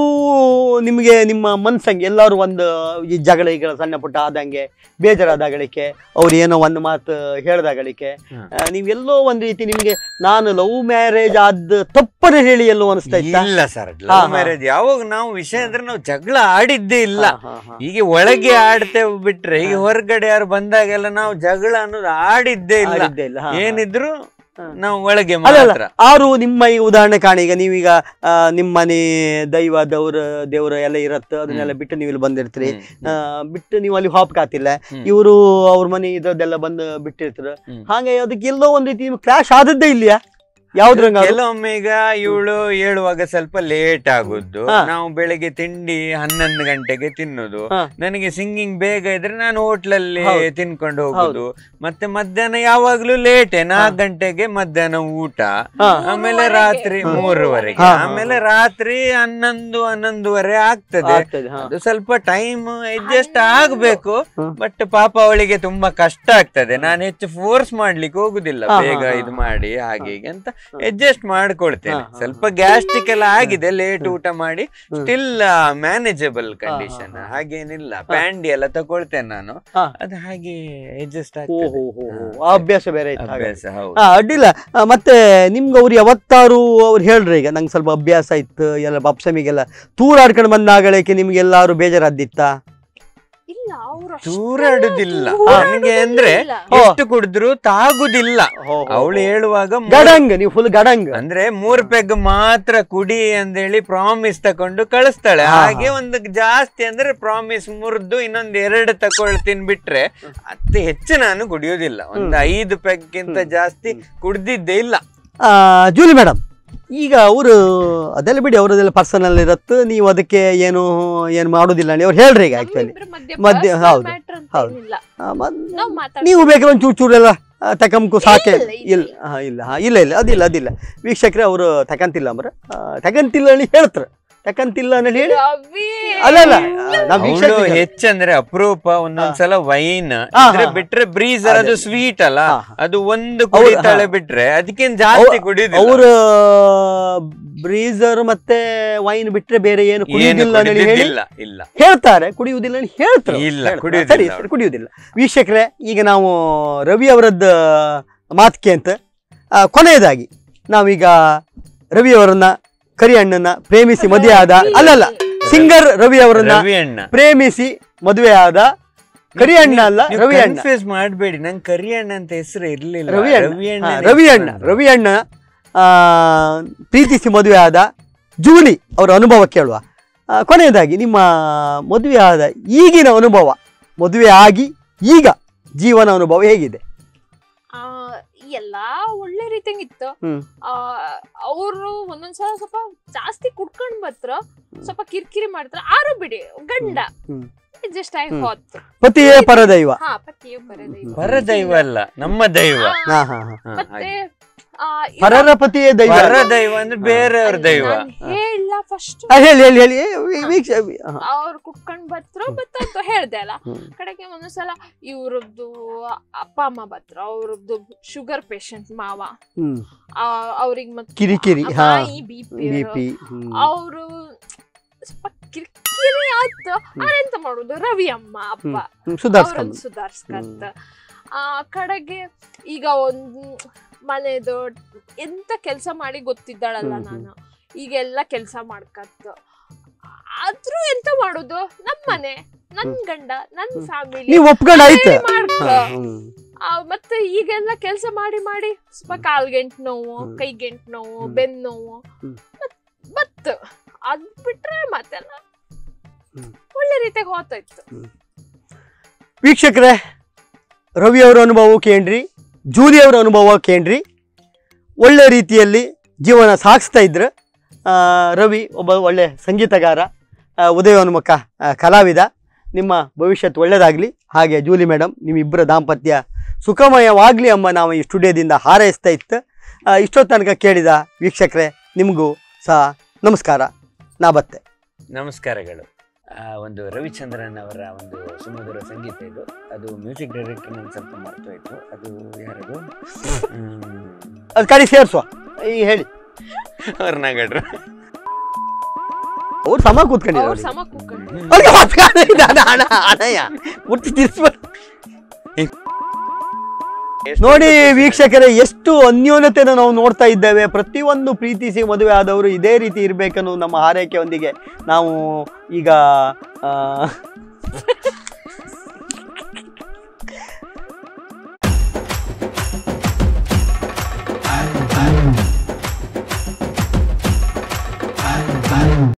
ನಿಮಗೆ ನಿಮ್ಮ ಮನ್ಸಂಗೆ ಎಲ್ಲರೂ ಒಂದು ಈ ಜಗಳಿಗಳ ಸಣ್ಣ ಪುಟ್ಟ ಆದಂಗೆ ಬೇಜಾರಾದಾಗಳಿಕೆ ಅವ್ರು ಏನೋ ಒಂದು ಮಾತು ಹೇಳ್ದಾಗಳಿಕೆ ಹ್ಮ್. ಆ, ನೀವೆಲ್ಲೋ ಒಂದು ರೀತಿ ನಿಮ್ಗೆ ನಾನು ಲವ್ ಮ್ಯಾರೇಜ್ ಆದ ತಪ್ಪನೆ ಹೇಳಿ ಎಲ್ಲೋ ಅನಿಸ್ತಾ ಇತ್ತಾ ಇಲ್ಲ ಸರ್ ಹಾ, ಲವ್ ಹಾ. ಮ್ಯಾರೇಜ್ ಯಾವಾಗ ನಾವು ವಿಷಯ ಅಂದ್ರೆ ನಾವು ಜಗಳ ಆಡಿದ್ದೇ ಇಲ್ಲ ಹಾ, ಹಾ, ಹಾ. ಈಗ ಒಳಗೆ ಆಡ್ತೇವೆ ಬಿಟ್ರೆ ಈಗ ಹೊರಗಡೆ ಯಾರು ಬಂದಾಗೆಲ್ಲ ನಾವು ಜಗಳ ಅನ್ನೋದು ಆಡಿದ್ದೇ ಇಲ್ಲ ಆಡಿದ್ದೇ ಇಲ್ಲ, ಹಾ, ಹಾ. ಏನಿದ್ರು ಹಾ. ನಾವು ಒಳಗೆ ಅಲ್ಲ, ಅಲ್ಲ. ಮಾತ್ರ ಆರು ನಿಮ್ಮ ಈ ಉದಾಹರಣೆ ಕಾಣಿ ಈಗ ನೀವೀಗ ಆ, ನಿಮ್ಮ ಮನೆ ದೈವ ದೇವ್ರ ದೇವ್ರ ಎಲ್ಲ ಇರತ್ತೆ ಅದನ್ನೆಲ್ಲ ಬಿಟ್ಟು ನೀವು ಇಲ್ಲಿ ಬಂದಿರ್ತೀರಿ ಹ್ಮ್, ಆ, ಬಿಟ್ಟು ನೀವು ಅಲ್ಲಿ ಹಾಪ್ಕಾತಿಲ್ಲ ಹ್ಮ್. ಇವರು ಅವ್ರ ಮನೆ ಇದ್ರದ್ದೆಲ್ಲ ಬಂದು ಬಿಟ್ಟಿರ್ತಾರೆ ಹ್ಮ್. ಹಾಗೆ ಅದಕ್ಕೆ ಎಲ್ಲೋ ಒಂದ್ ರೀತಿ ಕ್ಲಾಶ್ ಆದದ್ದೇ ಇಲ್ಲಿಯಾ ಯಾವ್ದ್ರಂಗ ಅದು? ಕೆಲವೊಮ್ಮೆ ಈಗ ಇವಳು ಹೇಳುವಾಗ ಸ್ವಲ್ಪ ಲೇಟ್ ಆಗುದು ಹಾ. ನಾವು ಬೆಳಿಗ್ಗೆ ತಿಂಡಿ ಹನ್ನೊಂದು ಗಂಟೆಗೆ ತಿನ್ನುದು ಹಾ. ನನಗೆ ಸಿಂಗಿಂಗ್ ಬೇಗ ಇದ್ರೆ ನಾನು ಹೋಟ್ಲಲ್ಲಿ ಹೌದು. ತಿನ್ಕೊಂಡು ಹೋಗುದು ಮತ್ತೆ ಮಧ್ಯಾಹ್ನ ಯಾವಾಗ್ಲೂ ಲೇಟೆ ನಾಲ್ಕು ಗಂಟೆಗೆ ಮಧ್ಯಾಹ್ನ ಊಟ ಹಾ. ಆಮೇಲೆ ಮೂರುವರೆಗೆ. ರಾತ್ರಿ ಹಾ. ಮೂರುವರೆಗೆ ಹಾ, ಹಾ. ಆಮೇಲೆ ರಾತ್ರಿ ಹನ್ನೊಂದು ಹನ್ನೊಂದುವರೆ ಆಗ್ತದೆ ಆಗ್ತದೆ, ಹಾ. ಅದು ಸ್ವಲ್ಪ ಟೈಮ್ ಅಡ್ಜಸ್ಟ್ ಹನ್ನೊಂದು. ಆಗ್ಬೇಕು ಹಾ. ಬಟ್ ಪಾಪ ಅವಳಿಗೆ ತುಂಬಾ ಕಷ್ಟ ಆಗ್ತದೆ ನಾನು ಹೆಚ್ಚು ಫೋರ್ಸ್ ಮಾಡ್ಲಿಕ್ಕೆ ಹೋಗುದಿಲ್ಲ ಹಾ, ಹಾ, ಬೇಗ ಹಾ, ಇದು ಹಾ. ಮಾಡಿ ಹಾಗೆ ಹೀಗೆ ಅಂತ ಅಡ್ಜಸ್ಟ್ ಮಾಡ್ಕೊಳ್ತೇನೆ ಹಾ, ಹಾ, ಸ್ವಲ್ಪ ಗ್ಯಾಸ್ಟ್ರಿಕ್ ಎಲ್ಲ ಆಗಿದೆ ಲೇಟ್ ಹ್ಮ್. ಊಟ ಮಾಡಿ ಹ್ಮ್. ಸ್ಟಿಲ್ ಮ್ಯಾನೇಜಬಲ್ ಕಂಡೀಷನ್ ಹಾ, ಹಾ. ಹಾಗೇನಿಲ್ಲ ಪ್ಯಾಂಡಿ ಎಲ್ಲ ತಗೊಳ್ತೇನೆ ನಾನು ಹಾ. ಅದು ಹಾಗೆ ಅಡ್ಜಸ್ಟ್ ಓ ಆಗ್ತದೆ ಹೋ ಹೋ ಹೋ. ಹಾ. ಆ ಅಭ್ಯಾಸ ಬೇರೆ ಇತ್ತು ಹಾಗಾದ್ರೆ. ಅಭ್ಯಾಸ ಹೌದು ಹಾ ಅಡ್ಡಿಲ್ಲ ಆ, ಮತ್ತೆ ನಿಮ್ಗೆ ಅವ್ರು ಯಾವತ್ತಾರು ಅವ್ರು ಹೇಳ್ರಿ ಈಗ ನಂಗೆ ಸ್ವಲ್ಪ ಅಭ್ಯಾಸ ಇತ್ತು ಎಲ್ಲ ಬಪ್ಸಮಿಗೆಲ್ಲ ತೂರಾಡ್ಕೊಂಡು ಬಂದಾಗಳಕ್ಕೆ ನಿಮ್ಗೆ ಎಲ್ಲಾರು ಬೇಜಾರಾದಿತ್ತಾ ಇಲ್ಲ ಅವ್ರು ತೂರಾಡುದಿಲ್ಲ ತೂರಾಡುದಿಲ್ಲ. ನನಗೆ ಅಂದ್ರೆ ಓ. ಎಷ್ಟು ಕುಡಿದ್ರು ತಾಗುದಿಲ್ಲ ಅವಳು ಹೇಳುವಾಗ ಮೂರು- ಗಡಂಗ್ ನೀವು ಫುಲ್ ಗಡಂಗ್ ಅಂದ್ರೆ ಮೂರ್ ಪೆಗ್ ಮಾತ್ರ ಕುಡಿ ಅಂದೇಳಿ ಪ್ರಾಮಿಸ್ ತಕೊಂಡು ಕಳಿಸ್ತಾಳೆ ಹಾ, ಹಾಗೆ ಒಂದು ಜಾಸ್ತಿ ಅಂದ್ರೆ ಪ್ರಾಮಿಸ್ ಮುರಿದು ಇನ್ನೊಂದ್ ಎರಡು ತಕೊಳ್ತೀನಿ ಬಿಟ್ರೆ ಅತಿ ಹೆಚ್ಚು ನಾನು ಕುಡಿಯೋದಿಲ್ಲ ಒಂದು ಐದು ಪೆಗ್ಗಿಂತ ಜಾಸ್ತಿ ಕುಡ್ದಿದ್ದೇ ಇಲ್ಲ ಆ, ಜೂಲಿ ಮೇಡಮ್ ಈಗ ಅವರು ಅದೆಲ್ಲ ಬಿಡಿ ಅವರದೆಲ್ಲ ಪರ್ಸನಲ್ ಇರತ್ತೆ ನೀವು ಅದಕ್ಕೆ ಏನು ಏನು ಮಾಡೋದಿಲ್ಲ ಅವ್ರು ಹೇಳ್ರಿ ಈಗ ಆಕ್ಚುಲಿ ನಮ್ಮಿಬ್ರ ಮಧ್ಯೆ ಮಧ್ಯೆ personal ಹೌದು, matter ಅಂತ ಹೌದು. ಏನಿಲ್ಲ. ನೀವು ನಾವ್ ಮಾತಾಡ್ತೀವಿ. ನೀವು ಬೇಕಾದ್ರೆ ಒಂದು ಚೂರು ಚೂರೆಲ್ಲ ಆ, ತಕಂಕು ಸಾಕೆ ಇಲ್ಲ, ಇಲ್ಲ. ಇಲ್ಲ ಹಾ ಇಲ್ಲ ಹಾ ಇಲ್ಲ ಇಲ್ಲ ಅದಿಲ್ಲ ಅದಿಲ್ಲ ವೀಕ್ಷಕರೇ ಅವರು ತಕಂತಿಲ್ಲ ಅಂಬ್ರ ಆ, ತಕಂತಿಲ್ಲ ಹೇಳಿ ಹೇಳ್ತಾರೆ ತಕಂತಿಲ್ಲ ಅನ್ನೋದು ಹೇಳಿ ರವಿ ಅಲ್ಲ ಅಲ್ಲ ನಾವು ಅವಳು ವೀಕ್ಷಕರಿಗೆ ಹೆಚ್ಚಂದ್ರೆ ಅಪರೂಪ ಒಂದೊಂದ್ಸಲ ವೈನ್ ಹಾ, ಇದ್ರೆ ಹಾ. ಬಿಟ್ರೆ ಬ್ರೀಸರ್ ಅದು ಅದೇ. ಸ್ವೀಟ್ ಅಲ್ಲ ಹಾ, ಹಾ. ಅದು ಒಂದು ಅವ್ರು- ಕುಡಿತಾಳೆ ಹಾ. ಬಿಟ್ರೆ ಅದಕ್ಕೇನ್ ಜಾಸ್ತಿ ಕುಡಿಯೋದಿಲ್ಲ ಅವರು ಬ್ರೀಸರ್ ಮತ್ತೆ ವೈನ್ ಬಿಟ್ರೆ ಬೇರೆ ಏನು ಏನು ಕುಡಿಯುವುದಿಲ್ಲ ಅಂತ ಹೇಳಿ ಕುಡಿದಿಲ್ಲ ಇಲ್ಲ ಹೇಳ್ತಾರೆ ಕುಡಿಯುವುದಿಲ್ಲ ಅಂತ ಹೇಳ್ತಾರೆ ಇಲ್ಲ, ಹೇಳ್ತಾರೆ. ಕುಡಿಯುವುದಿಲ್ಲ ಸರಿ ಅವ್ರು. ಸರಿ ಕುಡಿಯುವುದಿಲ್ಲ ವೀಕ್ಷಕರೇ ಈಗ ನಾವು ರವಿ ಅವರದ್ದು ಮಾತಿಗೆ ಅಂತ ಆ, ಕೊನೆಯದಾಗಿ ನಾವೀಗ ರವಿ ಅವರನ್ನ ಕರಿ ಅಣ್ಣನ ಪ್ರೇಮಿಸಿ ಮದುವೆ ಆದ ಅಲ್ಲಲ್ಲ ಸಿಂಗರ್ ರವಿ ಅವರನ್ನ ರವಿ ಅಣ್ಣ ಪ್ರೇಮಿಸಿ ಮದುವೆ ಆದ ಕರಿ ಅಣ್ಣ ಅಲ್ಲ ರವಿ ಅಣ್ಣ ಕನ್ಫ್ಯೂಸ್ ಮಾಡಬೇಡಿ ನಂಗೆ ಕರಿ ಅಣ್ಣ ಅಂತ ಹೆಸರು ಇರ್ಲಿಲ್ಲ ರವಿ ಅಣ್ಣ ರವಿ ಹಾ, ಅಣ್ಣ ರವಿ ಅಣ್ಣ ರವಿ ಅಣ್ಣ ಆ, ಪ್ರೀತಿಸಿ ಮದುವೆ ಆದ ಜೂಲಿ ಅವರ ಅನುಭವ ಕೇಳುವ ಆ, ಕೊನೆಯದಾಗಿ ನಿಮ್ಮ ಮದುವೆ ಆದ ಈಗಿನ ಅನುಭವ ಮದುವೆ ಆಗಿ ಈಗ ಜೀವನ ಅನುಭವ ಹೇಗಿದೆ ಆ, ಎಲ್ಲಾ ಒಳ್ಳೆ ರೀತಿಯಾಗಿತ್ತು ಹ್ಮ್. ಅವರು ಒಂದೊಂದ್ಸಲ ಸ್ವಲ್ಪ ಜಾಸ್ತಿ ಕುಡ್ಕೊಂಡ್ ಬತ್ರ ಸ್ವಲ್ಪ ಕಿರಿಕಿರಿ ಮಾಡ್ತಾರ ಆರು ಬಿಡಿ ಗಂಡ ಹ್ಮ್. ಅಡ್ಜಸ್ಟ್ ಆಗಿ ಹೋತು ಪತಿಯೇ ಪರದೈವ ಹಾ ಪತಿಯು ಪರದೈವ ಪರದೈವ ಅಲ್ಲ ನಮ್ಮ ದೈವ ಹಾ ಹಾ ಹಾ ಹಾ, ಮತ್ತೆ ಹಾಗೆ. ಆ, ಇವ- ಪರರ ಪತಿಯೇ ದೈವ ಪರದೈವ ಅಂದ್ರೆ ಬೇರೆಯವ್ರ ದೈವ ನಾನ್ ಹೇಳ ಫಸ್ಟ್ ಆ, ಹೇಳಿ ಹೇಳಿ ಹೇಳಿ ವೀ- ವೀಕ್ಷ ಹಾ. ಅವ್ರು ಕುಟ್ಕೊಂಡ್ ಬತ್ರು ಬತ್ತ ಹೇಳ್ದೆ ಅಲ್ಲ ಹ್ಮ್. ಕಡೆಗೆ ಒಂದೊಂದ್ಸಲ ಇವ್ರದ್ದು ಅಪ್ಪ ಅಮ್ಮ ಬತ್ರ ಅವ್ರದ್ದು ಶುಗರ್ ಪೇಷಂಟ್ ಮಾವ ಹ್ಮ್ ಅವ್ರಿಗೆ ಮತ್ತೆ ಕಿರಿಕಿರಿ, ಹಾ. ಬಿ ಬಿ ಪಿ ಅವರು ಸ್ವಲ್ಪ ಕಿರಿಕಿರಿ ಆಯ್ತು ಆರೆಂತ ಮಾಡುದು ರವಿ ಅಮ್ಮ ಅಪ್ಪ ಸುಧಾರಿಸ್ಕೊಂಡ್ ಅವ್ರನ್ನ ಸುಧಾರ್ಸ್ಕತ್ತ ಆ ಕಡೆಗೆ ಈಗ ಒಂದ್ ಮನೆದು ಎಂತ ಕೆಲಸ ಮಾಡಿ ಗೊತ್ತಿದ್ದಾಳಲ್ಲ ಹ್ಮ್, ಹ್ಮ್. ನಾನು ಈಗೆಲ್ಲ ಕೆಲಸ ಮಾಡ್ಕತ್ತ ಆದ್ರೂ ಎಂತ ಮಾಡುದು ನಮ್ ಮನೆ ನನ್ ಗಂಡ ನನ್ ಫ್ಯಾಮಿಲಿ ನೀವ್ ಒಪ್ಕೊಂಡ್ ಆಯ್ತು ಮಾಡ್ಕ ಹಾ, ಹ್ಮ್. ಆ, ಮತ್ತೆ ಈಗೆಲ್ಲ ಕೆಲಸ ಮಾಡಿ ಮಾಡಿ ಸ್ವಲ್ಪ ಕಾಲ್ಗೆಂಟ್ ನೋವು ಹ್ಮ್. ಕೈಗೆಂಟ್ ನೋವು ಹ್ಮ್. ಬೆನ್ ನೋವು ಹ್ಮ್. ಮತ್- ಬತ್ ಅದ್ ಬಿಟ್ರೆ ಮತ್ತೆಲ್ಲ ಹ್ಮ್. ಒಳ್ಳೆ ರೀತಿಯಾಗಿ ಹೋಗ್ತಾಯಿತ್ತು ವೀಕ್ಷಕರೇ ರವಿ ಅವರ ಅನುಭವ ಕೇಳ್ರಿ ಜೂಲಿ ಅವರ ಅನುಭವ ಕೇಳ್ರಿ ಒಳ್ಳೆ ರೀತಿಯಲ್ಲಿ ಜೀವನ ಸಾಗಿಸ್ತಾ ಇದ್ರು ಆ, ರವಿ ಒಬ್ಬ ಒಳ್ಳೆ ಸಂಗೀತಗಾರ ಆ, ಉದಯೋನ್ಮುಖ ಆ, ಕಲಾವಿದ ನಿಮ್ಮ ಭವಿಷ್ಯತ್ ಒಳ್ಳೆಯದಾಗಲಿ ಹಾಗೆ ಜೂಲಿ ಮೇಡಮ್ ನಿಮ್ಮಿಬ್ಬರ ದಾಂಪತ್ಯ ಸುಖಮಯವಾಗಲಿ ಎಂಬ ನಾವು ಈ ಸ್ಟುಡಿಯೋದಿಂದ ಹಾರೈಸ್ತಾ ಇತ್ತು ಆ, ಇಷ್ಟೊತ್ತು ತನಕ ಕೇಳಿದ ವೀಕ್ಷಕರೇ ನಿಮಗೂ ಸಹ ನಮಸ್ಕಾರ ನಾ ಬತ್ತೆ ನಮಸ್ಕಾರಗಳು ಆ, ಒಂದು ರವಿಚಂದ್ರನ್ ಅವರ ಒಂದು ಸುಮಧುರ ಸಂಗೀತ ಇದು ಅದು ಮ್ಯೂಸಿಕ್ ಡೈರೆಕ್ಟರ್ ನಂಗೆ ಸ್ವಲ್ಪ ಮರ್ತೋಯ್ತು ಅದು ಯಾರದು ಅದು ಕಡೆ ಸೇರಿಸುವ ಈ ಹೇಳಿ ಅವ್ರ ನಗಡ್ರು ಅವ್ರು ಸಮ ಅವ್ರು ಕೂತ್ಕೊಂಡಿದ್ದಾರೆ ಸಮ ಕೂತ್ಕೊಂಡು ಅವ್ರಿಗೆ ಮತ್ಕಾಲ ಇದೆ, ಹಣ ಹಣ ಹಣಯ್ಯ ಮುಟ್ಟಿ ತಿರ್ಸ್ಬೇಕು ನೋಡಿ ವೀಕ್ಷಕರೇ ಎಷ್ಟು ಅನ್ಯೋನ್ಯತೆನ ನಾವು ನೋಡ್ತಾ ಇದ್ದೇವೆ ಪ್ರತಿಯೊಂದು ಪ್ರೀತಿಸಿ ಮದುವೆ ಆದವರು ಇದೇ ರೀತಿ ಇರಬೇಕನ್ನೋ ನಮ್ಮ ಹಾರೈಕೆಯೊಂದಿಗೆ ನಾವು ಈಗ ಆ,